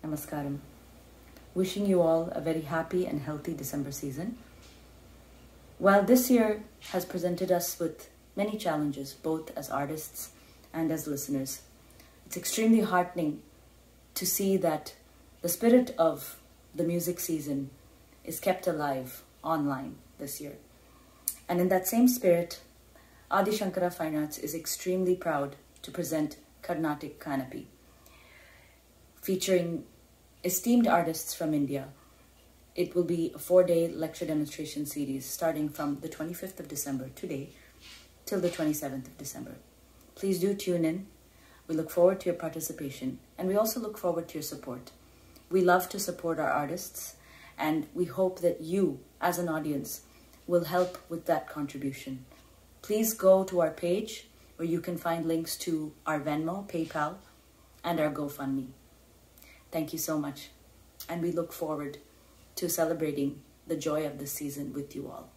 Namaskaram. Wishing you all a very happy and healthy December season. While this year has presented us with many challenges, both as artists and as listeners, it's extremely heartening to see that the spirit of the music season is kept alive online this year. And in that same spirit, Adi Shankara Fine Arts is extremely proud to present Carnatic Canopy, featuring esteemed artists from India. It will be a four day lecture demonstration series starting from the 25th of December, today, till the 27th of December. Please do tune in. We look forward to your participation and we also look forward to your support. We love to support our artists and we hope that you, as an audience, will help with that contribution. Please go to our page where you can find links to our Venmo, PayPal, and our GoFundMe. Thank you so much. And we look forward to celebrating the joy of this season with you all.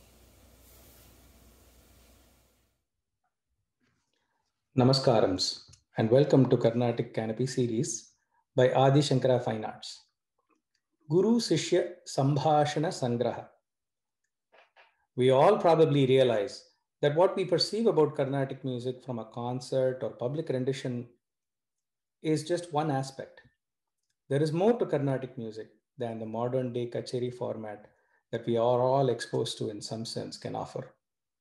Namaskarams and welcome to Carnatic Canopy series by Adi Shankara Fine Arts. Guru Sishya Sambhashana Sangraha. We all probably realize that what we perceive about Carnatic music from a concert or public rendition is just one aspect. There is more to Carnatic music than the modern day kacheri format that we are all exposed to in some sense can offer.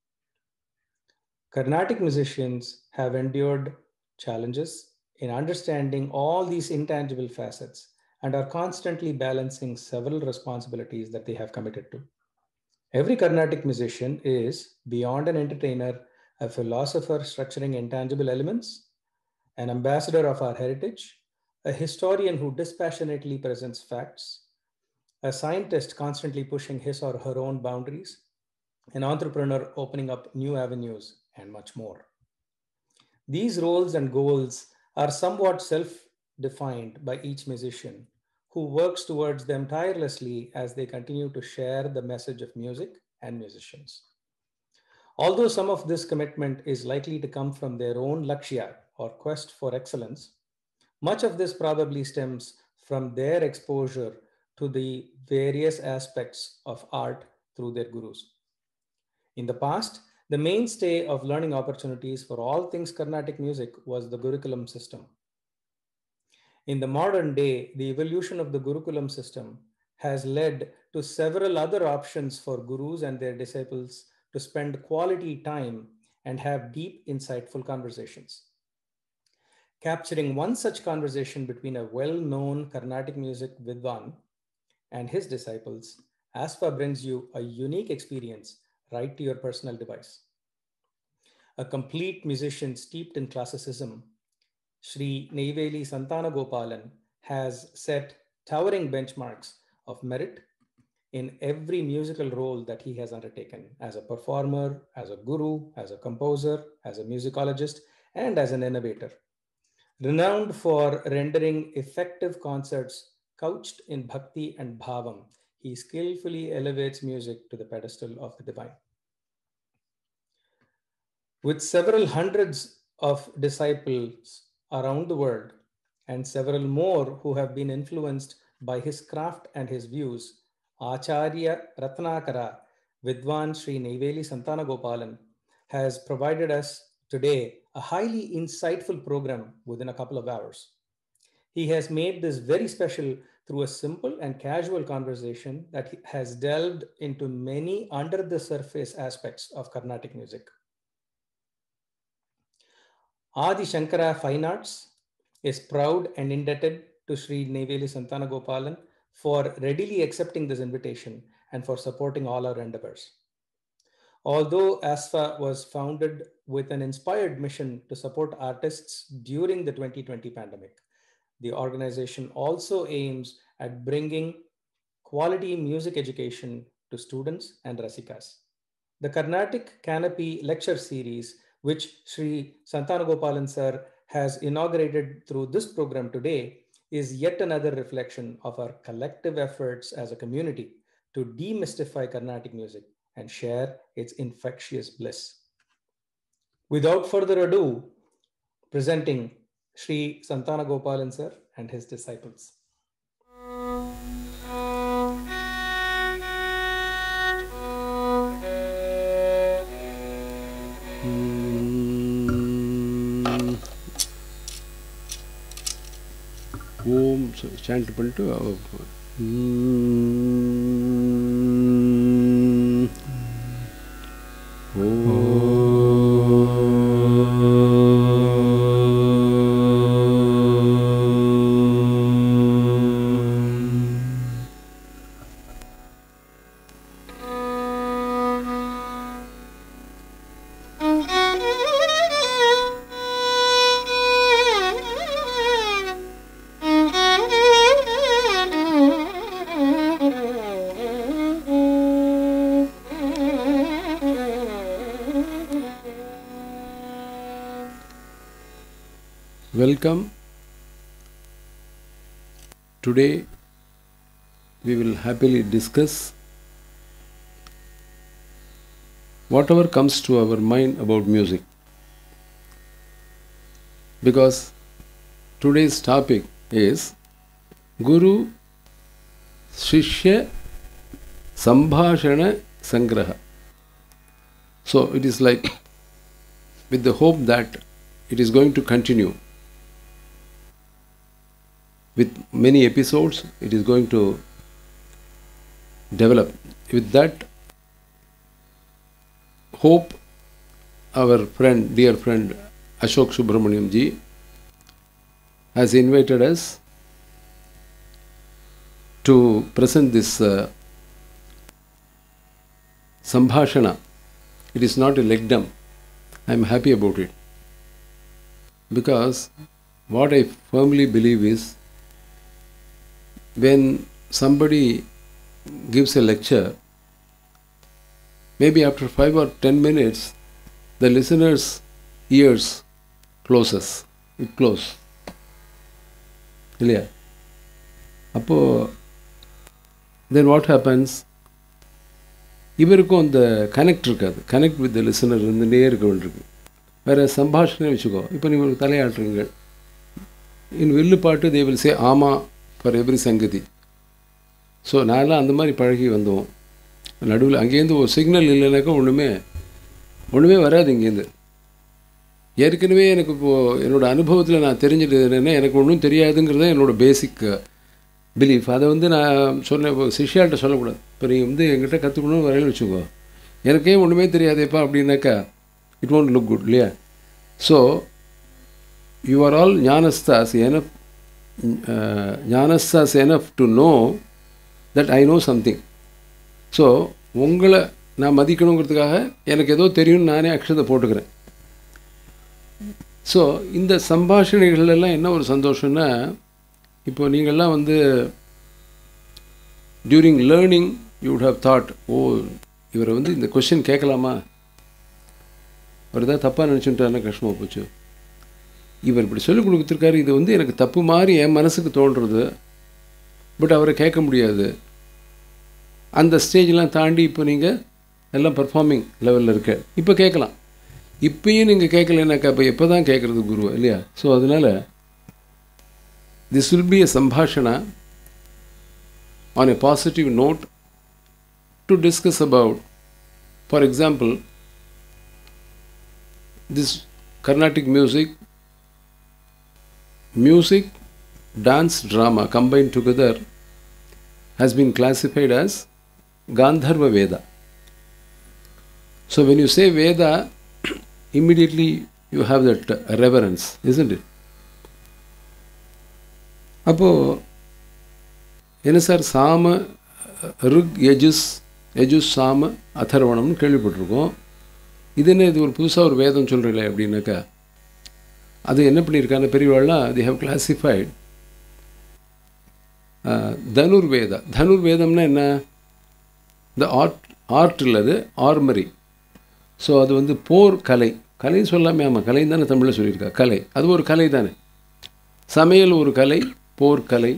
Carnatic musicians have endured challenges in understanding all these intangible facets and are constantly balancing several responsibilities that they have committed to. Every Carnatic musician is, beyond an entertainer, a philosopher structuring intangible elements, an ambassador of our heritage, a historian who dispassionately presents facts, a scientist constantly pushing his or her own boundaries, an entrepreneur opening up new avenues, and much more. These roles and goals are somewhat self defined by each musician who works towards them tirelessly as they continue to share the message of music and musicians. Although some of this commitment is likely to come from their own lakshya or quest for excellence, much of this probably stems from their exposure to the various aspects of art through their gurus. In the past, the mainstay of learning opportunities for all things Carnatic music was the Gurukulam system. In the modern day, the evolution of the Gurukulam system has led to several other options for gurus and their disciples to spend quality time and have deep, insightful conversations. Capturing one such conversation between a well known Carnatic music Vidwan and his disciples, ASFA brings you a unique experience right to your personal device. A complete musician steeped in classicism, Sri Neiveli Santana Gopalan has set towering benchmarks of merit in every musical role that he has undertaken as a performer, as a guru, as a composer, as a musicologist, and as an innovator. Renowned for rendering effective concerts couched in bhakti and bhavam, he skillfully elevates music to the pedestal of the divine. With several hundreds of disciples around the world and several more who have been influenced by his craft and his views, Acharya Ratnakara Vidwan Sri Neiveli Santana Gopalan has provided us today a highly insightful program within a couple of hours. He has made this very special through a simple and casual conversation that has delved into many under the surface aspects of Carnatic music. Adi Shankara Fine Arts is proud and indebted to Sri Neiveli Santana Gopalan for readily accepting this invitation and for supporting all our endeavors. Although ASFA was founded with an inspired mission to support artists during the 2020 pandemic, the organization also aims at bringing quality music education to students and Rasikas. The Carnatic Canopy Lecture Series, which Sri Santana Gopalan sir has inaugurated through this program today, is yet another reflection of our collective efforts as a community to demystify Carnatic music and share its infectious bliss. Without further ado, presenting Sri Santana Gopalan sir and his disciples. சாண்ட் பண்ணிட்டு Welcome. Today we will happily discuss whatever comes to our mind about music. Because today's topic is Guru Shishya Sambhashana Sangraha. So it is like with the hope that it is going to continue with many episodes it is going to develop with that hope our friend dear friend ashok subramaniam ji has invited us to present this uh, sambhashana it is not a legdom i am happy about it because what i firmly believe is when somebody gives a lecture, maybe after five or ten minutes, the listener's ears closes. It close. இல்லையா அப்போ then what happens இவருக்கும் அந்த connect இருக்காது connect with listener இருந்துகிட்டே இருக்க வேண்டியிருக்கு வேறு சம்பாஷணை வச்சுக்கோ இப்போ நீங்கள் தலையாட்டுறீங்க இன் வில்லு பாட்டு தே வில் சே ஆமாம் ஃபார் எவ்ரி சங்கதி ஸோ நான்லாம் அந்த மாதிரி பழகி வந்தோம் நடுவில் அங்கேருந்து ஒரு சிக்னல் இல்லைனாக்கா ஒன்றுமே ஒன்றுமே வராது இங்கேருந்து ஏற்கனவே எனக்கு இப்போது என்னோடய அனுபவத்தில் நான் தெரிஞ்சுட்டு என்னென்னா எனக்கு ஒன்றும் தெரியாதுங்கிறது என்னோடய பேசிக் பிலீஃப் அதை வந்து நான் சொன்னேன் இப்போ சிஷ்யால்கிட்ட சொல்லக்கூடாது இப்போ நீங்கள் வந்து எங்கிட்ட கற்றுக்கணும்னு வரையில வச்சுக்கோ எனக்கே ஒன்றுமே தெரியாதேப்பா அப்படின்னாக்கா இட் ஒன்ட் லுக் குட் இல்லையா ஸோ யூ ஆர் ஆல் ஞானஸ்தாஸ் எனஃப் ஞானஸ்தாஸ் enough to know that I know something so உங்களை நான் மதிக்கணுங்கிறதுக்காக எனக்கு ஏதோ தெரியும்னு நானே அக்ஷதை போட்டுக்கிறேன் ஸோ இந்த சம்பாஷணைகள்லாம் என்ன ஒரு சந்தோஷம்னா இப்போ நீங்கள்லாம் வந்து during learning you would have thought oh இவரை வந்து இந்த கொஷின் கேட்கலாமா அவர் ஏதாவது தப்பாக நினச்சுட்டாருன்னா கஷ்டமாக போச்சு இவர் இப்படி சொல்லிக் கொடுத்துருக்காரு இது வந்து எனக்கு தப்பு மாதிரி என் மனசுக்கு தோன்றுறது பட் அவரை கேட்க முடியாது அந்த ஸ்டேஜ்லாம் தாண்டி இப்போ நீங்கள் எல்லாம் பர்ஃபார்மிங் லெவலில் இருக்க இப்போ கேட்கலாம் இப்பயும் நீங்கள் கேட்கலனாக்கா இப்போ எப்போ தான் கேட்குறது குரு இல்லையா ஸோ அதனால் this will be a sambhashana on a positive note to discuss about for example this Carnatic music music, dance, drama combined together has been classified as Gandharva Veda. So when you say Veda, immediately you have that reverence, isn't it? அப்போ என்ன sir சாம ருக் யஜுஸ் யஜுஸ் சாம அதர்வணம்னு கேள்விப்பட்டிருக்கோம் இது என்ன இது ஒரு புதுசாக ஒரு வேதம் சொல்கிறீங்களே அப்படின்னாக்கா அது என்ன பண்ணியிருக்காங்க பெரியவாள்லாம் தி ஹவ் கிளாசிஃபைட் தனுர்வேதா தனுர்வேதம்னா என்ன த ஆர்ட் ஆர்ட் இல்லது ஆர்மரி ஸோ அது வந்து போர் கலை கலைன்னு சொல்லாமே ஆமாம் கலைன்னு தானே தமிழில் சொல்லியிருக்கா கலை அது ஒரு கலை தானே சமையல் ஒரு கலை போர் கலை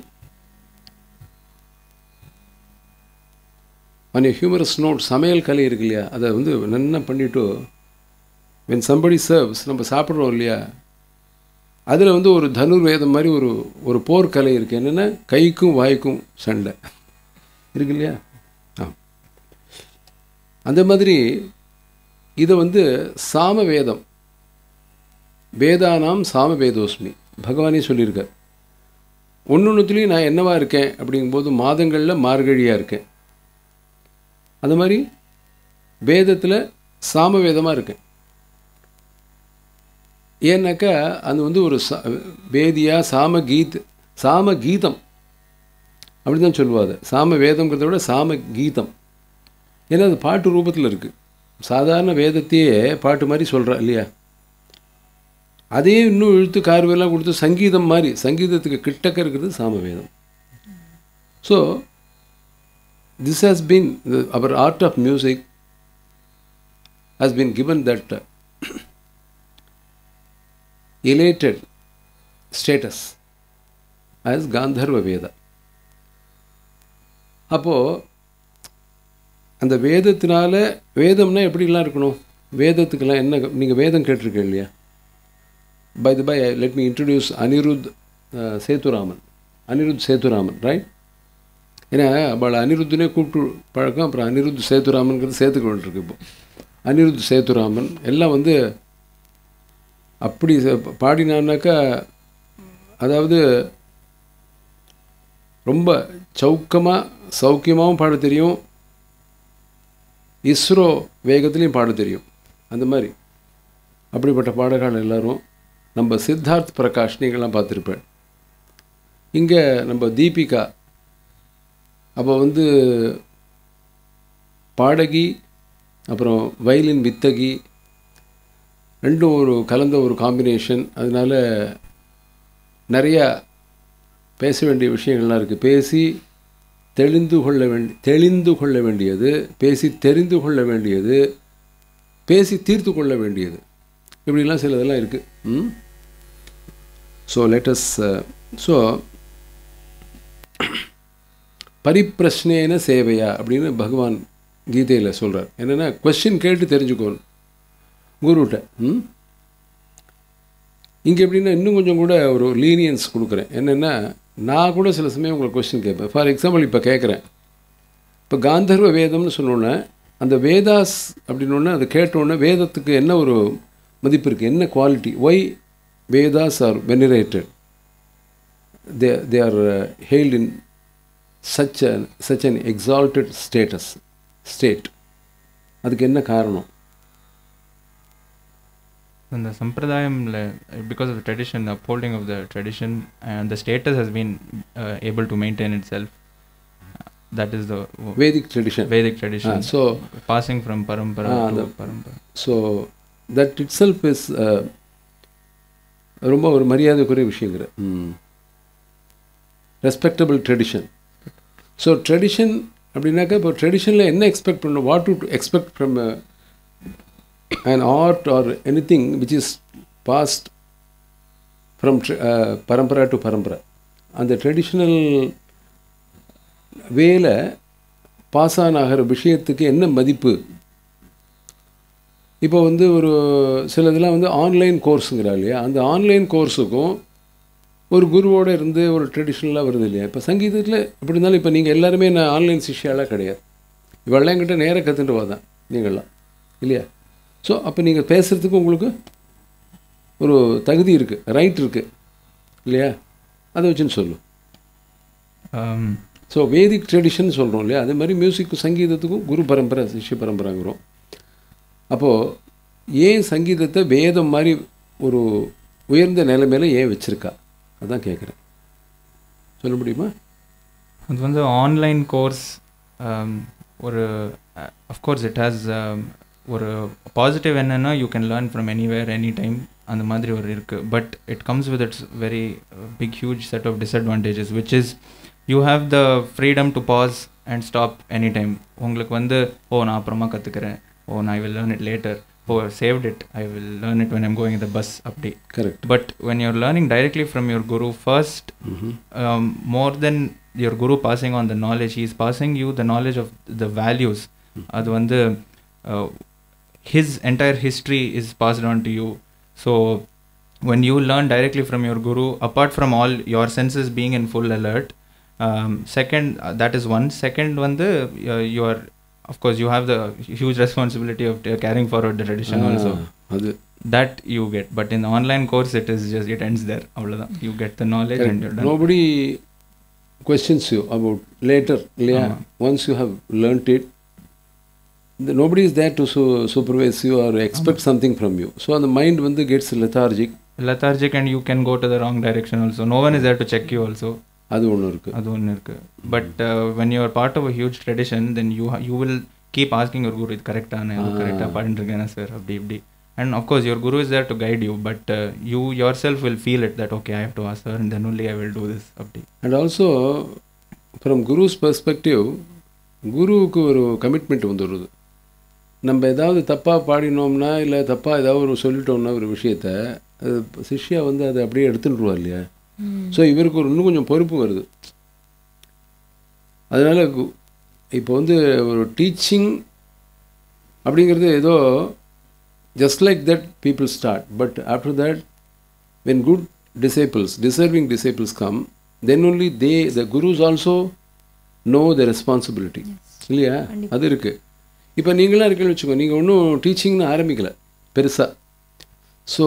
ஆன் ஏ ஹியூமரஸ் நோட் சமையல் கலை இருக்கு இல்லையா அதை வந்து நல்லா பண்ணிவிட்டு வென் சம்படி சர்வ்ஸ் நம்ம சாப்பிட்றோம் இல்லையா அதில் வந்து ஒரு தனுர் வேதம் மாதிரி ஒரு ஒரு போர்க்கலை இருக்குது என்னென்னா கைக்கும் வாய்க்கும் சண்டை இருக்கு இல்லையா ஆ அந்த மாதிரி இதை வந்து சாம வேதம் வேதானாம் சாம வேதோஸ்மி பகவானே சொல்லியிருக்கார் ஒன்று ஒன்றுத்துலேயும் நான் என்னவா இருக்கேன் அப்படிங்கும்போது மாதங்களில் மார்கழியாக இருக்கேன் அது மாதிரி வேதத்தில் சாமவேதமாக இருக்கேன் ஏன்னாக்கா அது வந்து ஒரு சா வேதியா சாம கீத் சாம கீதம் அப்படி தான் சொல்லுவாது சாம வேதம்ங்கிறத விட சாம கீதம் ஏன்னா அது பாட்டு ரூபத்தில் இருக்குது சாதாரண வேதத்தையே பாட்டு மாதிரி சொல்கிறா இல்லையா அதே இன்னும் இழுத்து கார்வெல்லாம் கொடுத்து சங்கீதம் மாதிரி சங்கீதத்துக்கு கிட்டக்க இருக்கிறது சாமவேதம் so this has been our art of music has been given that elated status as Gandharva Veda அப்போது அந்த வேதத்தினால வேதம்னா எப்படிலாம் இருக்கணும் வேதத்துக்கெல்லாம் என்ன நீங்கள் வேதம் கேட்டிருக்கீங்க இல்லையா by the by let me introduce Anirudh Sethuraman Anirudh Sethuraman right ஏன்னா அவளை அனிருத்துனே கூப்பிட்டு பழக்கம் அப்புறம் அனிருத் சேத்துராமன்கிறது சேர்த்துக்க வேண்டியிருக்கு இப்போ அனிருத் சேத்துராமன் எல்லாம் வந்து அப்படி பாடினான்னாக்கா அதாவது ரொம்ப சௌக்கமாக சௌக்கியமாகவும் பாட தெரியும் இஸ்ரோ வேகத்துலேயும் பாட தெரியும் அந்த மாதிரி அப்படிப்பட்ட பாடகால் எல்லாரும் நம்ம சித்தார்த் பிரகாஷ் நீங்களாம் பார்த்துருப்பேன் இங்கே நம்ம தீபிகா அப்போ வந்து பாடகி அப்புறம் வயலின் வித்தகி ரெண்டும் ஒரு கலந்த ஒரு காம்பினேஷன் அதனால் நிறையா பேச வேண்டிய விஷயங்கள்லாம் இருக்குது பேசி தெளிந்து கொள்ள வேண்டி தெளிந்து கொள்ள வேண்டியது பேசி தெரிந்து கொள்ள வேண்டியது பேசி தீர்த்து கொள்ள வேண்டியது இப்படிலாம் சில இதெல்லாம் இருக்குது ம் ஸோ லேட்டஸ் ஸோ பரிப்பிரஷ்னேன சேவையா அப்படின்னு பகவான் கீதையில் சொல்கிறார் என்னென்னா கொஸ்டின் கேட்டு தெரிஞ்சுக்கணும் குருகிட்ட ம் இங்கே எப்படின்னா இன்னும் கொஞ்சம் கூட ஒரு லீனியன்ஸ் கொடுக்குறேன் என்னென்னா நான் கூட சில சமயம் உங்களை கொஸ்டின் கேட்பேன் ஃபார் எக்ஸாம்பிள் இப்போ கேட்குறேன் இப்போ காந்தர்வ வேதம்னு சொன்னோன்னே அந்த வேதாஸ் அப்படின்னோடனே அதை கேட்டோன்னே வேதத்துக்கு என்ன ஒரு மதிப்பு இருக்குது என்ன quality why Vedas are venerated they they are hailed in such such an exalted status state அதுக்கு என்ன காரணம் இந்த சம்பிரதாயம்ல because of tradition upholding of the tradition and the status has been uh, able to maintain itself that is the Vedic tradition. Vedic tradition Ah, so passing from parampara Ah, to the- parampara so that itself is ரொம்ப ஒரு மரியாதைக்குரிய விஷயங்கிற respectable tradition so tradition அப்படின்னாக்கா இப்போ ட்ரெடிஷனில் என்ன expect பண்ணணும் what to expect from an art or anything which is passed from tr- uh, parampara to parampara அந்த ட்ரெடிஷ்னல் வேல பாஸ் ஆன் ஆகிற விஷயத்துக்கு என்ன மதிப்பு இப்போ வந்து ஒரு சில இதெல்லாம் வந்து ஆன்லைன் கோர்ஸுங்கிறா இல்லையா அந்த ஆன்லைன் கோர்ஸுக்கும் ஒரு குருவோடு இருந்து ஒரு ட்ரெடிஷ்னலாக வருது இல்லையா இப்போ சங்கீதத்தில் எப்படி இருந்தாலும் இப்போ நீங்கள் எல்லாருமே நான் ஆன்லைன் சிஷ்யாலாம் கிடையாது இவெல்லாம் என்கிட்ட நேராக கற்றுட்டு வாதான் நீங்கள்லாம் இல்லையா ஸோ அப்போ நீங்கள் பேசுகிறதுக்கு உங்களுக்கு ஒரு தகுதி இருக்குது ரைட் இருக்குது இல்லையா அதை வச்சுன்னு சொல்லு um, ஸோ வேதிக் ட்ரெடிஷன் சொல்கிறோம் இல்லையா அதே மாதிரி மியூசிக் சங்கீதத்துக்கும் குரு பரம்பரை சிஷ்ய பரம்பரைங்கிறோம் அப்போது ஏன் சங்கீதத்தை வேதம் மாதிரி ஒரு உயர்ந்த நிலைமையில ஏன் வச்சுருக்கா அதான் கேட்குறேன் சொல்ல முடியுமா அது வந்து ஆன்லைன் கோர்ஸ் ஒரு அஃப்கோர்ஸ் இட் ஹாஸ் ஒரு பாசிட்டிவ் என்னென்னா you can learn from anywhere any time அந்த மாதிரி ஒரு இருக்குது but it comes with its very big huge set of disadvantages which is you have the freedom to pause and stop any time உங்களுக்கு வந்து ஓ நான் அப்புறமா கற்றுக்கிறேன் ஓ நான் I will learn it later oh saved it I will learn it when I'm going the bus அப்படி correct but when you're learning directly from your guru first um, more than your guru passing on the knowledge he is passing you the knowledge of the values அது வந்து uh, his entire history is passed on to you so when you learn directly from your guru apart from all your senses being in full alert um, second uh, that is one second வந்து uh, you are of course you have the huge responsibility of uh, carrying forward the tradition also அது that you get but in the online course it is just it ends there அவ்வளவுதான் you get the knowledge and you're done nobody questions you about later இல்லையா ஆமா. once you have learnt it the, nobody is there to su supervise you or expect something from you so the mind வந்து gets lethargic lethargic and you can go to the wrong direction also no one is there to check you also அது ஒன்று இருக்கு அது ஒன்று இருக்கு but when you are part of a huge tradition then you you will keep asking your guru இது கரெக்டான Ah. கரெக்டாக பாடிட்டு இருக்கேன் சார் அப்படி இப்படி and of course your guru is there to guide you but you yourself will feel it that okay I have to ask sir then only I will do this அப்படி and also from guru's perspective குருவுக்கு ஒரு commitment வந்துடுது நம்ம ஏதாவது தப்பாக பாடினோம்னா இல்லை தப்பாக ஏதாவது ஒரு சொல்லிட்டோம்னா ஒரு விஷயத்த அது சிஷ்யா வந்து அதை அப்படியே எடுத்துட்டுருவா இல்லையா ஸோ இவருக்கு ஒரு இன்னும் கொஞ்சம் பொறுப்பு வருது அதனால் இப்போ வந்து ஒரு டீச்சிங் அப்படிங்கிறது ஏதோ just like that people start but after that when good disciples deserving disciples come then only they the gurus also know the responsibility இல்லையா கண்டிப்பா. அது இருக்கு இப்போ நீங்களாம் இருக்கீங்கன்னு வச்சுக்கோ நீங்கள் ஒன்றும் டீச்சிங்னு ஆரம்பிக்கல பெருசாக so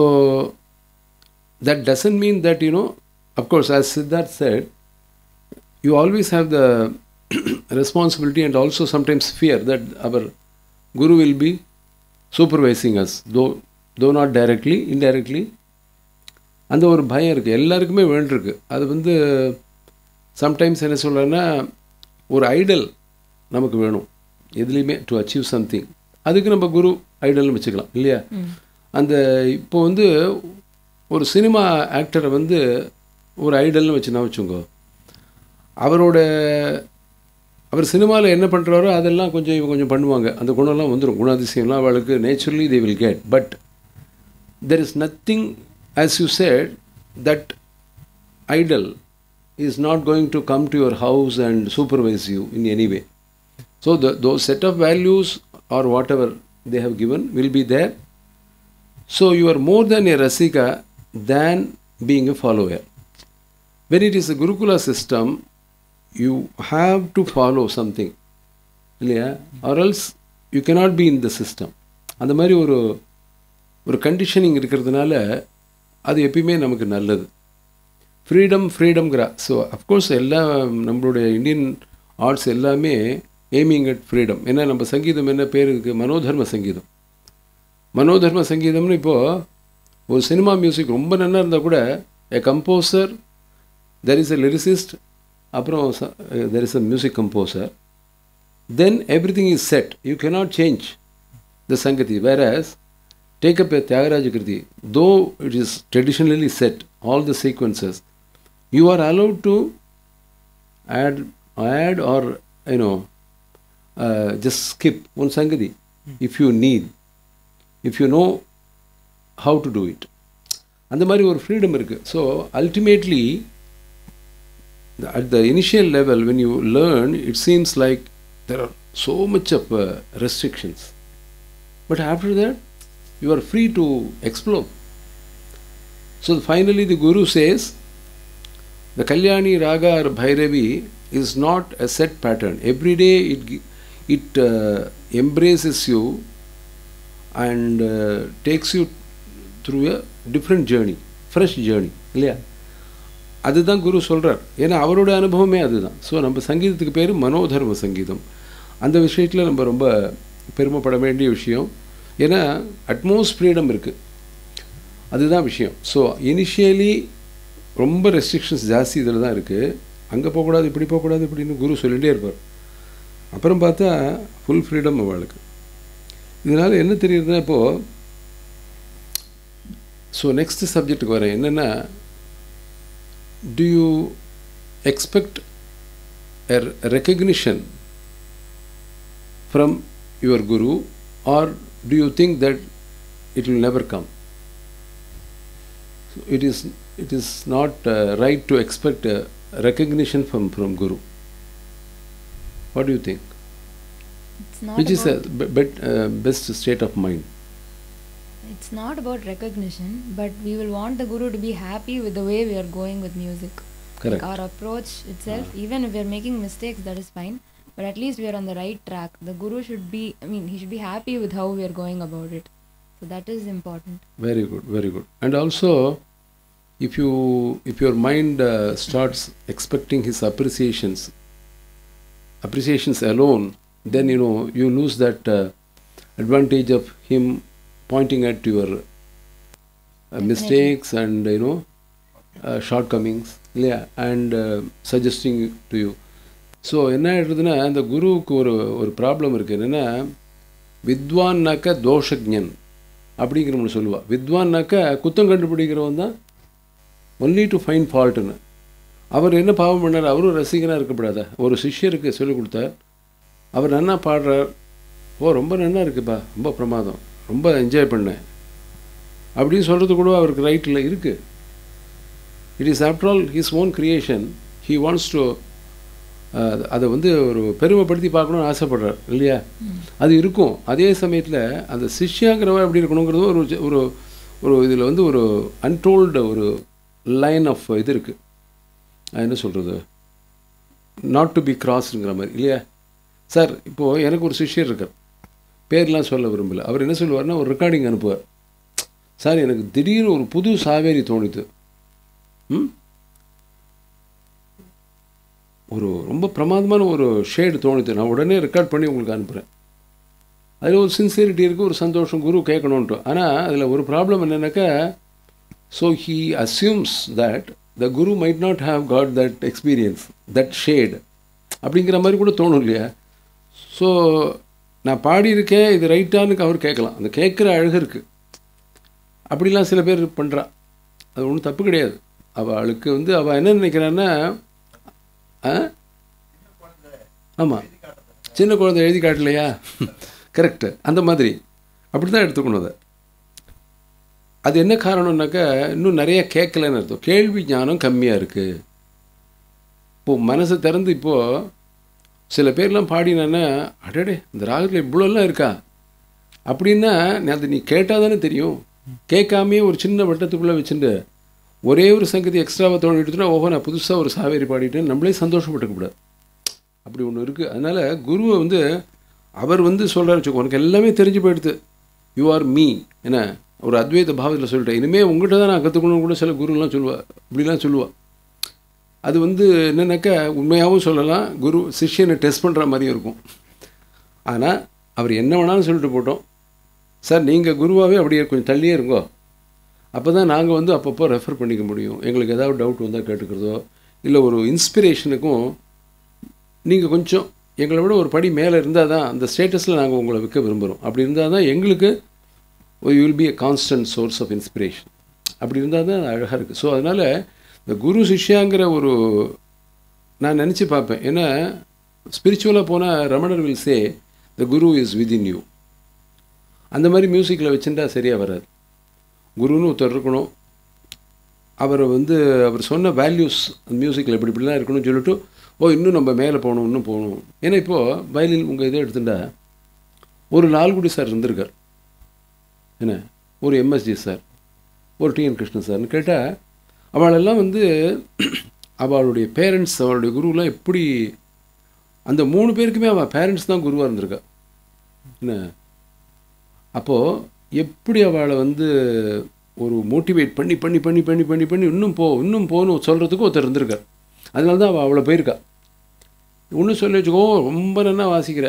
that doesn't mean that you know of course as siddharth said you always have the responsibility and also sometimes fear that our guru will be supervising us though though not directly indirectly அந்த ஒரு பயம் இருக்குது எல்லாருக்குமே வேண்டியிருக்கு அது வந்து sometimes என்ன சொல்கிறேன்னா ஒரு ஐடல் நமக்கு வேணும் எதுலேயுமே டு அச்சீவ் சம்திங் அதுக்கு நம்ம குரு ஐடல்னு வச்சுக்கலாம் இல்லையா அந்த இப்போ வந்து ஒரு சினிமா ஆக்டரை வந்து ஒரு ஐடல்னு வச்சுனா வச்சுக்கோ அவரோட அவர் சினிமாவில் என்ன பண்ணுறாரோ அதெல்லாம் கொஞ்சம் இவங்க கொஞ்சம் பண்ணுவாங்க அந்த குணம்லாம் வந்துடும் குணாதிசயம்லாம் அவளுக்கு naturally they will get but there is nothing, as you said, that idol is not going to come to your house and supervise you in any way. So the, those set of values or whatever they have given will be there. So you are more than a rasika than being a follower. When it is a Gurukula system, you have to follow something. இல்லையா or else you cannot be in the system. அந்த மாதிரி ஒரு ஒரு conditioning இருக்கிறதுனால அது எப்பயுமே நமக்கு நல்லது ஃப்ரீடம் ஃப்ரீடம்ங்கிறா ஸோ அஃப்கோர்ஸ் எல்லா நம்மளுடைய இந்தியன் ஆர்ட்ஸ் எல்லாமே எய்மிங் அட் ஃப்ரீடம் ஏன்னா நம்ம சங்கீதம் என்ன பேர் இருக்குது மனோதர்ம சங்கீதம் மனோதர்ம சங்கீதம்னு இப்போது ஒரு சினிமா மியூசிக் ரொம்ப நல்லா இருந்தால் கூட a composer there is a lyricist அப்புறம் there is a music composer then everything is set you cannot change the sangati where take up a Tyagaraja Kriti, though it is traditionally set, all the sequences, you are allowed to add, add or, you know, uh, just skip one Sangati if you need, if you know how to do it. அந்த மாதிரி ஒரு freedom இருக்குது so ultimately at the initial level when you learn it seems like there are so much of uh, restrictions but after that you are free to explore. So finally, the Guru says the Kalyani Raga or Bhairavi is not a set pattern. Every day it, gi- it uh, embraces you and uh, takes you through a different journey, fresh journey. இல்லையா அதுதான் குரு சொல்கிறார் ஏன்னா அவரோட அனுபவமே அதுதான் so நம்ம சங்கீதத்துக்கு பேர் மனோதர்ம சங்கீதம் அந்த விஷயத்தில் நம்ம ரொம்ப பெருமைப்பட வேண்டிய விஷயம் ஏன்னா அட்மோஸ்ட் ஃப்ரீடம் இருக்குது அதுதான் விஷயம் ஸோ இனிஷியலி ரொம்ப ரெஸ்ட்ரிக்ஷன்ஸ் ஜாஸ்தி இதில் தான் இருக்குது அங்கே போகக்கூடாது இப்படி போகக்கூடாது இப்படின்னு குரு சொல்லிகிட்டே இருப்பார் அப்புறம் பார்த்தா ஃபுல் ஃப்ரீடம் அவளுக்கு இதனால் என்ன தெரியுதுன்னா இப்போது ஸோ நெக்ஸ்ட் சப்ஜெக்ட்டுக்கு வரேன் என்னென்னா do you expect recognition from your guru or do you think that it will never come? So it is it is not uh, right to expect uh, recognition from from Guru. What do you think? It's not Which is a about, b- bet, uh, best state of mind? it's not about recognition, but we will want the guru to be happy with the way we are going with music. Correct. Like our approach itself, even if we are making mistakes, that is fine. But at least we are on the right track. The guru should be, I mean, he should be happy with how we are going about it. So So that is important. Very good, very good. And also, if you if your mind uh, starts expecting his appreciations, appreciations alone, then you know you lose that uh, advantage of him pointing at your uh, Definitely. mistakes and you know uh, shortcomings, yeah, and uh, suggesting to you. So என்ன ஆயிடுதுன்னா அந்த குருவுக்கு ஒரு ஒரு problem இருக்குது என்னென்னா வித்வான்னாக்க தோஷஜன் அப்படிங்கிறவனு சொல்லுவா வித்வான்னாக்க குத்தம் கண்டுபிடிக்கிறவன் தான் ஒன்லி டு ஃபைன் ஃபால்ட்டுன்னு அவர் என்ன பாவம் பண்ணார் அவரும் ரசிகனாக இருக்கக்கூடாத ஒரு சிஷ்யருக்கு சொல்லிக் கொடுத்தார் அவர் நன்னா பாடுறார் ஓ ரொம்ப நன்னா இருக்குப்பா ரொம்ப பிரமாதம் ரொம்ப என்ஜாய் பண்ணேன் அப்படின்னு சொல்கிறது கூட அவருக்கு ரைட்டில் இருக்குது it is after all his own creation he wants to அதை வந்து ஒரு பெருமைப்படுத்தி பார்க்கணும்னு ஆசைப்படுறார் இல்லையா அது இருக்கும் அதே சமயத்தில் அந்த சிஷ்யாங்கிறவன் எப்படி இருக்கணுங்கிறது ஒரு ஒரு ஒரு இதில் வந்து ஒரு அன்டோல்டு ஒரு லைன் ஆஃப் இது இருக்குது என்ன சொல்கிறது நாட் டு பி கிராஸ்ங்கிற மாதிரி இல்லையா சார் இப்போது எனக்கு ஒரு சிஷ்யர் இருக்கார் பேர்லாம் சொல்ல விரும்பல அவர் என்ன சொல்லுவார்னா ஒரு ரெக்கார்டிங் அனுப்புவார் சார் எனக்கு திடீர்னு ஒரு புது சாவேரி தோணுது ம் ஒரு ரொம்ப பிரமாதமான ஒரு ஷேடு தோணுது நான் உடனே ரெக்கார்ட் பண்ணி உங்களுக்கு அனுப்புகிறேன் அதில் ஒரு சின்சியரிட்டி இருக்குது ஒரு சந்தோஷம் குரு கேட்கணுன்ட்டு ஆனால் அதில் ஒரு ப்ராப்ளம் என்னென்னாக்கா so he assumes that the guru might not have got that experience that shade அப்படிங்கிற மாதிரி கூட தோணும் இல்லையா ஸோ நான் பாடியிருக்கேன் இது ரைட்டான்னு அவர் கேட்கலாம் அந்த கேட்குற அழகு இருக்குது அப்படிலாம் சில பேர் பண்ணுறா அது ஒன்றும் தப்பு கிடையாது அவளுக்கு வந்து அவள் என்ன நினைக்கிறான்னா ஆமாம் சின்ன குழந்தை எழுதி காட்டலையா கரெக்டு அந்த மாதிரி அப்படி தான் எடுத்துக்கணும் அதை அது என்ன காரணம்னாக்கா இன்னும் நிறைய கேட்கலன்னு அர்த்தம் கேள்வி ஞானம் கம்மியாக இருக்குது இப்போது மனசை திறந்து இப்போது சில பேர்லாம் பாடினான்னா அடடே இந்த ராகத்தில் இவ்வளோலாம் இருக்கா அப்படின்னா அது நீ கேட்டால் தானே தெரியும் கேட்காமே ஒரு சின்ன வட்டத்துக்குள்ளே வச்சுட்டு ஒரே ஒரு சங்கதி எக்ஸ்ட்ராவாக தோண்டிட்டுனா ஓஹோ நான் புதுசாக ஒரு சாவேரி பாடிட்டேன் நம்மளே சந்தோஷப்பட்டுக்கூடாது அப்படி ஒன்று இருக்குது அதனால் குருவை வந்து அவர் வந்து சொல்கிறார் வச்சுக்கோ உனக்கு எல்லாமே தெரிஞ்சு போயிடுது யூ ஆர் மீ என்ன ஒரு அத்வைத பாவத்தில் சொல்லிட்டேன் இனிமேல் உங்கள்கிட்ட தான் நான் கற்றுக்கணும்னு கூட சில குருலாம் சொல்லுவா இப்படிலாம் சொல்லுவா அது வந்து என்னென்னாக்கா உண்மையாகவும் சொல்லலாம் குரு சிஷ்யனை டெஸ்ட் பண்ணுற மாதிரியும் இருக்கும் ஆனால் அவர் என்ன வேணாலும் சொல்லிட்டு போட்டோம் சார் நீங்கள் குருவாகவே அப்படியே கொஞ்சம் தள்ளியே இருங்கோ அப்போ தான் நாங்கள் வந்து அப்பப்போ ரெஃபர் பண்ணிக்க முடியும் எங்களுக்கு ஏதாவது டவுட் வந்தால் கேட்டுக்கிறதோ இல்லை ஒரு இன்ஸ்பிரேஷனுக்கும் நீங்கள் கொஞ்சம் எங்களை விட ஒரு படி மேலே இருந்தால் தான் அந்த ஸ்டேட்டஸில் நாங்கள் உங்களை விற்க விரும்புகிறோம் அப்படி இருந்தால் தான் எங்களுக்கு you will be a constant source of inspiration அப்படி இருந்தால் தான் அழகாக இருக்குது ஸோ அதனால் இந்த குரு சிஷ்யாங்கிற ஒரு நான் நினச்சி பார்ப்பேன் ஏன்னா ஸ்பிரிச்சுவலாக போனால் Ramanar will say the guru is within you அந்த மாதிரி மியூசிக்கில் வச்சுட்டா சரியாக வராது குருன்னு ஒருத்தர் இருக்கணும் அவரை வந்து அவர் சொன்ன வேல்யூஸ் மியூசிக்கில் இப்படி இப்படிலாம் இருக்கணும்னு சொல்லிட்டு ஓ இன்னும் நம்ம மேலே போகணும் இன்னும் போகணும் ஏன்னா இப்போது வயலின் உங்கள் இதை எடுத்துட்டா ஒரு லால்குடி சார் இருந்திருக்கார் என்ன ஒரு எம்எஸ்ஜி சார் ஒரு டிஎன் கிருஷ்ணன் சார்னு கேட்டால் அவளெல்லாம் வந்து அவளுடைய பேரண்ட்ஸ் அவளுடைய குருவெலாம் எப்படி அந்த மூணு பேருக்குமே அவள் பேரண்ட்ஸ் தான் குருவாக இருந்திருக்கா என்ன அப்போது எப்படி அவளை வந்து ஒரு மோட்டிவேட் பண்ணி பண்ணி பண்ணி பண்ணி பண்ணி பண்ணி இன்னும் போ இன்னும் போகணும் சொல்கிறதுக்கு ஒருத்தர் இருந்திருக்கார் அதனால தான் அவள் அவ்வளோ போயிருக்கா இன்னும் சொல்லி வச்சுக்கோ ரொம்ப நல்லா வாசிக்கிற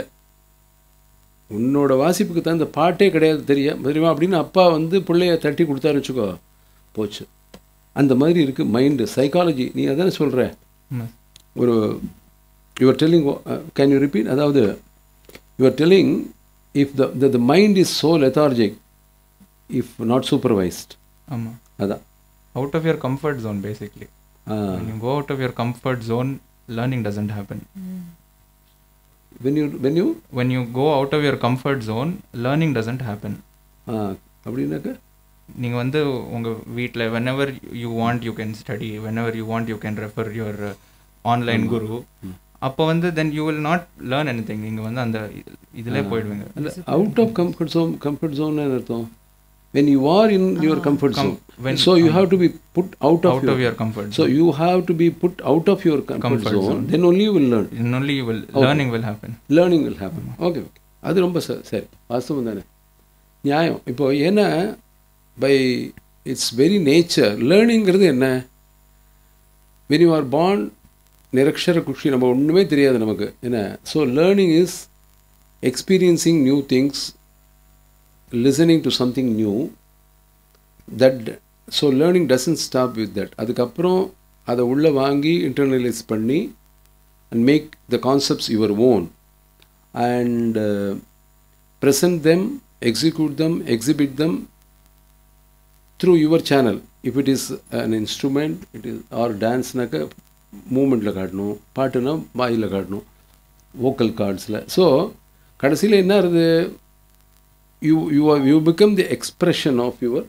உன்னோட வாசிப்புக்கு தகுந்த பாட்டே கிடையாது தெரிய தெரியுமா அப்படின்னு அப்பா வந்து பிள்ளைய தட்டி கொடுத்தாரு வச்சுக்கோ போச்சு அந்த மாதிரி இருக்குது மைண்டு சைக்காலஜி நீ அதானே சொல்கிற ஆமாம் ஒரு you're telling can you repeat அதாவது you're telling if the the mind is so lethargic if not supervised ஆமாம் அதான் out of your comfort zone basically when you go out of your comfort zone learning doesn't happen when you when you when you go out of your comfort zone learning doesn't happen அப்படின்னாக்க நீங்கள் வந்து உங்கள் வீட்டில் whenever you want you can study whenever you want you can refer your uh, online guru அப்போ வந்து then you will not learn anything நீங்கள் வந்து அந்த இதிலே போயிடுவீங்க அல்ல out of comfort zone comfort zone அர்த்தம் when you are in your comfort Com- zone when- so you have to be put out of out of your your comfort so you have to be put out of your comfort Comfort zone zone. Then only you will learn then only you will learning will happen learning will happen okay okay அது ரொம்ப ச- சரி வாஸ்தவம் தானே நியாயம் இப்போ ஏன்னா by its very nature லேர்னிங்கிறது என்ன வென் யூ ஆர் பார்ன் நிரக்ஷர குஷி நம்ம ஒன்றுமே தெரியாது நமக்கு என்ன so learning is experiencing new things listening to something new that so learning doesn't stop with that அதுக்கப்புறம் அதை உள்ளே வாங்கி இன்டர்னலைஸ் பண்ணி and make the concepts your own and present them, execute them, exhibit them through your channel. If it is an instrument, it is or டான்ஸ்னாக்க மூமெண்ட்டில் காட்டணும் பாட்டுனா வாயில் காட்டணும் வோக்கல் கார்ட்ஸில் ஸோ கடைசியில் என்ன ஆகுது you you you become the expression of your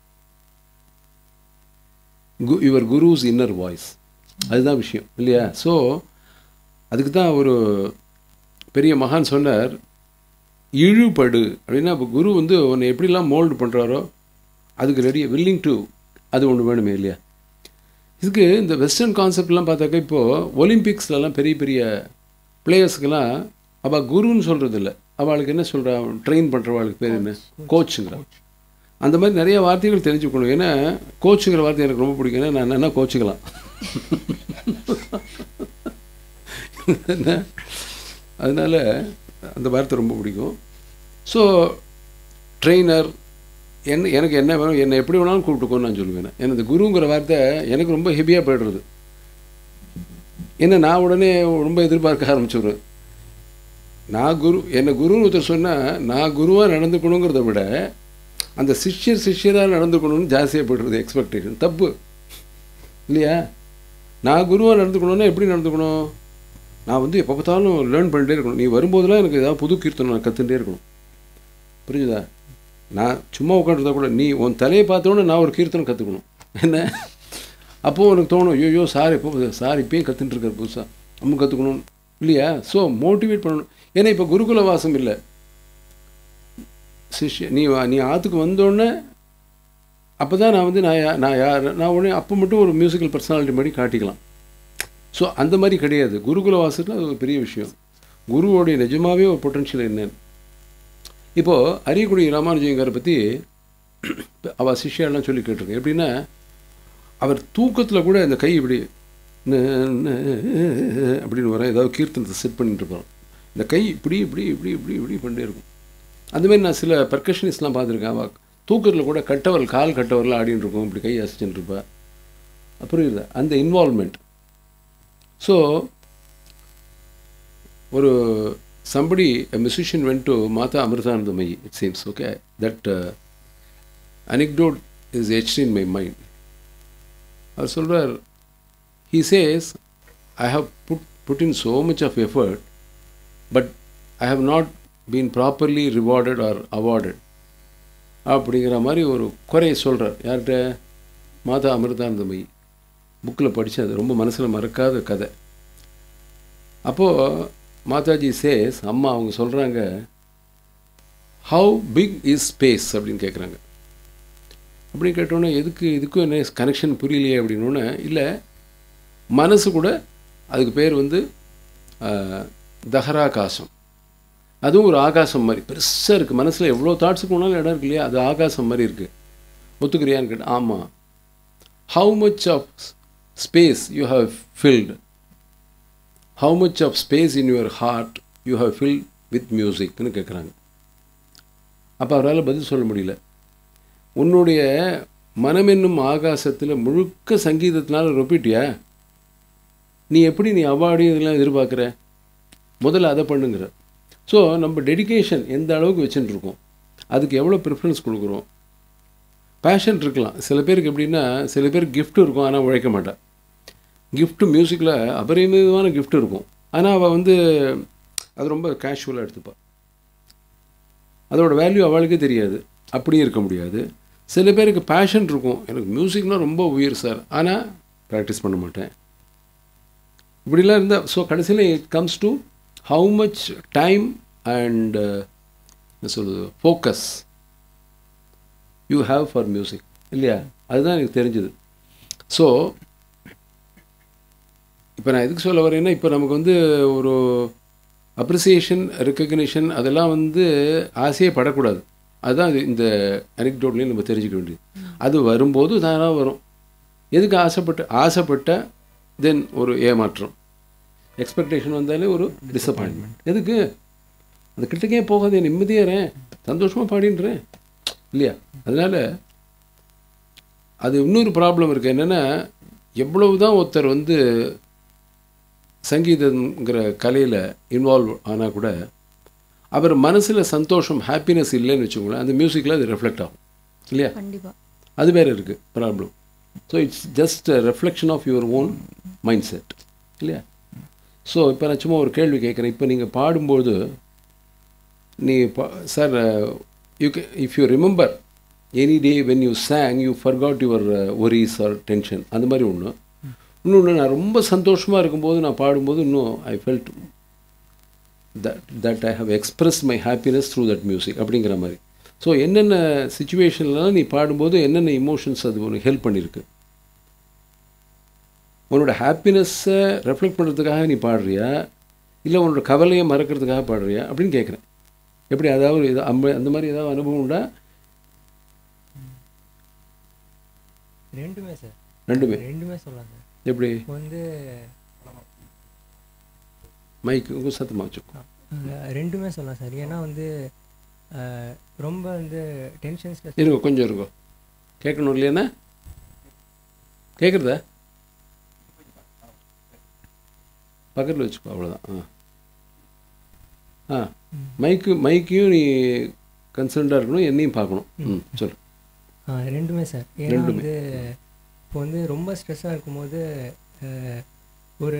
your guru's inner voice அதுதான் விஷயம் இல்லையா ஸோ அதுக்கு தான் ஒரு பெரிய மகான் சொன்னார் இழுபடு அப்படின்னா இப்போ குரு வந்து உன்னை எப்படிலாம் மோல்டு பண்ணுறாரோ அதுக்கு ரெடி வில்லிங் டு அது ஒன்று வேணுமே இல்லையா இதுக்கு இந்த வெஸ்டர்ன் கான்செப்ட்லாம் பார்த்தாக்கா இப்போது ஒலிம்பிக்ஸ்லலாம் பெரிய பெரிய பிளேயர்ஸ்க்கெல்லாம் அவள் குருன்னு சொல்கிறது இல்லை அவளுக்கு என்ன சொல்கிறா ட்ரெயின் பண்ணுறவாளுக்கு பேர் என்ன கோச்சுங்கிறா அந்த மாதிரி நிறைய வார்த்தைகள் தெரிஞ்சுக்கணும் ஏன்னா கோச்சுங்கிற வார்த்தை எனக்கு ரொம்ப பிடிக்கும் ஏன்னா நான் என்ன கோச்சுக்கலாம் என்ன அதனால் அந்த வார்த்தை ரொம்ப பிடிக்கும் ஸோ ட்ரெயினர் என்ன எனக்கு என்ன வேணும் என்னை எப்படி வேணாலும் கூப்பிட்டுக்கோன்னு நான் சொல்லுவேன் ஏன்னா இந்த குருங்கிற வார்த்தை எனக்கு ரொம்ப ஹெவியாக போய்டுறது என்ன நான் உடனே ரொம்ப எதிர்பார்க்க ஆரம்பிச்சுடுவேன் நான் குரு என்னை குருன்னு ஒருத்தர் சொன்னால் நான் குருவாக நடந்துக்கணுங்கிறத விட அந்த சிஷ்யர் சிஷ்யராக நடந்துக்கணும்னு ஜாஸ்தியாக போய்டுறது எக்ஸ்பெக்டேஷன் தப்பு இல்லையா நான் குருவாக நடந்துக்கணுன்னா எப்படி நடந்துக்கணும் நான் வந்து எப்போ பார்த்தாலும் லேர்ன் பண்ணிட்டே இருக்கணும் நீ வரும்போதெல்லாம் எனக்கு ஏதாவது புது கீர்த்தனை நான் கற்றுட்டே இருக்கணும் புரிஞ்சுதா நான் சும்மா உட்காந்துருந்தா கூட நீ உன் தலையை பார்த்தோன்னே நான் ஒரு கீர்த்தனை கற்றுக்கணும் என்ன அப்போது எனக்கு தோணும் ஐயோ சார் எப்போ சார் இப்பயும் கற்றுட்டுருக்கார் புதுசாக நம்ம கற்றுக்கணும் இல்லையா ஸோ மோட்டிவேட் பண்ணணும் ஏன்னா இப்போ குருகுல வாசம் இல்லை சிஷ்ய நீ நீ ஆற்றுக்கு வந்தோடனே அப்போ தான் நான் வந்து நான் யா- நான் யார் நான் உடனே அப்போ மட்டும் ஒரு மியூசிக்கல் பர்சனாலிட்டி மாதிரி காட்டிக்கலாம் ஸோ அந்த மாதிரி கிடையாது குருகுல வாசத்தில் அது ஒரு பெரிய விஷயம் குருவோடைய நிஜமாகவே ஒரு பொட்டன்ஷியல் என்னன்னு இப்போது அரியக்குடி ராமானுஜயங்காரை பற்றி அவள் சிஷ்யாலாம் சொல்லி கேட்டிருக்கேன் எப்படின்னா அவர் தூக்கத்தில் கூட இந்த கை இப்படி ந, ந, அப்படின்னு வர ஏதாவது கீர்த்தனத்தை செட் பண்ணிட்டு இருப்பார் இந்த கை இப்படி இப்படி இப்படி இப்படி இப்படி பண்ணிட்டே இருக்கும் அந்த மாதிரி நான் சில பர்கஷனிஸ்ட்லாம் பார்த்துருக்கேன் அவள் தூக்கத்தில் கூட கட்டவரல் கால் கட்டவரில் ஆடின்னு இருக்கும் இப்படி கை அசைச்சுட்டு இருப்பா புரியுது அந்த இன்வால்மெண்ட் ஸோ ஒரு somebody a musician went to Mata Amritanandamayi it seems okay that uh, anecdote is etched in my mind அவர் சொல்றார் he says I have put put in so much of effort but I have not been properly rewarded or awarded அப்படிங்கிற மாதிரி ஒரு குறையை சொல்கிறார் யார்கிட்ட மாதா அமிர்தானந்தமயி புக்கில் படித்தது ரொம்ப மனசில் மறக்காத கதை அப்போது மாதாஜி சேஸ் அம்மா அவங்க சொல்கிறாங்க ஹவு பிக் இஸ் ஸ்பேஸ் அப்படின்னு கேட்குறாங்க அப்படின்னு கேட்டோன்னே எதுக்கு இதுக்கும் என்ன கனெக்ஷன் புரியலையே அப்படின்னோடனே இல்லை மனசு கூட அதுக்கு பேர் வந்து ஆஹ், தஹராகாசம் அதுவும் ஒரு ஆகாசம் மாதிரி பெருசாக இருக்குது மனசில் எவ்வளோ தாட்ஸுக்கு போனாலும் இடம் இருக்கு இல்லையா அது ஆகாசம் மாதிரி இருக்குது ஒத்துக்கிறியான்னு கேட்டேன் ஆமாம் how much of space you have filled how much of space in your heart you have fill with மியூசிக்னு கேட்குறாங்க அப்போ அவரால் பதில் சொல்ல முடியல உன்னுடைய மனம் என்னும் ஆகாசத்தில் முழுக்க சங்கீதத்தினால ரொப்பிட்டியா நீ எப்படி நீ அவார்டு இதெல்லாம் எதிர்பார்க்குற முதல்ல அதை பண்ணுங்கிற ஸோ நம்ம டெடிகேஷன் எந்த அளவுக்கு வச்சுட்டு இருக்கோம் அதுக்கு எவ்வளோ ப்ரிஃபரன்ஸ் கொடுக்குறோம் பேஷன் இருக்கலாம் சில பேருக்கு எப்படின்னா சில பேருக்கு gift இருக்கும் ஆனால் உழைக்க மாட்டா gift மியூசிக்கில் அபரிமிதமான gift இருக்கும் ஆனால் அவள் வந்து அது ரொம்ப கேஷுவலாக எடுத்துப்பாள் அதோட வேல்யூ அவளுக்கே தெரியாது அப்படியும் இருக்க முடியாது சில பேருக்கு பேஷன் இருக்கும் எனக்கு மியூசிக்னால் ரொம்ப உயிர் சார் ஆனால் ப்ராக்டிஸ் பண்ண மாட்டேன் இப்படிலாம் இருந்தால் ஸோ கடைசியில் it comes to how much time and என்ன சொல்கிறது focus you have for music இல்லையா அதுதான் எனக்கு தெரிஞ்சுது ஸோ இப்போ நான் எதுக்கு சொல்ல வரேன்னா இப்போ நமக்கு வந்து ஒரு அப்ரிசியேஷன் ரெக்கக்னிஷன் அதெல்லாம் வந்து ஆசையே படக்கூடாது அதுதான் இது இந்த அனெக்டோட்லேயும் நம்ம தெரிஞ்சுக்க வேண்டியது அது வரும்போது தானாக வரும் எதுக்கு ஆசைப்பட்டு ஆசைப்பட்ட தென் ஒரு ஏமாற்றம் எக்ஸ்பெக்டேஷன் வந்தாலே ஒரு டிசப்பாயின்மெண்ட் எதுக்கு அந்த கிட்டக்கே போகாதே நிம்மதியாகிறேன் சந்தோஷமாக பாடின்றேன் இல்லையா அதனால் அது இன்னொரு ப்ராப்ளம் இருக்குது என்னென்னா எவ்வளவு தான் ஒருத்தர் வந்து சங்கீதங்கிற கலையில் இன்வால்வ் ஆனால் கூட அவர் மனசில் சந்தோஷம் ஹாப்பினஸ் இல்லைன்னு வச்சுக்கோங்களேன் அந்த மியூசிக்கில் அது ரெஃப்ளெக்ட் ஆகும் இல்லையா கண்டிப்பா அது வேறு இருக்குது problem so it's just reflection of your own mind set இல்லையா ஸோ இப்போ நான் சும்மா ஒரு கேள்வி கேட்குறேன் இப்போ நீங்கள் பாடும்போது நீ சார் யூ கே if you remember any day when you sang you forgot your worries or tension அந்த மாதிரி ஒன்று இன்னொன்று நான் ரொம்ப சந்தோஷமாக இருக்கும்போது நான் பாடும்போது இன்னும் I felt that that I have express my happiness through that music அப்படிங்கிற மாதிரி ஸோ என்னென்ன சுச்சுவேஷன்லாம் நீ பாடும்போது என்னென்ன இமோஷன்ஸ் அது உனக்கு ஹெல்ப் பண்ணியிருக்கு உன்னோட ஹாப்பினஸ்ஸை ரெஃப்ளெக்ட் பண்ணுறதுக்காக நீ பாடுறியா இல்லை உன்னோட கவலையை மறக்கிறதுக்காக பாடுறியா அப்படின்னு கேட்குறேன் எப்படி அதாவது இது அம்ப அந்த மாதிரி ஏதாவது அனுபவம் உண்டா ரெண்டுமே சார் ரெண்டுமே ரெண்டுமே சொல்லலாம் சார் எப்படி இப்போ வந்து மைக் உங்கள் சத்தமாக வச்சுக்கோ அஹ், ரெண்டுமே சொல்லலாம் சார் ஏன்னா வந்து அஹ், ரொம்ப வந்து டென்ஷன்ஸில் இருங்க கொஞ்சம் இருங்கோ கேட்கணும் இல்லையாண்ணா கேட்குறதா பக்கத்தில் வச்சுக்கோ அவ்வளோதான் ஆ ஆ மைக்கு மைக்கையும் நீ கன்சர்ன்டாக இருக்கணும் என்னையும் பார்க்கணும் ம் சொல்லு ரெண்டுமே சார் ஏன்னா ரெண்டுமே. வந்து இப்போ வந்து ரொம்ப ஸ்ட்ரெஸ்ஸாக இருக்கும்போது அஹ், ஒரு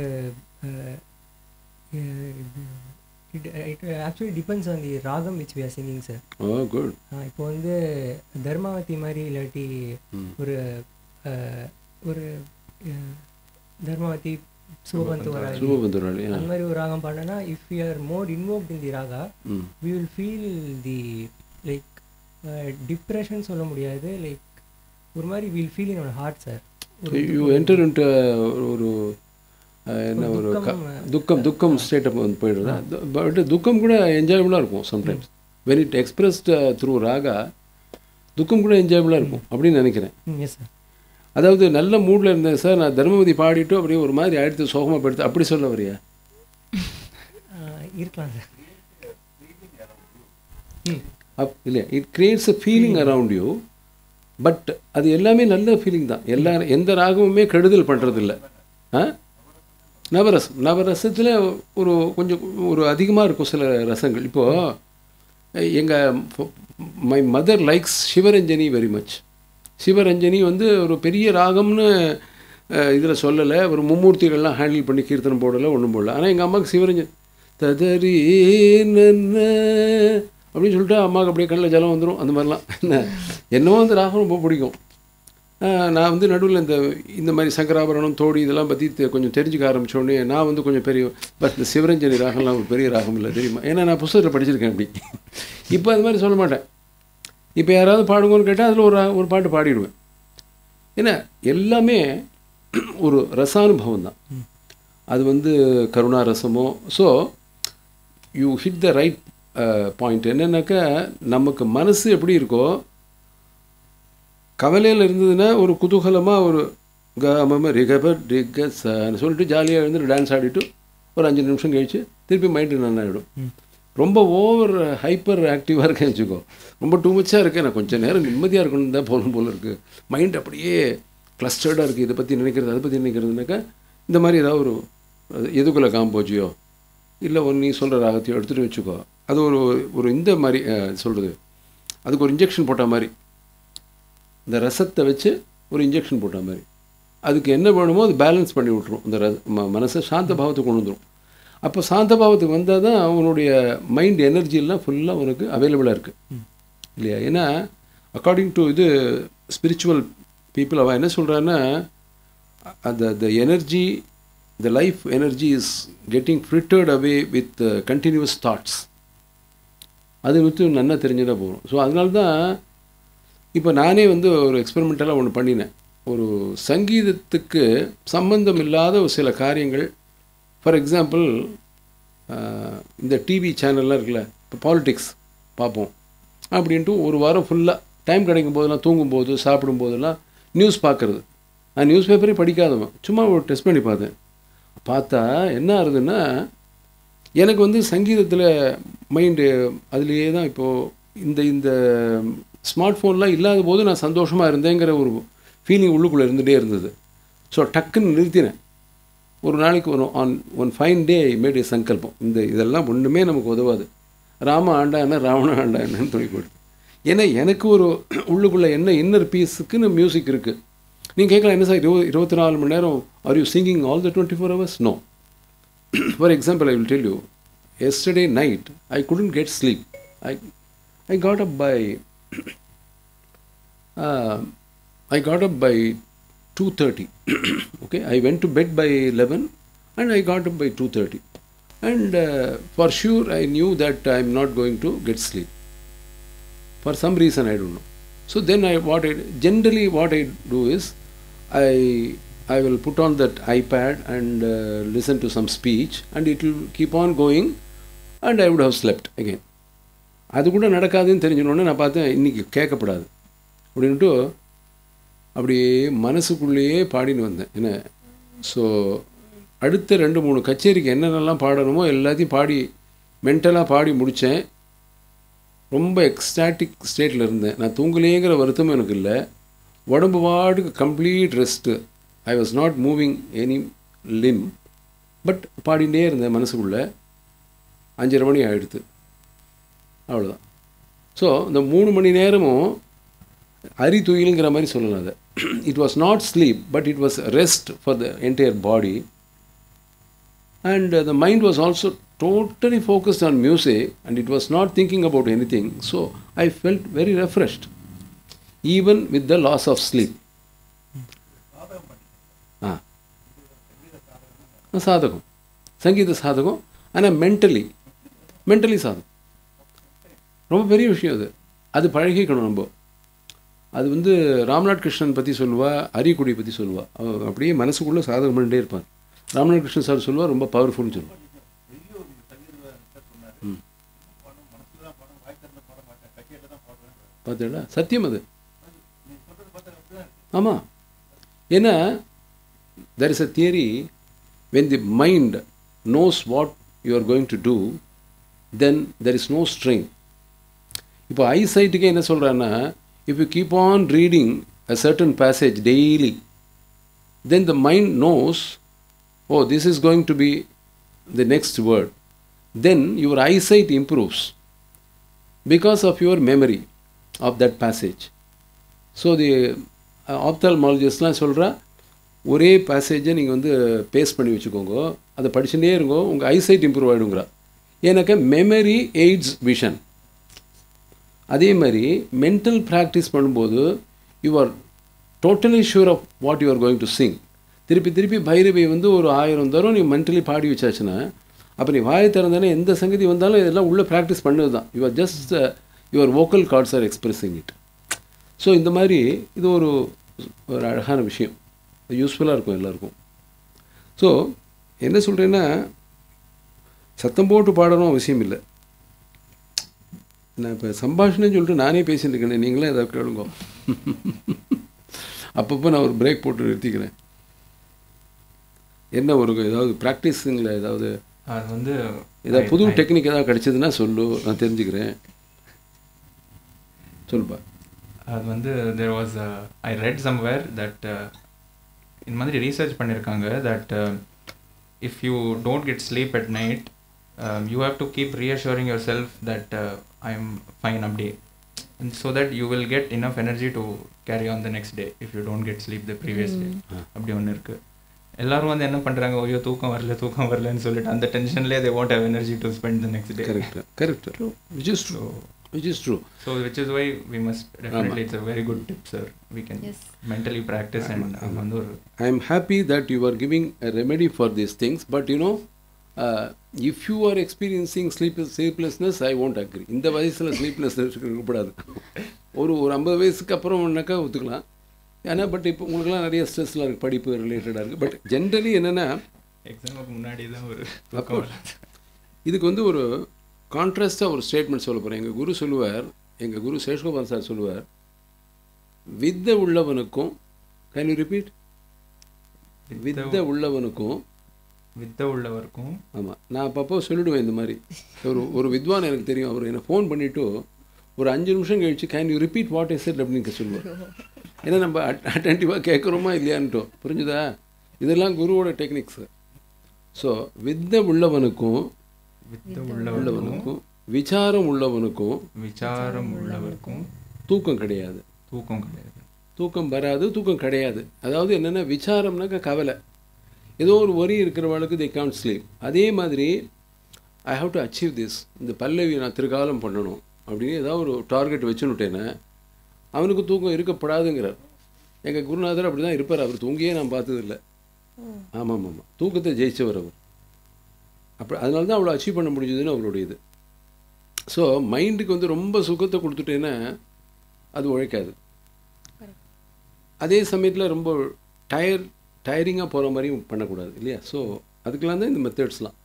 it actually depends on the ragam which we are singing sir oh good இப்போ வந்து தர்மாவதி மாதிரி இல்லாட்டி ம் ஒரு அஹ், ஒரு அஹ், தர்மாவதி சுபபந்து வராகி சுபபந்துராளி ஆ அந்த மாதிரி ஒரு ராகம் பாடினா if you are more invoked in the raga hmm we will feel the like depression சொல்ல முடியாது லைக் ஒரு மாதிரி will feel in our heart sir you enter into ஒரு அஹ், என்ன ஒரு க- துக்கம் துக்கம் ஸ்டேட்டை வந்து போயிடுறதா பட் துக்கம் கூட என்ஜாயபுளாக இருக்கும் sometimes when it expressed through raga துக்கம் கூட என்ஜாயபுளாக இருக்கும் அப்படின்னு நினைக்கிறேன் எஸ் சார் அதாவது நல்ல மூடில் இருந்தேன் சார் நான் தர்மபதி பாடிட்டு அப்படியே ஒரு மாதிரி ஆயிடுத்து சோகமாக போயிடுத்து அப்படி சொல்ல வரியா இருக்கலாம் சார் அப் இல்லை it creates a feeling around you but அது எல்லாமே நல்ல ஃபீலிங் தான் எல்லா எந்த ராகமுமே கெடுதல் பண்ணுறதில்ல ஆ நவரசம் நவரசத்தில் ஒரு கொஞ்சம் ஒரு அதிகமாக இருக்கும் சில ரசங்கள் இப்போது எங்கள் my mother likes Sivaranjani very much Sivaranjani வந்து ஒரு பெரிய ராகம்னு இதில் சொல்லலை ஒரு மும்மூர்த்திகள்லாம் ஹேண்டில் பண்ணி கீர்த்தனம் போடலை ஒன்றும் போடல ஆனால் எங்கள் அம்மாவுக்கு சிவரஞ்சன் ததறி நன்ன அப்படின்னு சொல்லிட்டு அம்மாவுக்கு அப்படியே கண்ணில் ஜலம் வந்துடும் அந்த மாதிரிலாம் என்ன என்னவோ அந்த ராகம் ரொம்ப பிடிக்கும் ஆஹ் நான் வந்து நடுவில் இந்த இந்த மாதிரி சங்கராபரணம் தோடி இதெல்லாம் பற்றி தெ- கொஞ்சம் தெரிஞ்சுக்க ஆரம்பிச்ச உடனே நான் வந்து கொஞ்சம் பெரிய பட் இந்த சிவரஞ்சனி ராகம்லாம் ஒரு பெரிய ராகம் இல்லை தெரியுமா ஏன்னா நான் புத்தகத்தில் படிச்சிருக்கேன் அப்படி இப்போ அது மாதிரி சொல்ல மாட்டேன் இப்போ யாராவது பாடுங்கன்னு கேட்டால் அதில் ஒரு ரா- ஒரு பாட்டு பாடிடுவேன் ஏன்னா எல்லாமே ஒரு ரசானுபவம் தான் அது வந்து கருணா ரசமோ so you hit the right point என்னன்னாக்கா நமக்கு மனசு எப்படி இருக்கோ கவலையில் இருந்ததுன்னா ஒரு குதூகலமாக ஒரு கமம ரிகப ரிக சன்னு சொல்லிட்டு ஜாலியாக எழுந்து டான்ஸ் ஆடிட்டு ஒரு அஞ்சு நிமிஷம் கழிச்சு திருப்பி மைண்டு நல்லாயிடும் ரொம்ப ஓவர் ஹைப்பர் ஆக்டிவாக இருக்கேன்னு வச்சுக்கோ ரொம்ப டூ மச்சாக இருக்கேன் நான் கொஞ்சம் நேரம் நிம்மதியாக இருக்கணும் தான் போகணும் போல இருக்குது மைண்ட் அப்படியே கிளஸ்டர்டாக இருக்குது இதை பற்றி நினைக்கிறது அதை பற்றி நினைக்கிறதுனாக்கா இந்த மாதிரி ஏதாவது ஒரு அது எதுக்குள்ள காம்போஜியோ இல்லை ஒரு நீ சொல்கிற ராகத்தையோ எடுத்துகிட்டு வச்சுக்கோ அது ஒரு ஒரு இந்த மாதிரி சொல்கிறது அதுக்கு ஒரு இன்ஜெக்ஷன் போட்ட மாதிரி இந்த ரசத்தை வச்சு ஒரு இன்ஜெக்ஷன் போட்ட மாதிரி அதுக்கு என்ன வேணுமோ அது பேலன்ஸ் பண்ணி விட்ரும் இந்த ரச ம- மனசை சாந்த பாவத்துக்கு கொண்டு வந்துடும் அப்போ சாந்த பாவத்துக்கு வந்தால் தான் அவனுடைய மைண்ட் எனர்ஜிலாம் ஃபுல்லாக உனக்கு அவைலபிளாக இருக்குது இல்லையா ஏன்னா அக்கார்டிங் டு இது ஸ்பிரிச்சுவல் பீப்புள் அவன் என்ன சொல்கிறான்னா அந்த the energy the life energy is getting filtered away with continuous thoughts அது வந்து நல்லா தெரிஞ்சுதான் போகும் ஸோ அதனால தான் இப்போ நானே வந்து ஒரு எக்ஸ்பெரிமெண்டலாக ஒன்று பண்ணினேன் ஒரு சங்கீதத்துக்கு சம்பந்தம் இல்லாத ஒரு சில காரியங்கள் ஃபார் எக்ஸாம்பிள் இந்த டிவி சேனல்லாம் இருக்குல்ல இப்போ பாலிடிக்ஸ் பார்ப்போம் அப்படின்ட்டு ஒரு வாரம் ஃபுல்லாக டைம் கிடைக்கும் போதெல்லாம் தூங்கும்போது சாப்பிடும் போதெல்லாம் நியூஸ் பார்க்குறது நான் நியூஸ் பேப்பரே படிக்காதவன் சும்மா ஒரு டெஸ்ட் பண்ணி பார்த்தேன் பார்த்தா என்ன ஆகுதுன்னா எனக்கு வந்து சங்கீதத்தில் மைண்டு அதுலேயே தான் இப்போது இந்த இந்த ஸ்மார்ட் ஃபோன்லாம் இல்லாத போது நான் சந்தோஷமாக இருந்தேங்கிற ஒரு ஃபீலிங் உள்ளுக்குள்ளே இருந்துகிட்டே இருந்தது ஸோ டக்குன்னு நிறுத்தினேன் ஒரு நாளைக்கு ஒரு on one fine day made a சங்கல்பம் இந்த இதெல்லாம் ஒன்றுமே நமக்கு உதவாது ராம ஆண்டா என்ன ராவண ஆண்டா என்னன்னு சொல்லி போட்டு ஏன்னா எனக்கு ஒரு உள்ளுக்குள்ளே என்ன இன்னர் பீஸுக்குன்னு மியூசிக் இருக்குது நீங்கள் கேட்கலாம் என்ன சார் இருபது இருபத்தி நாலு மணி நேரம் are you singing all the twenty four hours no for example I will tell you yesterday night I couldn't get sleep I I got up by I got up by 2.30 okay i went to bed by 11 and i got up by 2.30 and uh, for sure i knew that i'm not going to get sleep for some reason i don't know so then i what i generally what i do is i i will put on that ipad and uh, listen to some speech and it will keep on going and i would have slept again அது கூட நடக்காதுன்னு தெரிஞ்சோடனே நான் பார்த்தேன் இன்றைக்கி கேட்கப்படாது அப்படின்ட்டு அப்படியே மனசுக்குள்ளேயே பாடின்னு வந்தேன் என்ன ஸோ அடுத்த ரெண்டு மூணு கச்சேரிக்கு என்னென்னலாம் பாடணுமோ எல்லாத்தையும் பாடி மென்டலாக பாடி முடித்தேன் ரொம்ப எக்ஸ்டாட்டிக் ஸ்டேட்டில் இருந்தேன் நான் தூங்கலேங்கிற வருத்தமும் எனக்கு இல்லை உடம்பு பாட்டுக்கு complete rest I was not moving any limb but பாடிகிட்டே இருந்தேன் மனசுக்குள்ளே அஞ்சரை மணி ஆகிடுது அவ்வளோதான் ஸோ இந்த மூணு மணி நேரமும் அரி துயிலுங்கிற மாதிரி சொல்லலாம் அதை it was not sleep but it was rest for the entire body and the mind was also totally focused on music and it was not thinking about any thing so I felt very refreshed even with the loss of sleep ah சாதகம் சங்கீத சாதகம் ஆனால் mentally mentally சாதகம் ரொம்ப பெரிய விஷயம் அது அது பழகிக்கணும் நம்ம அது வந்து ராம்நாத் கிருஷ்ணன் பற்றி சொல்லுவா அரியக்குடி பற்றி சொல்லுவா அவ அப்படியே மனசுக்குள்ளே சாதகம் பண்ணிட்டே இருப்பார் ராம்நாத் கிருஷ்ணன் சார் சொல்லுவா ரொம்ப பவர்ஃபுல்னு சொல்லுவாள் ம் பார்த்தீங்களா சத்தியம் அது ஆமாம் ஏன்னா there is a theory when the mind knows what you are going to do then there is no strain இப்போ ஐசைட்டுக்கே என்ன சொல்கிறான்னா if you keep on reading a certain passage daily, then the mind knows, oh, this is going to be the next word. Then your eyesight improves because of your memory of that passage. So the ஆப்தால்மாலஜிஸ்ட்லாம் சொல்கிறா ஒரே பேசேஜை நீங்கள் வந்து paste பண்ணி வச்சுக்கோங்க அதை படிச்சுட்டே இருங்கோ உங்கள் ஐசைட் இம்ப்ரூவ் ஆகிடுங்கிறா எனக்கு மெமரி எய்ட்ஸ் விஷன் அதே மாதிரி மென்டல் ப்ராக்டிஸ் பண்ணும்போது you are totally sure of what you are going to sing திருப்பி திருப்பி பைரவி வந்து ஒரு ஆயிரம் தரம் நீ மென்டலி பாடி வச்சாச்சுன்னா அப்போ நீ வாயை திறந்தானே எந்த சங்கதி வந்தாலும் இதெல்லாம் உள்ளே ப்ராக்டிஸ் பண்ணது தான் you are just your vocal cords are expressing it so இந்த மாதிரி இது ஒரு ஒரு அழகான விஷயம் யூஸ்ஃபுல்லாக இருக்கும் எல்லாருக்கும் ஸோ என்ன சொல்கிறேன்னா சத்தம் போட்டு பாடணும் அவசியம் இல்லை நான் இப்போ சம்பாஷணம் சொல்லிட்டு நானே பேசிட்டு இருக்கேன் நீங்களே ஏதாவது கேளுங்க அப்பப்போ நான் ஒரு பிரேக் போட்டு நிறுத்திக்கிறேன் என்ன ஒரு ஏதாவது ப்ராக்டிஸுங்களா ஏதாவது அது வந்து ஏதாவது புது டெக்னிக் ஏதாவது கிடைச்சதுன்னா சொல்லு நான் தெரிஞ்சுக்கிறேன் சொல்லுப்பா அது வந்து there was I read somewhere that இந்த மாதிரி ரீசர்ச் பண்ணியிருக்காங்க that if you don't get sleep at night you have to keep reassuring your self that I am fine update so that you will get enough energy to carry on the next day if you don't get sleep the previous day அப்படி ஒன்று இருக்குது எல்லாரும் வந்து என்ன பண்ணுறாங்க ஐயோ தூக்கம் வரல தூக்கம் வரலன்னு சொல்லிட்டு அந்த டென்ஷன்லேயே they want have energy to spend the next day correct correct which is true which is true. So, which is why we must definitely, it's a very good tip, sir. We can Yes. mentally practice and um, I am happy that you are giving a remedy for these things, but you know, uh, if you are experiencing sleep sleeplessness, I won't agree. இந்த வயசில் sleeplessness இருக்கக்கூடாது ஒரு ஒரு ஐம்பது வயசுக்கு அப்புறம்னாக்கா ஒத்துக்கலாம் ஏன்னா but இப்போ உங்களுக்குலாம் நிறைய ஸ்ட்ரெஸ்லாம் இருக்குது படிப்பு ரிலேட்டடாக இருக்குது பட் ஜென்ரலி என்னென்னா எக்ஸாமுக்கு முன்னாடி தான் ஒரு இதுக்கு வந்து ஒரு கான்ட்ராஸ்டாக ஒரு ஸ்டேட்மெண்ட் சொல்ல போகிறேன் எங்கள் குரு சொல்லுவார் எங்கள் குரு சேஷ்கோபால் சார் சொல்லுவார் வித்தை உள்ளவனுக்கும் கேன் யூ ரிப்பீட் வித்தை உள்ளவனுக்கும் வித்த உள்ளவருக்கும் ஆமாம் நான் அப்பப்போ சொல்லிடுவேன் இந்த மாதிரி ஒரு ஒரு வித்வான் எனக்கு தெரியும் அவர் என்னை ஃபோன் பண்ணிவிட்டு ஒரு அஞ்சு நிமிஷம் கழிச்சு can you repeat what is it அப்படின்னு சொல்லுவார் ஏன்னா நம்ம அட்டன்டிவாக கேட்குறோமா இல்லையான்ட்டோம் புரிஞ்சுதா இதெல்லாம் குருவோட டெக்னிக்ஸு ஸோ வித்தை உள்ளவனுக்கும் வித்த உள்ளவருக்கும் உள்ளவனுக்கும் விசாரம் உள்ளவனுக்கும் விசாரம் உள்ளவருக்கும் தூக்கம் கிடையாது தூக்கம் கிடையாது தூக்கம் வராது தூக்கம் கிடையாது அதாவது என்னென்னா விசாரம்னாக்க கவலை ஏதோ ஒரு வரி இருக்கிறவளுக்கு தி கான் ஸ்லீப் அதே மாதிரி I have to achieve this இந்த பல்லவி நான் திருக்காலம் பண்ணணும் அப்படின்னு ஏதாவது ஒரு டார்கெட் வச்சுன்னுட்டேன்னா அவனுக்கு தூக்கம் இருக்கப்படாதுங்கிறார் எங்கள் குருநாதர் அப்படி தான் இருப்பார் அவர் தூங்கியே நான் பார்த்ததில்ல ஆமாம் ஆமாம் தூக்கத்தை ஜெயிச்சவர் அவர் அப்படி அதனால தான் அவ்வளோ அச்சீவ் பண்ண முடிஞ்சதுன்னு அவருடைய இது ஸோ மைண்டுக்கு வந்து ரொம்ப சுகத்தை கொடுத்துட்டேன்னா அது உழைக்காது அதே சமயத்தில் ரொம்ப டயர் டயரிங்காக போகிற மாதிரியும் பண்ணக்கூடாது இல்லையா ஸோ அதுக்கெல்லாம் தான் இந்த மெத்தட்ஸ்லாம்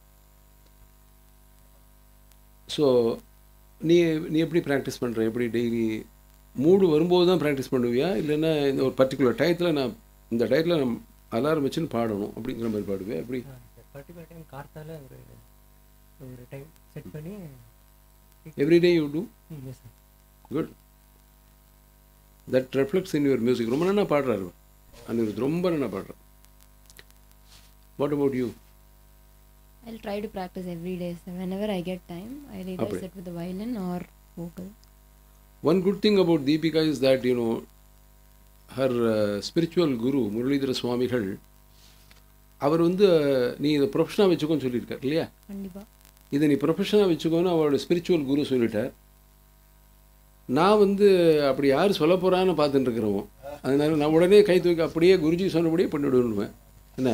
ஸோ நீ நீ எப்படி ப்ராக்டிஸ் பண்ணுற எப்படி டெய்லி மூடு வரும்போது தான் ப்ராக்டிஸ் பண்ணுவியா இல்லைன்னா இந்த ஒரு பர்டிகுலர் டயத்தில் நான் இந்த டயத்தில் நான் அலாரம் வச்சுன்னு பாடணும் அப்படிங்கிற மாதிரி பாடுவியா எப்படி பர்டிகுலர் டைம் கார்த்தால ஒரு ஒரு டைம் செட் பண்ணி everyday you do yes sir good that reflects in your music ரொம்ப நல்லா பாடுறாரு அனிருத் ரொம்ப நல்லா பாடுறார் what about you I'll try to practice every day. So whenever I get time, I'll either Apdi. sit with the violin or vocal. One good thing about Deepika is that, you know, her uh, spiritual guru, Muralidhara Swamigal அவர் வந்து uh, நீ இதை ப்ரொஃபஷனாக வச்சுக்கோன்னு சொல்லியிருக்கார் இல்லையா கண்டிப்பா இதை நீ ப்ரொஃபஷனாக வச்சுக்கோன்னு அவரோட ஸ்பிரிச்சுவல் குரு சொல்லிட்டார் நான் வந்து அப்படி யார் சொல்ல போகிறான்னு பார்த்துட்டு இருக்கிறோம் அதனால நான் உடனே கை தூக்கி அப்படியே குருஜி சொன்னபடியே பண்ணிவிடுவேன் என்ன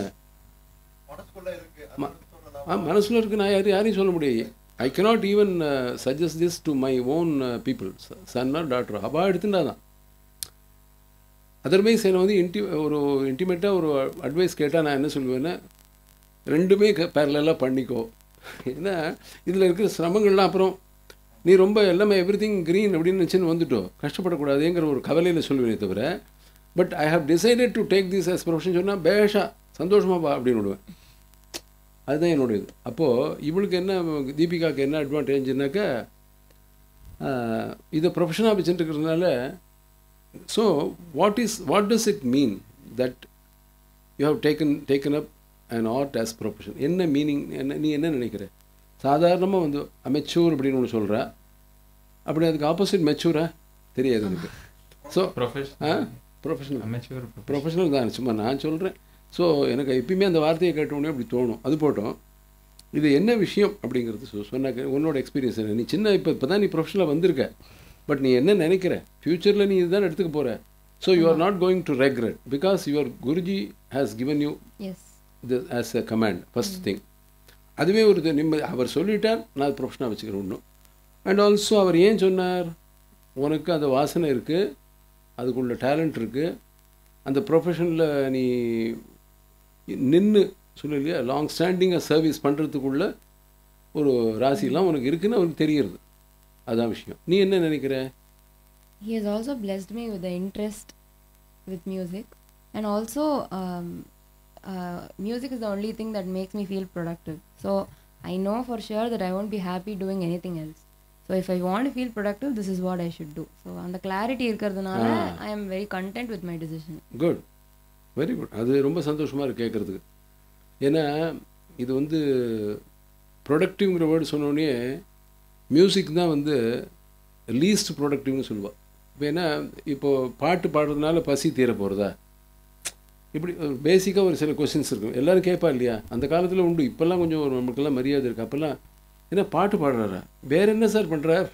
ம- ஆ மனசில் இருக்கு நான் யாரும் யாரையும் சொல்ல முடியாது I cannot even suggest this to my own people son or daughter அவள் எடுத்துட்டா தான் அதர்வைஸ் என்னை வந்து இன்டி ஒரு இன்டிமேட்டாக ஒரு அட்வைஸ் கேட்டால் நான் என்ன சொல்லுவேன்னா ரெண்டுமே பேரலாக பண்ணிக்கோ ஏன்னா இதில் இருக்கிற சிரமங்கள்லாம் அப்புறம் நீ ரொம்ப எல்லாமே எவ்ரி திங் க்ரீன் அப்படின்னு நினச்சின்னு வந்துட்டோம் கஷ்டப்படக்கூடாதுங்கிற ஒரு கவலையில் சொல்லுவேனே தவிர but I have decided to take this as profession சொன்னால் பேஷா சந்தோஷமா வா அப்படின்னு விடுவேன் அதுதான் என்னுடைய இது அப்போது இவளுக்கு என்ன தீபிகாவுக்கு என்ன அட்வான்டேஜ்னாக்கா இதை ப்ரொஃபஷனாக வச்சுட்டு இருக்கிறதுனால so what is what does it mean that you have taken taken up and art as profession என்ன மீனிங் என்ன நீ என்ன நினைக்கிற சாதாரணமாக வந்து அமெச்சூர் அப்படின்னு ஒன்று சொல்கிறா அப்படி அதுக்கு ஆப்போசிட் மெச்சூரா தெரியாது எனக்கு so ah professional professional amateur professional தான் சும்மா நான் சொல்கிறேன் ஸோ எனக்கு எப்பயுமே அந்த வார்த்தையை கேட்டவுடனே அப்படி தோணும் அது போட்டோம் இது என்ன விஷயம் அப்படிங்கிறது சொ சொன்னாக்க உன்னோட எக்ஸ்பீரியன்ஸ் என்ன நீ சின்ன இப்போ இப்போ தான் நீ ப்ரொஃபஷனலாக வந்திருக்க பட் நீ என்ன நினைக்கிற ஃப்யூச்சரில் நீ இதுதான் எடுத்துக்க போகிற so you are not going to regret because your Guruji has given you yes the as a command first thing அதுவே ஒரு இது நிம்மதி அவர் சொல்லிட்டார் நான் ப்ரொஃபஷனாக வச்சுக்கிறேன் இன்னும் அண்ட் ஆல்சோ அவர் ஏன் சொன்னார் உனக்கு அந்த வாசனை இருக்குது அதுக்குள்ள டேலண்ட் இருக்குது அந்த ப்ரொஃபஷனில் நீ நின்று சொல்லு இல்லையா லாங் ஸ்டாண்டிங்காக சர்வீஸ் பண்ணுறதுக்குள்ள ஒரு ராசிலாம் உனக்கு இருக்குன்னு அவருக்கு தெரியுது அதான் விஷயம் நீ என்ன நினைக்கிற He has also blessed me with the interest with music, and also um, uh, music is the only thing that makes me feel productive. So I know for sure that I won't be happy doing anything else. So if I want to feel productive, this is what I should do. So on the clarity இருக்கிறதுனால Ah. I am very content with my decision. Good very good அது ரொம்ப சந்தோஷமாக இருக்கு கேட்குறதுக்கு ஏன்னா இது வந்து ப்ரொடக்டிவ்ங்கிற word சொன்னோடனே மியூசிக் தான் வந்து லீஸ்ட் ப்ரொடக்டிவ்னு சொல்லுவாள் இப்போ ஏன்னா இப்போது பாட்டு பாடுறதுனால பசி தீர போகிறதா இப்படி பேசிக்காக ஒரு சில கொஸ்டின்ஸ் இருக்கும் எல்லாரும் கேட்பா இல்லையா அந்த காலத்தில் உண்டு இப்போல்லாம் கொஞ்சம் ஒரு நமக்கெல்லாம் மரியாதை இருக்குது அப்போல்லாம் என்ன பாட்டு பாடுறாரா வேற என்ன சார் பண்ணுறார்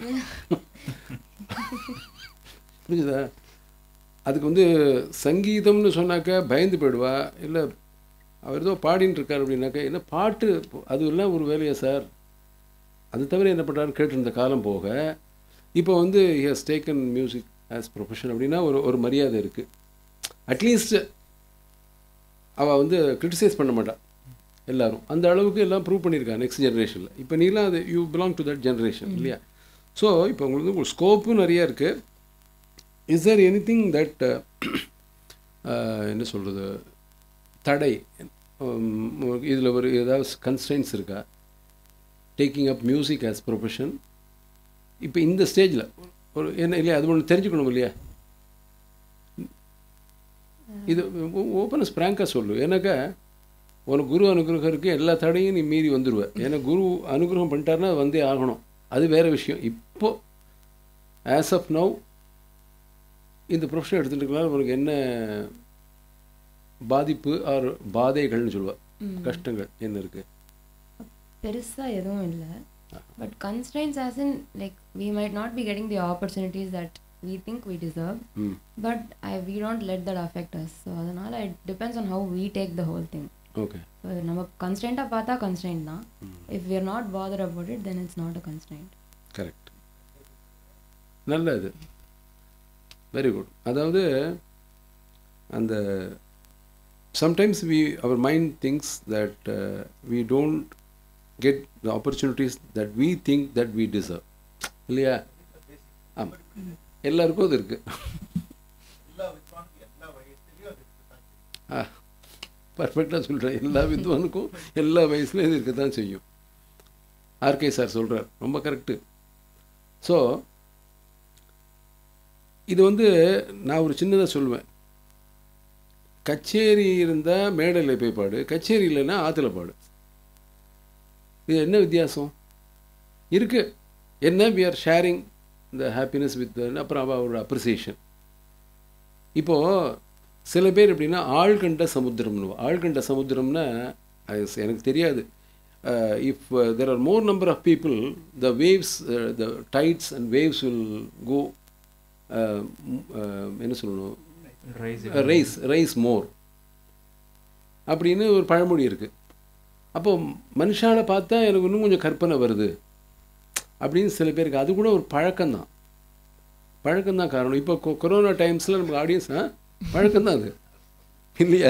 புரிஞ்சுதா அதுக்கு வந்து சங்கீதம்னு சொன்னாக்கா பயந்து போயிடுவா இல்லை அவர் ஏதோ பாடின்னு இருக்கார் அப்படின்னாக்கா என்ன பாட்டு அது எல்லாம் ஒரு வேலையா சார் அது தவிர என்ன பண்ணுறாரு கேட்டிருந்த காலம் போக இப்போ வந்து has taken music as profession அப்படின்னா ஒரு ஒரு மரியாதை இருக்குது அட்லீஸ்ட் அவள் வந்து கிரிட்டிசைஸ் பண்ண மாட்டாள் எல்லாரும் அந்த அளவுக்கு எல்லாம் ப்ரூவ் பண்ணியிருக்கா நெக்ஸ்ட் ஜென்ரேஷனில் இப்போ நீலாம் அது you belong to that generation இல்லையா ஸோ இப்போ உங்களுக்கு உங்களுக்கு ஸ்கோப்பும் நிறைய இருக்குது is there any thing that என்ன சொல்கிறது தடை இதில் ஒரு ஏதாவது கன்ஸ்டன்ஸ் இருக்கா taking up music as profession இப்போ இந்த ஸ்டேஜில் ஒரு என்ன இல்லையா அது ஒன்று தெரிஞ்சுக்கணும் இல்லையா இது ஓப்பன் ஸ்ப்ராங்காக சொல்லு ஏன்னாக்கா உனக்கு குரு அனுகிரகம் இருக்குது எல்லா தடையும் நீ மீறி வந்துடுவ ஏன்னா குரு அனுகிரகம் பண்ணிட்டாருன்னா அது வந்தே ஆகணும் அது வேறு விஷயம் இப்போ ஆஸ் ஆஃப் நவ் இந்த ப்ரொஃபஷன் எடுத்துட்டுருக்கனால உனக்கு என்ன பாதிப்பு ஆர் பாதைகள்னு சொல்லுவா கஷ்டங்கள் என்ன இருக்குது பெருசாக எதுவும் இல்லை but constraints as in like we might not be getting the opportunities that we think we deserve hmm but I we don't let that affect us so அதனால் it depends on how we take the whole thing okay நம்ம கன்ஸ்டன்ட்டாக பார்த்தா constant தான் if we are not bother about it then it's not a constant correct நல்லது very good அதாவது அந்த sometimes we our mind things that we don't get the opportunities that we think that we deserve இல்லையா ஆமாம் எல்லாருக்கும் அது இருக்குது ஆ பர்ஃபெக்டாக சொல்கிறேன் எல்லா வித்வானுக்கும் எல்லா வயசுலையும் இது இருக்க தான் செய்யும் ஆர்கே சார் சொல்கிறார் ரொம்ப கரெக்டு ஸோ இது வந்து நான் ஒரு சின்னதாக சொல்லுவேன் கச்சேரி இருந்தால் மேடையில் போய் பாடு கச்சேரி இல்லைன்னா ஆற்றுல பாடு இது என்ன வித்தியாசம் இருக்குது என்ன வி ஆர் ஷேரிங் இந்த ஹாப்பினஸ் வித் அப்புறம் அவரோட அப்ரிசியேஷன் இப்போது சில பேர் எப்படின்னா ஆழ்கண்ட சமுத்திரம்னு ஆழ்கண்ட சமுத்திரம்னா அது எனக்கு தெரியாது if there are more number of people the waves the tides and waves will go என்ன சொல்லணும் ரைஸ் ரைஸ் மோர் அப்படின்னு ஒரு பழமொழி இருக்குது அப்போ மனுஷால பார்த்தா எனக்கு இன்னும் கொஞ்சம் கற்பனை வருது அப்படின்னு சில பேருக்கு அது கூட ஒரு பழக்கம்தான் பழக்கம்தான் காரணம் இப்போ கொ கொரோனா டைம்ஸில் நமக்கு ஆடியன்ஸ் ஆ பழக்கம்தான் அது இல்லையா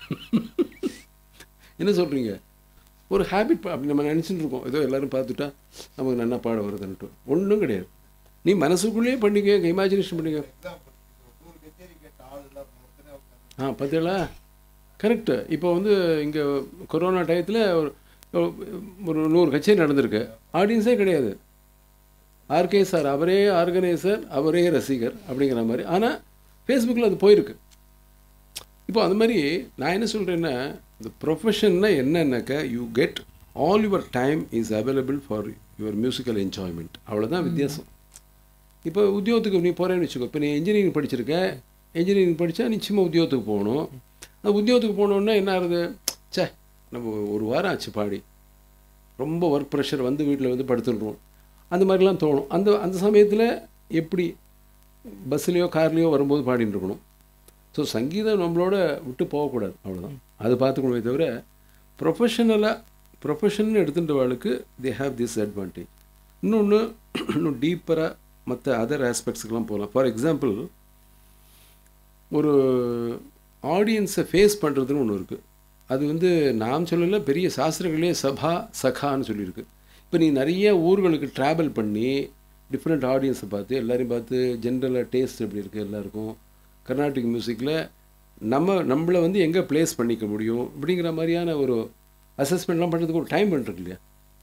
என்ன சொல்கிறீங்க ஒரு ஹேபிட் அப்படி நம்ம நினச்சிட்டு இருக்கோம் ஏதோ எல்லோரும் பார்த்துட்டா நமக்கு நல்லா பாட வருதுன்ட்டு ஒன்றும் கிடையாது நீ மனசுக்குள்ளேயே பண்ணிக்க இமேஜினேஷன் பண்ணிக்க ஆ பார்த்தீங்களா கரெக்டு இப்போ வந்து இங்கே கொரோனா டயத்தில் ஒரு ஒரு நூறு கச்சேரி நடந்திருக்கு ஆடியன்ஸே கிடையாது ஆர்கே சார் அவரே ஆர்கனைசர் அவரே ரசிகர் அப்படிங்கிற மாதிரி ஆனால் ஃபேஸ்புக்கில் அது போயிருக்கு இப்போ அந்த மாதிரி நான் என்ன சொல்கிறேன்னா இந்த ப்ரொஃபஷன்னா என்னன்னாக்கா you get all your time is available for your musical enjoyment அவ்வளோதான் வித்தியாசம் இப்போ உத்தியோகத்துக்கு நீ போகிறேன்னு வச்சுக்கோ இப்போ நீ இன்ஜினியரிங் படிச்சிருக்க இன்ஜினியரிங் படித்தா நிச்சயமாக உத்தியோகத்துக்கு போகணும் அந்த உத்தியோகத்துக்கு போனோன்னா என்ன ஆகுது சே நம்ம ஒரு வாரம் ஆச்சு பாடி ரொம்ப ஒர்க் ப்ரெஷர் வந்து வீட்டில் வந்து படுத்துடுறோம் அந்த மாதிரிலாம் தோணும் அந்த அந்த சமயத்தில் எப்படி பஸ்லேயோ கார்லேயோ வரும்போது பாடிட்டு இருக்கணும் ஸோ சங்கீதம் நம்மளோட விட்டு போகக்கூடாது அவ்வளோதான் அது பார்த்துக்கணுமே தவிர ப்ரொஃபஷனலாக ப்ரொஃபஷன் எடுத்துட்டவாளுக்கு தே ஹாவ் திஸ் அட்வான்டேஜ் இன்னொன்று இன்னும் டீப்பராக மற்ற அதர் ஆஸ்பெக்ட்ஸுக்கெலாம் போகலாம் ஃபார் எக்ஸாம்பிள் ஒரு ஆடியன்ஸை ஃபேஸ் பண்ணுறதுன்னு ஒன்று இருக்குது அது வந்து நாம் சொல்லலை பெரிய சாஸ்திரங்களே சபா சகான்னு சொல்லியிருக்கு இப்போ நீ நிறைய ஊர்களுக்கு ட்ராவல் பண்ணி டிஃப்ரெண்ட் ஆடியன்ஸை பார்த்து எல்லாரையும் பார்த்து ஜென்ரலாக டேஸ்ட் எப்படி இருக்குது எல்லாருக்கும் கர்நாடிக் மியூசிக்கில் நம்ம நம்மளை வந்து எங்கே ப்ளேஸ் பண்ணிக்க முடியும் அப்படிங்கிற மாதிரியான ஒரு அசஸ்மெண்ட்லாம் பண்ணுறதுக்கு ஒரு டைம் பண்ணுறது இல்லையா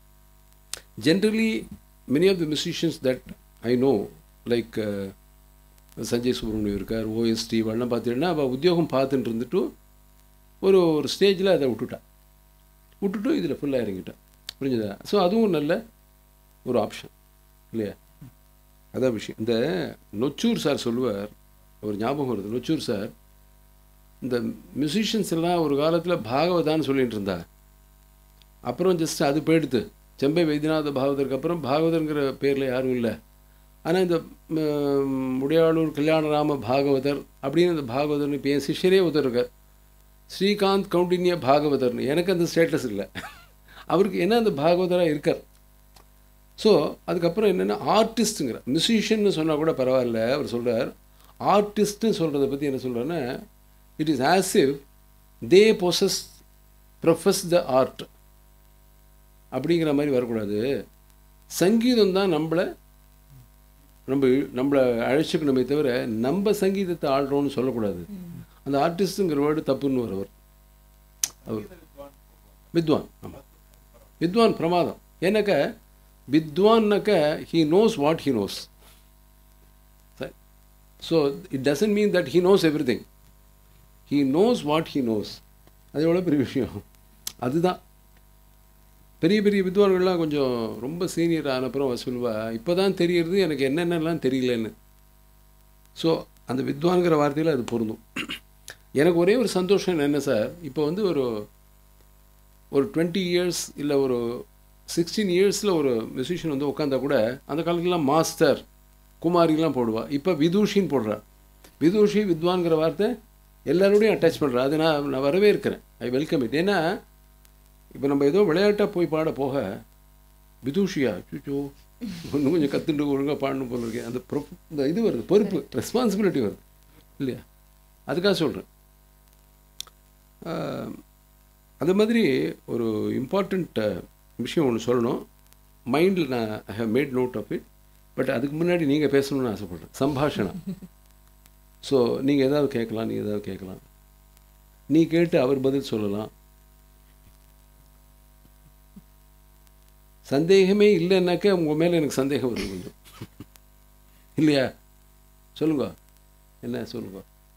generally many of the musicians that I know like Sanjay Subramaniam இருக்கார் ஓஎஸ்டி இவெல்லாம் பார்த்தீங்கன்னா அவள் உத்தியோகம் பார்த்துட்டு இருந்துட்டு ஒரு ஒரு ஸ்டேஜில் அதை விட்டுட்டா விட்டுட்டு இதில் ஃபுல்லாக இறங்கிட்டான் புரிஞ்சுதா ஸோ அதுவும் நல்ல ஒரு ஆப்ஷன் இல்லையா அதான் விஷயம் இந்த நொச்சூர் சார் சொல்லுவார் ஒரு ஞாபகம் வருது நொச்சூர் சார் இந்த மியூசிஷியன்ஸ் எல்லாம் ஒரு காலத்தில் பாகவதான்னு சொல்லிட்டு இருந்தா அப்புறம் ஜஸ்ட் அது போயிடுத்து செம்பை வைத்தியநாத பாகவதற்கு அப்புறம் பாகவதர்ங்கிற பேரில் யாரும் இல்லை ஆனால் இந்த முடியாளூர் கல்யாணராம பாகவதர் அப்படின்னு இந்த பாகவதர்னு இப்போ என் சிஷ்யரே ஒருத்தர் இருக்கார் ஸ்ரீகாந்த் கவுண்டினிய பாகவதர்னு எனக்கு அந்த ஸ்டேட்டஸ் இல்லை அவருக்கு என்ன அந்த பாகவதராக இருக்கார் ஸோ அதுக்கப்புறம் என்னென்னா ஆர்டிஸ்ட்டுங்கிற மியூசிஷியன்னு சொன்னால் கூட பரவாயில்ல அவர் சொல்கிறார் ஆர்டிஸ்ட்னு சொல்கிறத பற்றி என்ன சொல்கிறேன்னா it is as if they possess profess the art அப்படிங்கிற மாதிரி வரக்கூடாது சங்கீதம் தான் நம்மளை நம்ம நம்மளை அழைச்சிக்கணுமே தவிர நம்ம சங்கீதத்தை ஆடுறோம்னு சொல்லக்கூடாது அந்த ஆர்டிஸ்ட்டுங்கிற வேர்டு தப்புன்னு வரவர் அவர் வித்வான் ஆமாம் வித்வான் பிரமாதம் ஏன்னாக்க வித்வான்னாக்க he knows what he knows so it doesn't mean that he knows every thing he knows what he knows அது எவ்வளோ பெரிய விஷயம் அதுதான் பெரிய பெரிய வித்வான்கள்லாம் கொஞ்சம் ரொம்ப சீனியர் ஆனப்புறம் அவ சொல்லுவா இப்போ தான் தெரியறது எனக்கு என்னென்னலாம் தெரியலன்னு ஸோ அந்த வித்வான்கிற வார்த்தையில் அது பொருந்தும் எனக்கு ஒரே ஒரு சந்தோஷம் என்ன சார் இப்போ வந்து ஒரு ஒரு டுவெண்ட்டி இயர்ஸ் இல்லை ஒரு சிக்ஸ்டீன் இயர்ஸில் ஒரு மியூசிஷியன் வந்து உட்காந்தா கூட அந்த காலத்துலலாம் மாஸ்டர் குமாரிலாம் போடுவா இப்போ விதூஷின்னு போடுறா விதூஷி வித்வான்கிற வார்த்தை எல்லாரோடையும் அட்டாச் பண்ணுறா அது நான் நான் வரவே இருக்கிறேன் ஐ வெல்கம் இட் ஏன்னா இப்போ நம்ம ஏதோ விளையாட்டாக போய் பாட போக விதூஷியா சுச்சோ இன்னும் கொஞ்சம் கற்றுட்டு ஒழுங்காக பாடணும் போல இருக்கேன் அந்த பொறுப்பு இந்த இது வருது பொறுப்பு ரெஸ்பான்சிபிலிட்டி வருது இல்லையா அதுக்காக சொல்கிறேன் அது மாதிரி ஒரு இம்பார்ட்டண்ட் விஷயம் ஒன்று சொல்லணும் மைண்டில் நான் I have made note of it but அதுக்கு முன்னாடி நீங்கள் பேசணும்னு ஆசைப்பட்றேன் சம்பாஷணம் ஸோ நீங்கள் ஏதாவது கேட்கலாம் நீ ஏதாவது கேட்கலாம் நீ கேட்டு அவர் பதில் சொல்லலாம் சந்தேகமே இல்லைன்னாக்க உங்கள் மேலே எனக்கு சந்தேகம் வருது கொஞ்சம் இல்லையா சொல்லுங்க என்ன சொல்லுங்க